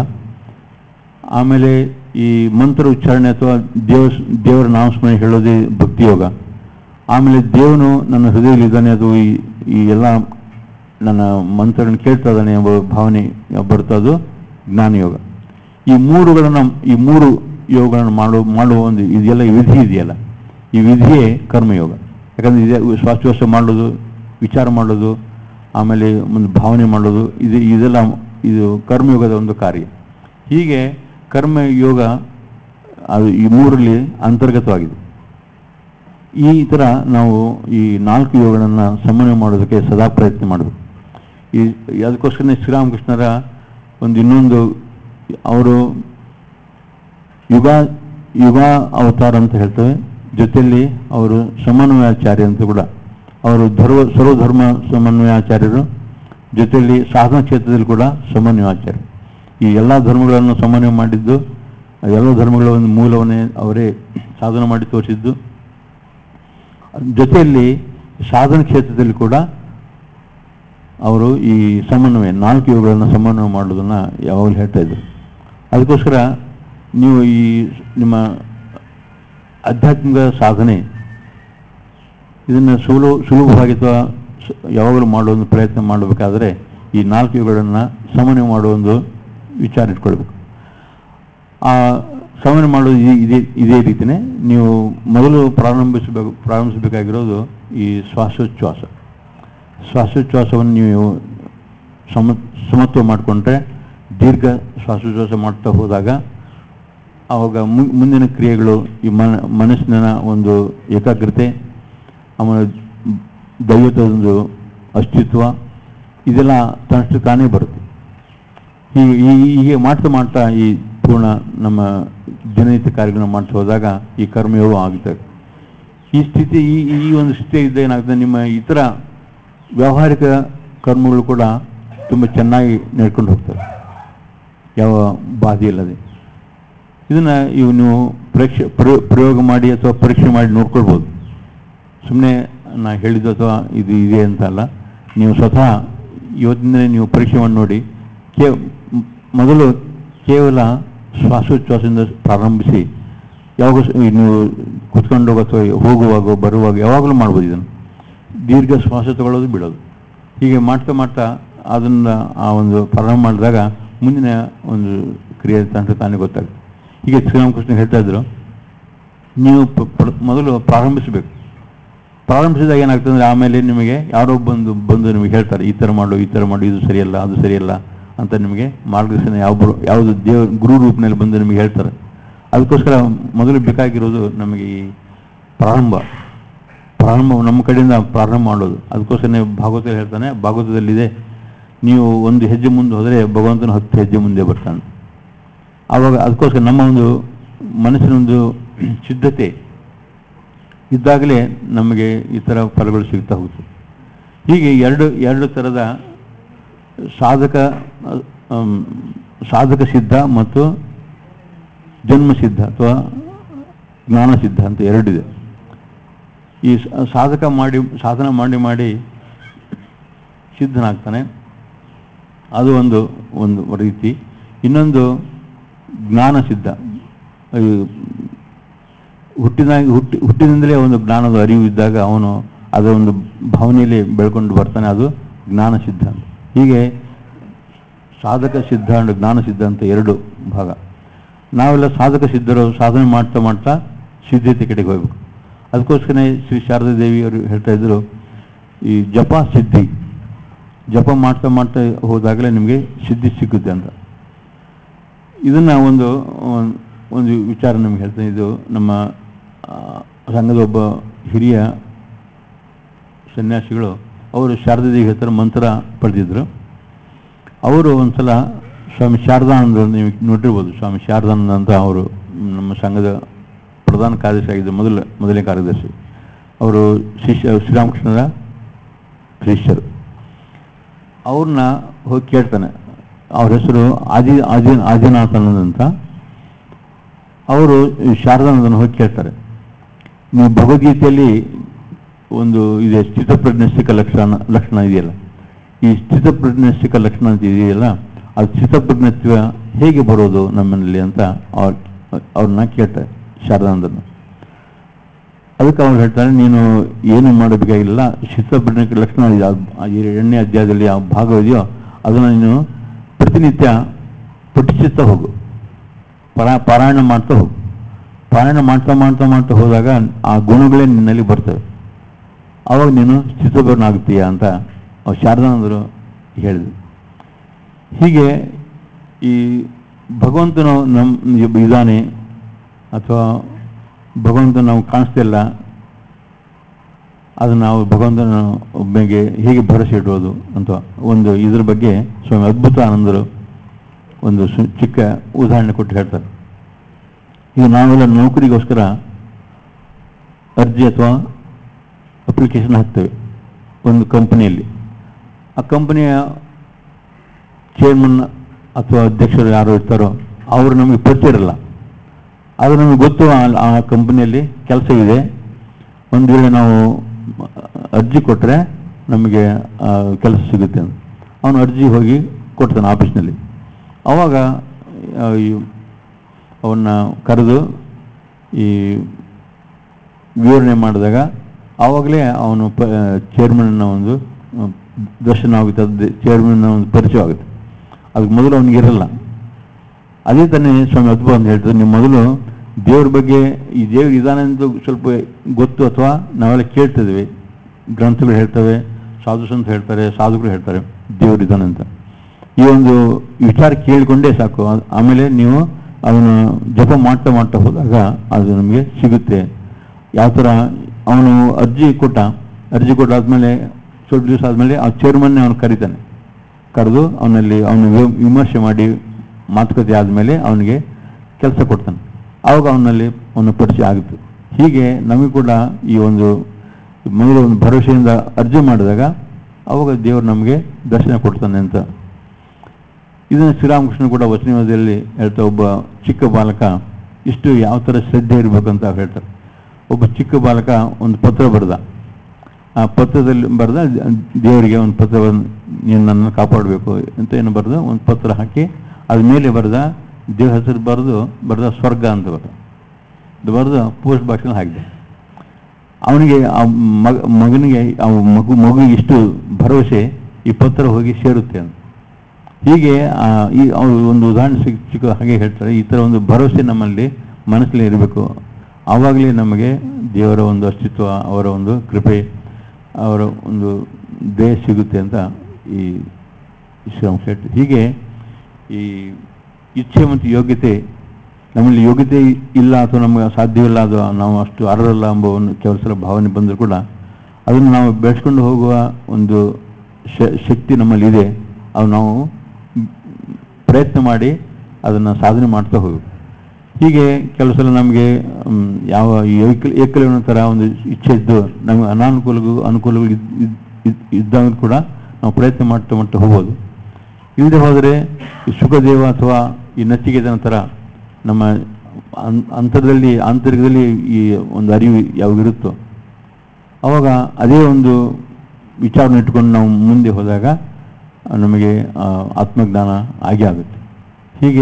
ಆಮೇಲೆ ಈ ಮಂತ್ರ ಉಚ್ಚಾರಣೆ ಅಥವಾ ದೇವ ದೇವರ ನಾಮಸ್ಮರಣೆ ಹೇಳೋದೇ ಭಕ್ತಿಯೋಗ ಆಮೇಲೆ ದೇವನು ನನ್ನ ಹೃದಯದಲ್ಲಿದ್ದಾನೆ ಅದು ಈ ಈ ಎಲ್ಲ ನನ್ನ ಮಂತ್ರಗಳನ್ನು ಕೇಳ್ತಾ ಇದ್ದಾನೆ ಎಂಬ ಭಾವನೆ ಬರ್ತಾ ಅದು ಜ್ಞಾನಯೋಗ ಈ ಮೂರುಗಳನ್ನು ಈ ಮೂರು ಯೋಗಗಳನ್ನು ಮಾಡೋ ಮಾಡುವ ಒಂದು ಇದೆಲ್ಲ ವಿಧಿ ಇದೆಯಲ್ಲ ಈ ವಿಧಿಯೇ ಕರ್ಮಯೋಗ ಯಾಕಂದ್ರೆ ಇದೆ ಶ್ವಾಸೋಚ್ಛ್ವಾಸ ಮಾಡೋದು ವಿಚಾರ ಮಾಡೋದು ಆಮೇಲೆ ಒಂದು ಭಾವನೆ ಮಾಡೋದು ಇದು ಇದೆಲ್ಲ ಇದು ಕರ್ಮಯೋಗದ ಒಂದು ಕಾರ್ಯ ಹೀಗೆ ಕರ್ಮಯೋಗ ಅದು ಈ ಮೂರಲ್ಲಿ ಅಂತರ್ಗತವಾಗಿದೆ ಈ ಥರ ನಾವು ಈ ನಾಲ್ಕು ಯೋಗಗಳನ್ನು ಸಮನ್ವಯ ಮಾಡೋದಕ್ಕೆ ಸದಾ ಪ್ರಯತ್ನ ಮಾಡಬೇಕು ಈ ಅದಕ್ಕೋಸ್ಕರನೇ ಶ್ರೀರಾಮಕೃಷ್ಣರ ಒಂದು ಇನ್ನೊಂದು ಅವರು ಯುಗ ಯುಗ ಅವತಾರ ಅಂತ ಹೇಳ್ತೇವೆ ಜೊತೆಯಲ್ಲಿ ಅವರು ಸಮನ್ವಯಾಚಾರ್ಯ ಅಂತ ಕೂಡ ಅವರು ಧರ್ವ ಸರ್ವಧರ್ಮ ಸಮನ್ವಯಾಚಾರ್ಯರು ಜೊತೆಯಲ್ಲಿ ಸಾಧನಾ ಕ್ಷೇತ್ರದಲ್ಲಿ ಕೂಡ ಸಮನ್ವಯಾಚಾರ್ಯ ಈ ಎಲ್ಲ ಧರ್ಮಗಳನ್ನು ಸಮನ್ವಯ ಮಾಡಿದ್ದು ಎಲ್ಲ ಧರ್ಮಗಳ ಒಂದು ಮೂಲವನ್ನೇ ಅವರೇ ಸಾಧನೆ ಮಾಡಿ ತೋರಿಸಿದ್ದು ಜೊತೆಯಲ್ಲಿ ಸಾಧನ ಕ್ಷೇತ್ರದಲ್ಲಿ ಕೂಡ ಅವರು ಈ ಸಮನ್ವಯ ನಾಲ್ಕು ಯೋಗಗಳನ್ನು ಸಮನ್ವಯ ಮಾಡೋದನ್ನು ಯಾವಾಗಲೂ ಹೇಳ್ತಾ ಇದ್ರು ಅದಕ್ಕೋಸ್ಕರ ನೀವು ಈ ನಿಮ್ಮ ಆಧ್ಯಾತ್ಮಿಕ ಸಾಧನೆ ಇದನ್ನು ಸುಲಭ ಸುಲಭವಾಗಿ ಅಥವಾ ಸ- ಯಾವಾಗಲೂ ಮಾಡೋ ಒಂದು ಪ್ರಯತ್ನ ಮಾಡಬೇಕಾದ್ರೆ ಈ ನಾಲ್ಕು ಯುಗಗಳನ್ನು ಸಮನ್ವಯ ಮಾಡುವ ಒಂದು ವಿಚಾರ ಇಟ್ಕೊಳ್ಬೇಕು ಆ ಸಾಮಾನ್ಯ ಮಾಡೋದು ಈ- ಇದೇ ಇದೇ ರೀತಿಯೇ ನೀವು ಮೊದಲು ಪ್ರಾರಂಭಿಸಬೇಕು ಪ್ರಾರಂಭಿಸಬೇಕಾಗಿರೋದು ಈ ಶ್ವಾಸೋಚ್ಛ್ವಾಸ ಶ್ವಾಸೋಚ್ಛ್ವಾಸವನ್ನು ನೀವು ಸಮ ಸಮತ್ವ ಮಾಡಿಕೊಂಡ್ರೆ ದೀರ್ಘ ಶ್ವಾಸೋಚ್ಛ್ವಾಸ ಮಾಡ್ತಾ ಹೋದಾಗ ಆವಾಗ ಮು- ಮುಂದಿನ ಕ್ರಿಯೆಗಳು ಈ ಮನ ಮನಸ್ಸಿನ ಒಂದು ಏಕಾಗ್ರತೆ ಆಮೇಲೆ ದೈವದ ಒಂದು ಅಸ್ತಿತ್ವ ಇದೆಲ್ಲ ತನ್ನಷ್ಟು ತಾನೇ ಬರುತ್ತೆ ಹೀಗೆ ಈ- ಹೀಗೆ ಮಾಡ್ತಾ ಮಾಡ್ತಾ ಈ ಪೂರ್ಣ ನಮ್ಮ ದಿನನಿತ್ಯ ಕಾರ್ಯಗಳನ್ನು ಮಾಡ್ತಾ ಹೋದಾಗ ಈ ಕರ್ಮಯೋಗ ಆಗುತ್ತದೆ ಈ ಸ್ಥಿತಿ ಈ ಈ ಒಂದು ಸ್ಥಿತಿ ಇದ್ದ ಏನಾಗ್ತದೆ ನಿಮ್ಮ ಇತರ ವ್ಯಾವಹಾರಿಕ ಕರ್ಮಗಳು ಕೂಡ ತುಂಬ ಚೆನ್ನಾಗಿ ನಡ್ಕೊಂಡು ಹೋಗ್ತವೆ ಯಾವ ಬಾಧೆ ಇಲ್ಲದೆ ಇದನ್ನು ಇವು ನೀವು ಪರೀಕ್ಷೆ ಪ್ರಯೋ- ಪ್ರಯೋಗ ಮಾಡಿ ಅಥವಾ ಪರೀಕ್ಷೆ ಮಾಡಿ ನೋಡ್ಕೊಳ್ಬೋದು ಸುಮ್ಮನೆ ನಾ ಹೇಳಿದ್ದು ಅಥವಾ ಇದು ಇದೆ ಅಂತ ಅಲ್ಲ ನೀವು ಸ್ವತಃ ಇವತ್ತಿನ ನೀವು ಪರೀಕ್ಷೆ ಮಾಡಿ ನೋಡಿ ಕೇ ಮ್- ಮೊದಲು ಕೇವಲ ಶ್ವಾಸೋಚ್ಛ್ವಾಸದಿಂದ ಪ್ರಾರಂಭಿಸಿ ಯಾವಾಗ ಸ- ಈ ನೀವು ಕುತ್ಕೊಂಡು ಅಥವಾ ಹೋಗುವಾಗ ಬರುವಾಗ ಯಾವಾಗಲೂ ಮಾಡ್ಬೋದು ಇದನ್ನು ದೀರ್ಘ ಶ್ವಾಸ ತಗೊಳ್ಳೋದು ಬಿಡೋದು ಹೀಗೆ ಮಾಡ್ತಾ ಮಾಡ್ತಾ ಅದನ್ನು ಆ ಒಂದು ಪ್ರಾರಂಭ ಮಾಡಿದಾಗ ಮುಂದಿನ ಒಂದು ಕ್ರಿಯೆ ತಂತ್ರ ತಾನೇ ಗೊತ್ತಾಗುತ್ತೆ ಹೀಗೆ ಶ್ರೀರಾಮಕೃಷ್ಣ ಹೇಳ್ತಾ ಇದ್ರು ನೀವು ಪ- ಪ್ರ- ಮೊದಲು ಪ್ರಾರಂಭಿಸಬೇಕು ಪ್ರಾರಂಭಿಸಿದಾಗ ಏನಾಗ್ತದೆ ಅಂದರೆ ಆಮೇಲೆ ನಿಮಗೆ ಯಾರೋ ಬಂದು ಬಂದು ನಿಮಗೆ ಹೇಳ್ತಾರೆ ಈ ಥರ ಮಾಡು ಈ ಥರ ಮಾಡು ಇದು ಸರಿಯಲ್ಲ ಅದು ಸರಿಯಲ್ಲ ಅಂತ ನಿಮಗೆ ಮಾರ್ಗದರ್ಶನ ಯಾವೊಬ್ಬರು ಯಾವುದು ದೇವ ಗುರು ರೂಪದಲ್ಲಿ ಬಂದು ನಿಮಗೆ ಹೇಳ್ತಾರೆ ಅದಕ್ಕೋಸ್ಕರ ಮೊದಲು ಬೇಕಾಗಿರೋದು ನಮಗೆ ಈ ಪ್ರಾರಂಭ ಪ್ರಾರಂಭ ನಮ್ಮ ಕಡೆಯಿಂದ ಪ್ರಾರಂಭ ಮಾಡೋದು ಅದಕ್ಕೋಸ್ಕರ ನೀವು ಭಾಗವತದಲ್ಲಿ ಹೇಳ್ತಾನೆ ಭಾಗವತದಲ್ಲಿದೆ ನೀವು ಒಂದು ಹೆಜ್ಜೆ ಮುಂದೆ ಹೋದರೆ ಭಗವಂತನ ಹತ್ತು ಹೆಜ್ಜೆ ಮುಂದೆ ಬರ್ತಾನೆ ಆವಾಗ ಅದಕ್ಕೋಸ್ಕರ ನಮ್ಮ ಒಂದು ಮನಸ್ಸಿನ ಒಂದು ಸಿದ್ಧತೆ ಇದ್ದಾಗಲೇ ನಮಗೆ ಈ ಥರ ಫಲಗಳು ಸಿಗ್ತಾ ಹೋಗ್ತದೆ ಹೀಗೆ ಎರಡು ಎರಡು ಥರದ ಸಾಧಕ ಅಮ್, ಸಾಧಕ ಸಿದ್ಧ ಮತ್ತು ಜನ್ಮ ಸಿದ್ಧ ಅಥವಾ ಜ್ಞಾನ ಸಿದ್ಧ ಅಂತ ಎರಡಿದೆ ಈ ಸ- ಸಾಧಕ ಮಾಡಿ ಸಾಧನ ಮಾಡಿ ಮಾಡಿ ಸಿದ್ಧನಾಗ್ತಾನೆ ಅದು ಒಂದು ಒಂದು ರೀತಿ ಇನ್ನೊಂದು ಜ್ಞಾನ ಸಿದ್ಧ ಈ ಹುಟ್ಟಿದಾಗ ಹುಟ್ಟಿ ಹುಟ್ಟಿನಿಂದಲೇ ಒಂದು ಜ್ಞಾನದ ಅರಿವು ಇದ್ದಾಗ ಅವನು ಅದರ ಒಂದು ಭಾವನೆಯಲ್ಲಿ ಬೆಳ್ಕೊಂಡು ಬರ್ತಾನೆ ಅದು ಜ್ಞಾನ ಸಿದ್ಧ ಅಂತ ಹೀಗೆ ಸಾಧಕ ಸಿದ್ಧ and ಜ್ಞಾನ ಸಿದ್ಧ ಅಂತ ಎರಡು ಭಾಗ ನಾವೆಲ್ಲ ಸಾಧಕ ಸಿದ್ಧರು ಸಾಧನೆ ಮಾಡ್ತಾ ಮಾಡ್ತಾ ಸಿದ್ಧತೆ ಕಡೆಗೆ ಹೋಗ್ಬೇಕು ಅದಕ್ಕೋಸ್ಕರ ಶ್ರೀ ಶಾರದಾ ದೇವಿ ಅವರು ಹೇಳ್ತಾ ಇದ್ರು ಈ ಜಪ ಸಿದ್ಧಿ ಜಪ ಮಾಡ್ತಾ ಮಾಡ್ತಾ ಹೋದಾಗಲೇ ನಿಮಗೆ ಸಿದ್ಧಿ ಸಿಗುತ್ತೆ ಅಂತ ಇದನ್ನ ಒಂದು ಒಂದ್- ಒಂದು ವಿಚಾರ ನಿಮ್ಗೆ ಹೇಳ್ತೇನೆ ಇದು ನಮ್ಮ ಆ, ಸಂಘದ ಒಬ್ಬ ಹಿರಿಯ ಸನ್ಯಾಸಿಗಳು ಅವರು ಶಾರದಾದೇವಿ ಹತ್ರ ಮಂತ್ರ ಪಡೆದಿದ್ರು ಅವರು ಒಂದ್ಸಲ ಸ್ವಾಮಿ ಶಾರದಾನಂದ ನೀವು ನೋಡಿರ್ಬೋದು ಸ್ವಾಮಿ ಶಾರದಾನಂದ ಅಂತ ಅವರು ನಮ್ಮ ಸಂಘದ ಪ್ರಧಾನ ಕಾರ್ಯದರ್ಶಿ ಆಗಿದ್ದರು ಮೊದಲ ಮೊದಲನೇ ಕಾರ್ಯದರ್ಶಿ ಅವರು ಶಿಷ್ಯ ಶ್ರೀರಾಮಕೃಷ್ಣರ ಶಿಷ್ಯರು ಅವ್ರನ್ನ ಹೋಗಿ ಕೇಳ್ತಾನೆ ಅವ್ರ ಹೆಸರು ಆದಿ ಆದಿ ಆದಿನಾಥನಂದ್ ಅಂತ ಅವರು ಈ ಶಾರದಾನಂದನ ಹೋಗಿ ಕೇಳ್ತಾರೆ ನೀವು ಭಗವದ್ಗೀತೆಯಲ್ಲಿ ಒಂದು ಇದೆ ಸ್ಥಿತಪ್ರಜ್ಞಸ್ತಿಕ ಲಕ್ಷಣ ಲಕ್ಷಣ ಇದೆಯಲ್ಲ ಈ ಸ್ಥಿತಪ್ರಜ್ಞಸ್ತಿಕ ಲಕ್ಷಣ ಅಂತ ಇದೆಯಲ್ಲ ಅದು ಸ್ಥಿತಪ್ರಜ್ಞತ್ವ ಹೇಗೆ ಬರೋದು ನಮ್ಮಲ್ಲಿ ಅಂತ ಅವ್ರ ಅವ್ರನ್ನ ಕೇಳ್ತಾರೆ ಶಾರದಾನಂದನ ಅದಕ್ಕೆ ಅವ್ರು ಹೇಳ್ತಾರೆ ನೀನು ಏನು ಮಾಡಬೇಕಾಗಿಲ್ಲ ಸ್ಥಿತಪ್ರಜ್ಞ ಲಕ್ಷಣ ಇದೆ ಆ- ಆ ಎರಡನೇ ಅಧ್ಯಾಯದಲ್ಲಿ ಯಾವ ಭಾಗ ಇದೆಯೋ ಅದನ್ನು ನೀನು ಪ್ರತಿನಿತ್ಯ ಪಠಿಸುತ್ತಾ ಹೋಗು ಪರಾ ಪಾರಾಯಣ ಮಾಡ್ತಾ ಹೋಗು ಪಾರಾಯಣ ಮಾಡ್ತಾ ಮಾಡ್ತಾ ಮಾಡ್ತಾ ಹೋದಾಗ ಆ ಗುಣಗಳೇ ನಿನ್ನಲ್ಲಿ ಬರ್ತವೆ ಆವಾಗ ನೀನು ಸ್ಥಿತಪರನಾಗ್ತೀಯ ಅಂತ ಅವ್ರು ಶಾರದಾನಂದರು ಹೇಳಿದ್ರು ಹೀಗೆ ಈ ಭಗವಂತನು ನಮ್ಮ ಇದ್ದಾನೆ ಅಥವಾ ಭಗವಂತ ನಾವು ಕಾಣಿಸ್ತಿಲ್ಲ ಅದು ನಾವು ಭಗವಂತನ ಒಬ್ಬನಿಗೆ ಹೇಗೆ ಭರವಸೆ ಇಡೋದು ಅಂತ ಒಂದು ಇದ್ರ ಬಗ್ಗೆ ಸ್ವಾಮಿ ಅದ್ಭುತ ಆನಂದರು ಒಂದು ಸು- ಚಿಕ್ಕ ಉದಾಹರಣೆ ಕೊಟ್ಟು ಹೇಳ್ತಾರೆ ಈಗ ನಾವೆಲ್ಲ ನೌಕರಿಗೋಸ್ಕರ ಅರ್ಜಿ ಅಥವಾ ಅಪ್ಲಿಕೇಶನ್ ಹಾಕ್ತೇವೆ ಒಂದು ಕಂಪನಿಯಲ್ಲಿ ಆ ಕಂಪನಿಯ ಚೇರ್ಮನ್ ಅಥವಾ ಅಧ್ಯಕ್ಷರು ಯಾರು ಇರ್ತಾರೋ ಅವರು ನಮಗೆ ಪರಿಚಯ ಇರಲ್ಲ ಆದರೆ ನಮಗೆ ಗೊತ್ತು ಆ- ಆ ಕಂಪನಿಯಲ್ಲಿ ಕೆಲಸ ಇದೆ ಒಂದು ವೇಳೆ ನಾವು ಅರ್ಜಿ ಕೊಟ್ಟರೆ ನಮಗೆ ಕೆಲಸ ಸಿಗುತ್ತೆ ಅಂತ ಅವನು ಅರ್ಜಿ ಹೋಗಿ ಕೊಡ್ತಾನೆ ಆಫೀಸ್ನಲ್ಲಿ ಆವಾಗ ಆ, ಈ ಅವನ್ನ ಕರೆದು ಈ ವಿವರಣೆ ಮಾಡಿದಾಗ ಆವಾಗಲೇ ಅವನು ಪ ಚೇರ್ಮನ್ನ ಒಂದು ಆ, ದರ್ಶನ ಆಗುತ್ತೆ ಅದು ಚೇರ್ಮನ್ನ ಒಂದು ಪರಿಚಯ ಆಗುತ್ತೆ ಅದಕ್ಕೆ ಮೊದಲು ಅವನಿಗೆ ಇರಲ್ಲ ಅದೇ ತಾನೇ ಸ್ವಾಮಿ ಅದ್ಭುತ ಅಂತ ಹೇಳ್ತಾರೆ ನೀವು ಮೊದಲು ದೇವ್ರ ಬಗ್ಗೆ ಈ ದೇವ್ರ ಇದಾನೆ ಅಂತ ಸ್ವಲ್ಪ ಗೊತ್ತು ಅಥವಾ ನಾವೆಲ್ಲ ಕೇಳ್ತಿದ್ವಿ ಗ್ರಂಥಗಳು ಹೇಳ್ತವೆ ಸಾಧು ಸಂತ ಹೇಳ್ತಾರೆ ಸಾಧುಗಳು ಹೇಳ್ತಾರೆ ದೇವ್ರು ಇದಾನೆ ಅಂತ ಈ ಒಂದು ವಿಚಾರ ಕೇಳಿಕೊಂಡೇ ಸಾಕು ಆ- ಆಮೇಲೆ ನೀವು ಅವನು ಜಪ ಮಾಡ್ತಾ ಮಾಡ್ತಾ ಹೋದಾಗ ಅದು ನಮಗೆ ಸಿಗುತ್ತೆ ಯಾವ ಥರ ಅವನು ಅರ್ಜಿ ಕೊಟ್ಟ ಅರ್ಜಿ ಕೊಟ್ಟಾದ್ಮೇಲೆ ಸ್ವಲ್ಪ ದಿವಸ ಆದಮೇಲೆ ಆ ಚೇರ್ಮನ್ನೇ ಅವನು ಕರೀತಾನೆ ಕರೆದು ಅವನಲ್ಲಿ ಅವನು ವಿ- ವಿಮರ್ಶೆ ಮಾಡಿ ಮಾತುಕತೆ ಆದಮೇಲೆ ಅವನಿಗೆ ಕೆಲಸ ಕೊಡ್ತಾನೆ ಆವಾಗ ಅವನಲ್ಲಿ ಅವನ ಪರಿಚಯ ಆಗುತ್ತೆ ಹೀಗೆ ನಮಗೆ ಕೂಡ ಈ ಒಂದು ಮೊದಲು ಒಂದು ಭರವಸೆಯಿಂದ ಅರ್ಜಿ ಮಾಡಿದಾಗ ಅವಾಗ ದೇವರು ನಮಗೆ ದರ್ಶನ ಕೊಡ್ತಾನೆ ಅಂತ ಇದನ್ನು ಶ್ರೀರಾಮಕೃಷ್ಣ ಕೂಡ ವಚನದಲ್ಲಿ ಹೇಳ್ತಾ ಒಬ್ಬ ಚಿಕ್ಕ ಬಾಲಕ ಇಷ್ಟು ಯಾವ ಥರ ಶ್ರದ್ಧೆ ಇರಬೇಕಂತ ಹೇಳ್ತಾರೆ ಒಬ್ಬ ಚಿಕ್ಕ ಬಾಲಕ ಒಂದು ಪತ್ರ ಬರೆದ ಆ ಪತ್ರದಲ್ಲಿ ಬರೆದ ದೇವರಿಗೆ ಒಂದು ಪತ್ರ ನೀನು ನನ್ನನ್ನು ಕಾಪಾಡಬೇಕು ಅಂತ ಏನು ಬರೆದ ಒಂದು ಪತ್ರ ಹಾಕಿ ಅದ್ರ ಮೇಲೆ ಬರೆದ ದೇವ್ರ ಹೆಸರು ಬರೆದು ಬರೆದ ಸ್ವರ್ಗ ಅಂತ ಬರೆದ ಅದು ಬರೆದು ಪೋಸ್ಟ್ ಬಾಕ್ಸಲ್ಲಿ ಹಾಕಿದೆ ಅವನಿಗೆ ಆ ಮಗ ಮಗನಿಗೆ ಆ ಮಗು ಮಗುವಿಗೆ ಇಷ್ಟು ಭರವಸೆ ಈ ಪತ್ರ ಹೋಗಿ ಸೇರುತ್ತೆ ಅಂತ ಹೀಗೆ ಆ, ಈ ಅವರು ಒಂದು ಉದಾಹರಣೆ ಸಿಕ್ ಚಿಕ್ಕ ಹಾಗೆ ಹೇಳ್ತಾರೆ ಈ ಥರ ಒಂದು ಭರವಸೆ ನಮ್ಮಲ್ಲಿ ಮನಸ್ಸಲ್ಲಿ ಇರಬೇಕು ಆವಾಗಲೇ ನಮಗೆ ದೇವರ ಒಂದು ಅಸ್ತಿತ್ವ ಅವರ ಒಂದು ಕೃಪೆ ಅವರ ಒಂದು ದೇಹ ಸಿಗುತ್ತೆ ಅಂತ ಈ ಶ್ರೀರಾಮ್ ಶೆಟ್ಟಿ ಹೀಗೆ ಈ ಇಚ್ಛೆ ಮತ್ತು ಯೋಗ್ಯತೆ ನಮ್ಮಲ್ಲಿ ಯೋಗ್ಯತೆ ಇಲ್ಲ ಅಥವಾ ನಮಗೆ ಸಾಧ್ಯವಿಲ್ಲ ಅದು ನಾವು ಅಷ್ಟು ಅರ್ಹರಲ್ಲ ಎಂಬ ಒಂದು ಕೆಲವು ಸಲ ಭಾವನೆ ಬಂದರೂ ಕೂಡ ಅದನ್ನು ನಾವು ಬೆಳೆಸ್ಕೊಂಡು ಹೋಗುವ ಒಂದು ಶ- ಶಕ್ತಿ ನಮ್ಮಲ್ಲಿದೆ ಅದು ನಾವು ಪ್ರಯತ್ನ ಮಾಡಿ ಅದನ್ನು ಸಾಧನೆ ಮಾಡ್ತಾ ಹೋಗಬೇಕು ಹೀಗೆ ಕೆಲವು ಸಲ ನಮಗೆ ಮ್, ಯಾವ ಈ ಏಕಲ್ ಏಕಲವ್ಯನ ಥರ ಒಂದು ಇಚ್ಛೆ ಇದ್ದು ನಮಗೆ ಅನಾನುಕೂಲಗಳು ಅನುಕೂಲಗಳು ಇದ್- ಇದ್- ಇದ್- ಇದ್ದಾಗ ಕೂಡ ನಾವು ಪ್ರಯತ್ನ ಮಾಡ್ತಾ ಮಾಡ್ತಾ ಹೋಗ್ಬೋದು ಇಲ್ಲದೆ ಹೋದರೆ ಈ ಸುಖದೇವ ಅಥವಾ ಈ ನಚಿಕೇತನ ಥರ ನಮ್ಮ ಅನ್- ಅಂತರದಲ್ಲಿ ಆಂತರಿಕದಲ್ಲಿ ಈ ಒಂದು ಅರಿವು ಯಾವಾಗಿರುತ್ತೋ ಅವಾಗ ಅದೇ ಒಂದು ವಿಚಾರನ ಇಟ್ಕೊಂಡು ನಾವು ಮುಂದೆ ಹೋದಾಗ ಆ, ನಮಗೆ ಆ, ಆತ್ಮಜ್ಞಾನ ಆಗೇ ಆಗುತ್ತೆ ಹೀಗೆ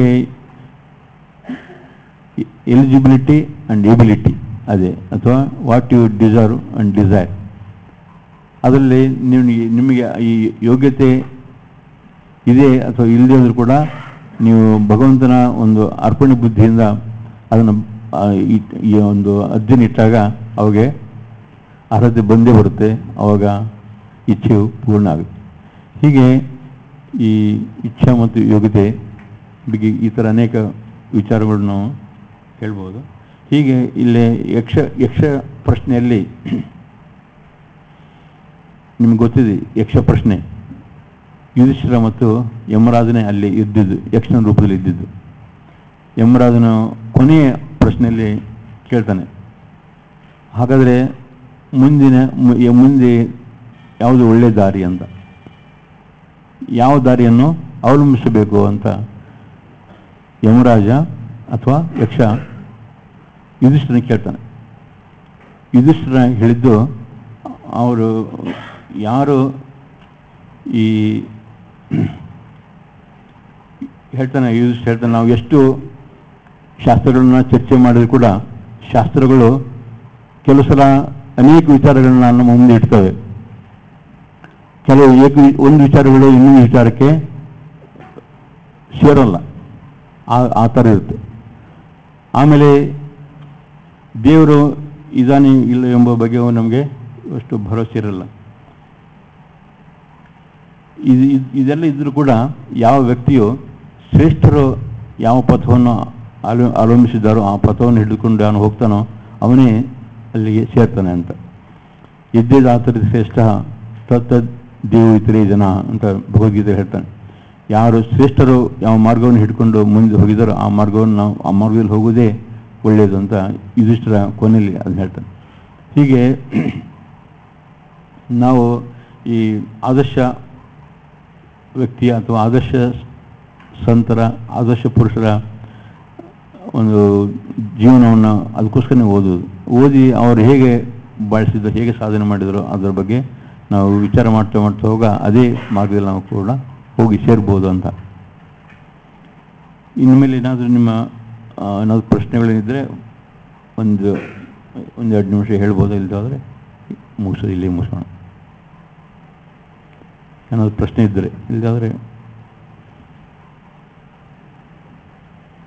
ಎಲಿಜಿಬಿಲಿಟಿ ಆ್ಯಂಡ್ ಎಬಿಲಿಟಿ ಅದೇ ಅಥವಾ what you deserve and desire ಅದರಲ್ಲಿ ನಿಮಗೆ ನಿಮಗೆ ಈ ಯೋಗ್ಯತೆ ಇದೆ ಅಥವಾ ಇಲ್ಲದೆ ಹೋದರೂ ಕೂಡ ನೀವು ಭಗವಂತನ ಒಂದು ಅರ್ಪಣೆ ಬುದ್ಧಿಯಿಂದ ಅದನ್ನು ಆ, ಈ- ಈ ಒಂದು ಅರ್ಜುನ ಇಟ್ಟಾಗ ಅವಾಗೆ ಅರ್ಹತೆ ಬಂದೇ ಬರುತ್ತೆ ಅವಾಗ ಇಚ್ಛೆಯು ಪೂರ್ಣ ಆಗುತ್ತೆ ಹೀಗೆ ಈ ಇಚ್ಛಾ ಮತ್ತು ಯೋಗ್ಯತೆ ಬಗ್ಗೆ ಈ ಥರ ಅನೇಕ ವಿಚಾರಗಳನ್ನು ನಾವು ಹೇಳ್ಬೋದು ಹೀಗೆ ಇಲ್ಲಿ ಯಕ್ಷ ಯಕ್ಷ ಪ್ರಶ್ನೆಯಲ್ಲಿ ನಿಮ್ಗೆ ಗೊತ್ತಿದೆ ಯಕ್ಷ ಪ್ರಶ್ನೆ ಯುಧಿಷ್ಠಿರ ಮತ್ತು ಯಮರಾಜನೇ ಅಲ್ಲಿ ಇದ್ದಿದ್ದು ಯಕ್ಷನ ರೂಪದಲ್ಲಿ ಇದ್ದಿದ್ದು ಯಮರಾಜನ ಕೊನೆಯ ಪ್ರಶ್ನೆಯಲ್ಲಿ ಕೇಳ್ತಾನೆ ಹಾಗಾದರೆ ಮುಂದಿನ ಮು- ಯ- ಮುಂದೆ ಯಾವುದು ಒಳ್ಳೆಯ ದಾರಿ ಅಂತ ಯಾವ ದಾರಿಯನ್ನು ಅವಲಂಬಿಸಬೇಕು ಅಂತ ಯಮರಾಜ ಅಥವಾ ಯಕ್ಷ ಯುಧಿಷ್ಠಿರನ ಕೇಳ್ತಾನೆ ಯುಧಿಷ್ಠಿರ ಹೇಳಿದ್ದು ಅವರು ಯಾರು ಈ ಹೇಳ್ತಾನೆ ಯೂಸ್ ಹೇಳ್ತಾನೆ ನಾವು ಎಷ್ಟು ಶಾಸ್ತ್ರಗಳನ್ನ ಚರ್ಚೆ ಮಾಡಿದ್ರು ಕೂಡ ಶಾಸ್ತ್ರಗಳು ಕೆಲವು ಸಲ ಅನೇಕ ವಿಚಾರಗಳನ್ನ ನಮ್ಮ ಮುಂದೆ ಇಡ್ತವೆ ಕೆಲವು ಏಕ ಒಂದು ವಿಚಾರಗಳು ಇನ್ನೊಂದು ವಿಚಾರಕ್ಕೆ ಸೇರಲ್ಲ ಆ ಆ ಥರ ಇರುತ್ತೆ ಆಮೇಲೆ ದೇವರು ಇದಾನೆ ಇಲ್ಲ ಎಂಬ ಬಗ್ಗೆ ನಮಗೆ ಅಷ್ಟು ಭರವಸೆ ಇರಲ್ಲ ಇದು ಇದ್- ಇದೆಲ್ಲ ಇದ್ರೂ ಕೂಡ ಯಾವ ವ್ಯಕ್ತಿಯು ಶ್ರೇಷ್ಠರು ಯಾವ ಪಥವನ್ನು ಆಲ ಅವಲಂಬಿಸಿದ್ದಾರೋ ಆ ಪಥವನ್ನು ಹಿಡಿದುಕೊಂಡು ಅವನು ಹೋಗ್ತಾನೋ ಅವನೇ ಅಲ್ಲಿಗೆ ಸೇರ್ತಾನೆ ಅಂತ ಯಜ್ಞದಾತರಿ ಶ್ರೇಷ್ಠ ತತ್ತದ್ ದೇವು ಇತರೇ ಜನ ಅಂತ ಭಗವದ್ಗೀತೆ ಹೇಳ್ತಾನೆ ಯಾರು ಶ್ರೇಷ್ಠರು ಯಾವ ಮಾರ್ಗವನ್ನು ಹಿಡ್ಕೊಂಡು ಮುಂದೆ ಹೋಗಿದ್ದಾರೋ ಆ ಮಾರ್ಗವನ್ನು ನಾವು ಆ ಮಾರ್ಗದಲ್ಲಿ ಹೋಗುವುದೇ ಒಳ್ಳೆಯದು ಅಂತ ಯುಧಿಷ್ಠಿರ ಕೊನೆಯಲ್ಲಿ ಅದನ್ನ ಹೇಳ್ತಾನೆ ಹೀಗೆ ನಾವು ಈ ಆದರ್ಶ ವ್ಯಕ್ತಿಯ ಅಥವಾ ಆದರ್ಶ ಸಂತರ ಆದರ್ಶ ಪುರುಷರ ಒಂದು ಜೀವನವನ್ನು ಅದಕ್ಕೋಸ್ಕರನೇ ಓದೋದು ಓದಿ ಅವರು ಹೇಗೆ ಬಾಳಿಸಿದ್ರು ಹೇಗೆ ಸಾಧನೆ ಮಾಡಿದರು ಅದರ ಬಗ್ಗೆ ನಾವು ವಿಚಾರ ಮಾಡ್ತಾ ಮಾಡ್ತಾ ಹೋಗ ಅದೇ ಮಾರ್ಗದಲ್ಲಿ ನಾವು ಕೂಡ ಹೋಗಿ ಸೇರ್ಬೋದು ಅಂತ ಇನ್ನು ಮೇಲೆ ಏನಾದರೂ ನಿಮ್ಮ ಆ, ಏನಾದರೂ ಪ್ರಶ್ನೆಗಳೇನಿದ್ದರೆ ಒಂದು ಒಂದು ಎರಡು ನಿಮಿಷ ಹೇಳ್ಬೋದು ಇಲ್ಲದಾದರೆ ಮುಗಿಸೋದು ಇಲ್ಲಿ ಮುಗಿಸೋಣ ಏನಾದರೂ ಪ್ರಶ್ನೆ ಇದ್ದರೆ ಇಲ್ಲದಾದರೆ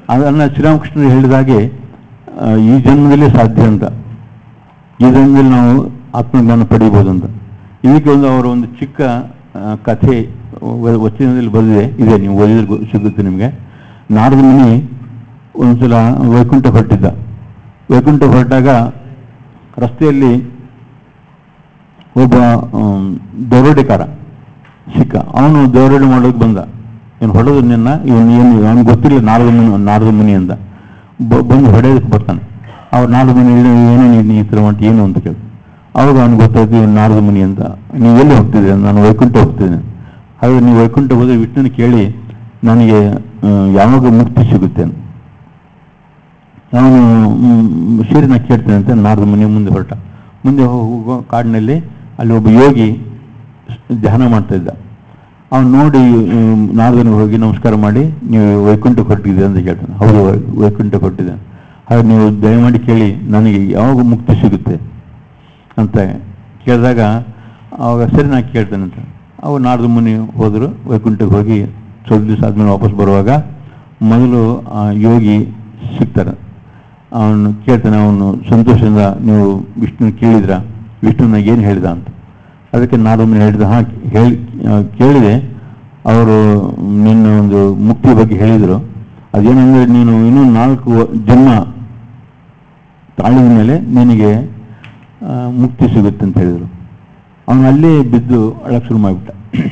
ಅದನ್ನು ಶ್ರೀರಾಮಕೃಷ್ಣರು ಹೇಳಿದ ಹಾಗೆ ಆ, ಈ ಜನ್ಮದಲ್ಲೇ ಸಾಧ್ಯ ಅಂತ ಈ ಜನ್ಮದಲ್ಲಿ ನಾವು ಆತ್ಮಜ್ಞಾನ ಪಡೀಬೋದು ಅಂತ ಇದಕ್ಕೆ ಒಂದು ಅವರ ಒಂದು ಚಿಕ್ಕ ಆ, ಕಥೆ ವ- ವಚನದಲ್ಲಿ ಬಂದಿದೆ ಇದೆ ನೀವು ಓದಿದ್ರೆ ಗೊ- ಸಿಗುತ್ತೆ ನಿಮಗೆ ನಾರದ ಮುನಿ ಒಂದ್ಸಲ ವೈಕುಂಠ ಹೊರಟಿದ್ದ ವೈಕುಂಠ ಹೊರಟಾಗ ರಸ್ತೆಯಲ್ಲಿ ಒಬ್ಬ ಆಮ್, ದರೋಡೆಕಾರ ಸಿಕ್ಕ ಅವನು ದರೋಡೆ ಮಾಡೋಕೆ ಬಂದ ಇವನು ಹೊಡೆದು ನಿನ್ನ ಇವನು ಏನು ಅವನಿಗೆ ಗೊತ್ತಿಲ್ಲ ನಾರದ ಮುನಿ ನಾರದ ಮುನಿ ಅಂತ ಬ- ಬಂದು ಹೊಡೆಯೋದಕ್ಕೆ ಬರ್ತಾನೆ ಅವ್ರು ನಾರದ ಮುನಿ ಏನು ಏನೋ ನೀನು ಈ ಥರ ಮಾಡಿ ಏನು ಅಂತ ಕೇಳಿ ಅವಾಗ ಅವ್ನಿಗೆ ಗೊತ್ತಾಯ್ತು ಇವನು ನಾರದ ಮುನಿ ಅಂತ ನೀವು ಎಲ್ಲಿ ಹೋಗ್ತಿದ್ದೆ ನಾನು ವೈಕುಂಠ ಹೋಗ್ತಿದ್ದೇನೆ ಹಾಗೆ ನೀವು ವೈಕುಂಠ ಹೋದ್ರೆ ವಿಷ್ಣುನ ಕೇಳಿ ನನಗೆ ಆ, ಯಾವಾಗ ಮುಕ್ತಿ ಸಿಗುತ್ತೆ ಅಂತ ಅವನು ಮ್, ಸರಿ ನಾ ಕೇಳ್ತೇನೆ ಅಂತ ನಾರದ ಮನೆ ಮುಂದೆ ಹೊರಟ ಮುಂದೆ ಹೋಗೋ ಕಾಡಿನಲ್ಲಿ ಅಲ್ಲಿ ಒಬ್ಬ ಯೋಗಿ ಧ್ಯಾನ ಮಾಡ್ತಾ ಇದ್ದ ಅವನು ನೋಡಿ ಮ್, ನಾರದನಿಗೆ ಹೋಗಿ ನಮಸ್ಕಾರ ಮಾಡಿ ನೀವು ವೈಕುಂಠಕ್ಕೆ ಹೊರಟಿದ್ದೆ ಅಂತ ಕೇಳ್ತಾನೆ ಹೌದು ವೈ- ವೈಕುಂಠಕ್ಕೆ ಹೊರಟಿದ್ದೆ ಹಾಗೆ ನೀವು ದಯಮಾಡಿ ಕೇಳಿ ನನಗೆ ಯಾವಾಗ ಮುಕ್ತಿ ಸಿಗುತ್ತೆ ಅಂತ ಕೇಳಿದಾಗ ಅವಾಗ ಸರಿ ನಾ ಕೇಳ್ತೇನೆ ಅಂತ ಅವಾಗ ನಾರದ ಮುನಿ ಹೋದರು ವೈಕುಂಠಕ್ಕೆ ಹೋಗಿ ಸ್ವಲ್ಪ ದಿವಸ ಆದ್ಮೇಲೆ ವಾಪಸ್ ಬರುವಾಗ ಮೊದಲು ಆ ಯೋಗಿ ಸಿಗ್ತಾರೆ ಅವನು ಕೇಳ್ತಾನೆ ಅವನು ಸಂತೋಷದಿಂದ ನೀವು ವಿಷ್ಣು ಕೇಳಿದ್ರ ವಿಷ್ಣುನ ಏನು ಹೇಳಿದ ಅಂತ ಅದಕ್ಕೆ ನಾರದ ಮುನಿ ಹೇಳಿದ ಹಾಂ ಹೇಳಿ ಆ, ಕೇಳಿದೆ ಅವರು ನಿನ್ನ ಒಂದು ಮುಕ್ತಿ ಬಗ್ಗೆ ಹೇಳಿದರು ಅದೇನೆಂದರೆ ನೀನು ಇನ್ನೂ ನಾಲ್ಕು ವ- ಜನ್ಮ ತಾಳಿದ ಮೇಲೆ ನಿನಗೆ ಆ, ಮುಕ್ತಿ ಸಿಗುತ್ತೆ ಅಂತ ಹೇಳಿದರು ಅವನು ಅಲ್ಲೇ ಬಿದ್ದು ಅಳಕ್ಕೆ ಶುರು ಮಾಡಿಬಿಟ್ಟ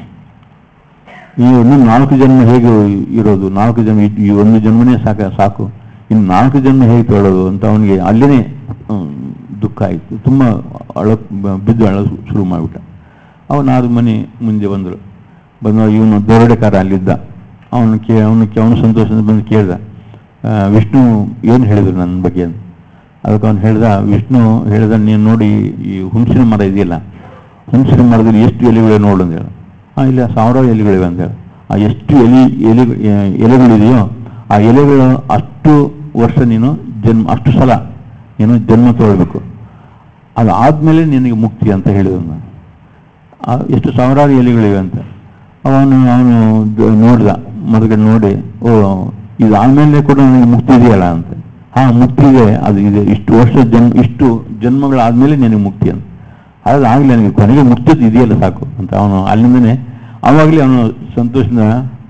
ಈ ಒಂದು ನಾಲ್ಕು ಜನ್ಮ ಹೇಗೆ ಇರೋದು ನಾಲ್ಕು ಜನ್ಮ ಈ- ಈ ಒಂದು ಜನ್ಮನೇ ಸಾಕ ಸಾಕು ಇನ್ನು ನಾಲ್ಕು ಜನ್ಮ ಹೇಗೆ ತೊಳೋದು ಅಂತ ಅವನಿಗೆ ಅಲ್ಲೇ ದುಃಖ ಆಯಿತು ತುಂಬ ಅಳ ಬ- ಬಿದ್ದು ಅಳ ಶುರು ಮಾಡಿಬಿಟ್ಟ ಅವನು ಆದ ಮನೆ ಮುಂದೆ ಬಂದರು ಬಂದ ಇವನು ದರೋಡೆಕಾರ ಅಲ್ಲಿದ್ದ ಅವನು ಕೇ ಅವನು ಅವನು ಸಂತೋಷದಿಂದ ಬಂದು ಕೇಳ್ದ ಆ, ವಿಷ್ಣು ಏನು ಹೇಳಿದರು ನನ್ನ ಬಗ್ಗೆ ಅಂತ ಅದಕ್ಕೆ ಅವನು ಹೇಳ್ದ ವಿಷ್ಣು ಹೇಳ್ದ ನೀನು ನೋಡಿ ಈ ಹುಣಸಿನ ಮರ ಇದೆಯಲ್ಲ ಹುಣಸಿನ ಮರದಲ್ಲಿ ಎಷ್ಟು ಎಲೆಗಳಿವೆ ನೋಡು ಅಂತ ಹೇಳ ಹಾಂ ಇಲ್ಲ ಸಾವಿರಾರು ಎಲೆಗಳಿವೆ ಅಂತ ಹೇಳ ಆ ಎಷ್ಟು ಎಲೆ ಎಲೆ ಎಲೆಗಳಿದೆಯೋ ಆ ಎಲೆಗಳು ಅಷ್ಟು ವರ್ಷ ನೀನು ಜನ್ಮ ಅಷ್ಟು ಸಲ ನೀನು ಜನ್ಮ ತೊಗೊಳ್ಬೇಕು ಅದು ಆದಮೇಲೆ ನಿನಗೆ ಮುಕ್ತಿ ಅಂತ ಹೇಳಿದ ನಾನು ಆ ಎಷ್ಟು ಸಾವಿರಾರು ಎಲೆಗಳಿವೆ ಅಂತ ಅವನು ಅವನು ದ- ನೋಡ್ದ ಮರಗಡೆ ನೋಡಿ ಓ ಇದು ಆಮೇಲೆ ಕೂಡ ನನಗೆ ಮುಕ್ತಿ ಇದೆಯಲ್ಲ ಅಂತ ಹಾ ಮುಕ್ತಿ ಇದೆ ಅದು ಇದೆ ಇಷ್ಟು ವರ್ಷ ಜನ್ಮ ಇಷ್ಟು ಜನ್ಮಗಳಾದ್ಮೇಲೆ ನಿನಗೆ ಮುಕ್ತಿ ಅಂತ ಅದು ಆಗಲಿ ನನಗೆ ಕೊನೆಗೆ ಮುಕ್ತಿ ಇದೆಯಲ್ಲ ಸಾಕು ಅಂತ ಅವನು ಅಲ್ಲಿಂದನೇ ಆವಾಗಲೇ ಅವನು ಸಂತೋಷದಿಂದ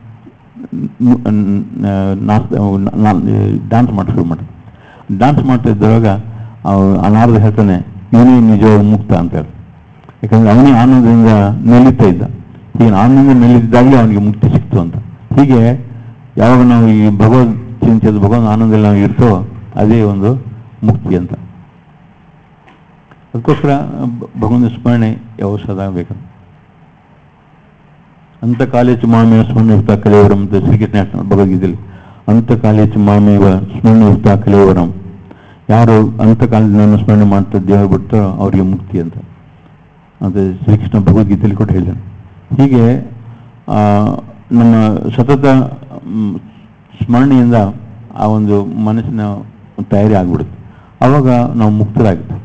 ಡ್ಯಾನ್ಸ್ ಮಾಡಿ ಶುರು ಮಾಡಿ ಡ್ಯಾನ್ಸ್ ಮಾಡ್ತಾ ಇದ್ದಾಗ ಅನಾರದ ಹೇಳ್ತಾನೆ ಇವನೇ ನಿಜವಾಗ ಮುಕ್ತ ಅಂತ ಹೇಳಿ ಯಾಕಂದ್ರೆ ಅವನೇ ಆನಂದದಿಂದ ನೆಲಿತಾ ಇದ್ದ ಹೀಗೆ ಆನಂದದಿಂದ ನೆಲಿದ್ದಾಗಲೇ ಅವನಿಗೆ ಮುಕ್ತಿ ಸಿಕ್ತು ಅಂತ ಹೀಗೆ ಯಾವಾಗ ನಾವು ಈ ಭಗವದ್ ಚಿಂತೆ ಭಗವಂತ ಆನಂದದಲ್ಲಿ ನಾವು ಇರ್ತೋ ಅದೇ ಒಂದು ಮುಕ್ತಿ ಅಂತ ಅದಕ್ಕೋಸ್ಕರ ಭ- ಭಗವಂತನ ಸ್ಮರಣೆ ಯಾವ ಸದಾ ಬೇಕು ಅಂತ ಕಾಲೇಜು ಮಾಮೇವ ಸ್ಮರಣಯುಕ್ತ ಕಲೆಯವರಂ ಅಂತ ಶ್ರೀಕೃಷ್ಣ ಹೇಳ್ತಾನೆ ಭಗವದ್ಗೀತೆಯಲ್ಲಿ ಅಂತ ಕಾಲೇಜು ಮಾಮೇವ ಸ್ಮರಣಯುಕ್ತ ಕಲೆಯವರಂ ಯಾರು ಅಂತ ಕಾಲದಿಂದ ನನ್ನ ಸ್ಮರಣೆ ಮಾಡ್ತಾ ದೇಹ ಬಿಡ್ತಾರೋ ಅವರಿಗೆ ಮುಕ್ತಿ ಅಂತ ಅಂತ ಶ್ರೀಕೃಷ್ಣ ಭಗವದ್ಗೀತೆಯಲ್ಲಿ ಕೂಡ ಹೇಳಿದ್ದಾನೆ ಹೀಗೆ ಆ, ನಮ್ಮ ಸತತ ಮ್, ಸ್ಮರಣೆಯಿಂದ ಆ ಒಂದು ಮನಸ್ಸಿನ ತಯಾರಿ ಆಗ್ಬಿಡುತ್ತೆ ಆವಾಗ ನಾವು ಮುಕ್ತರಾಗ್ತೀವಿ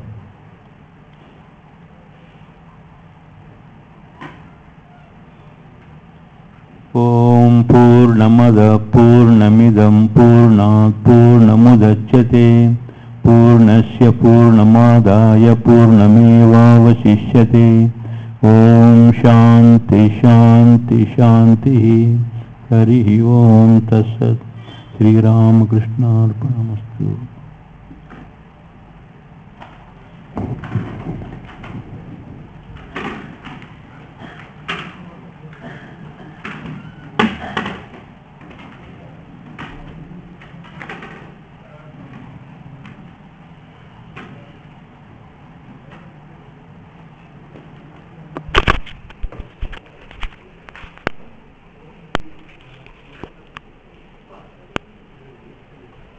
ಓಂ ಪೂರ್ಣಮದ ಪೂರ್ಣಮಿದಂ ಪೂರ್ಣಾತ್ ಪೂರ್ಣಮುದಚ್ಯತೆ ಪೂರ್ಣಸ್ಯ ಪೂರ್ಣಮಾದಾಯ ಪೂರ್ಣಮೇವಾವಶಿಷ್ಯತೆ ಓಂ ಶಾಂತಿ ಶಾಂತಿ ಶಾಂತಿ ಹರಿ ಓಂ ತತ್ಸತ್ ಶ್ರೀರಾಮಕೃಷ್ಣಾರ್ಪಣಮಸ್ತು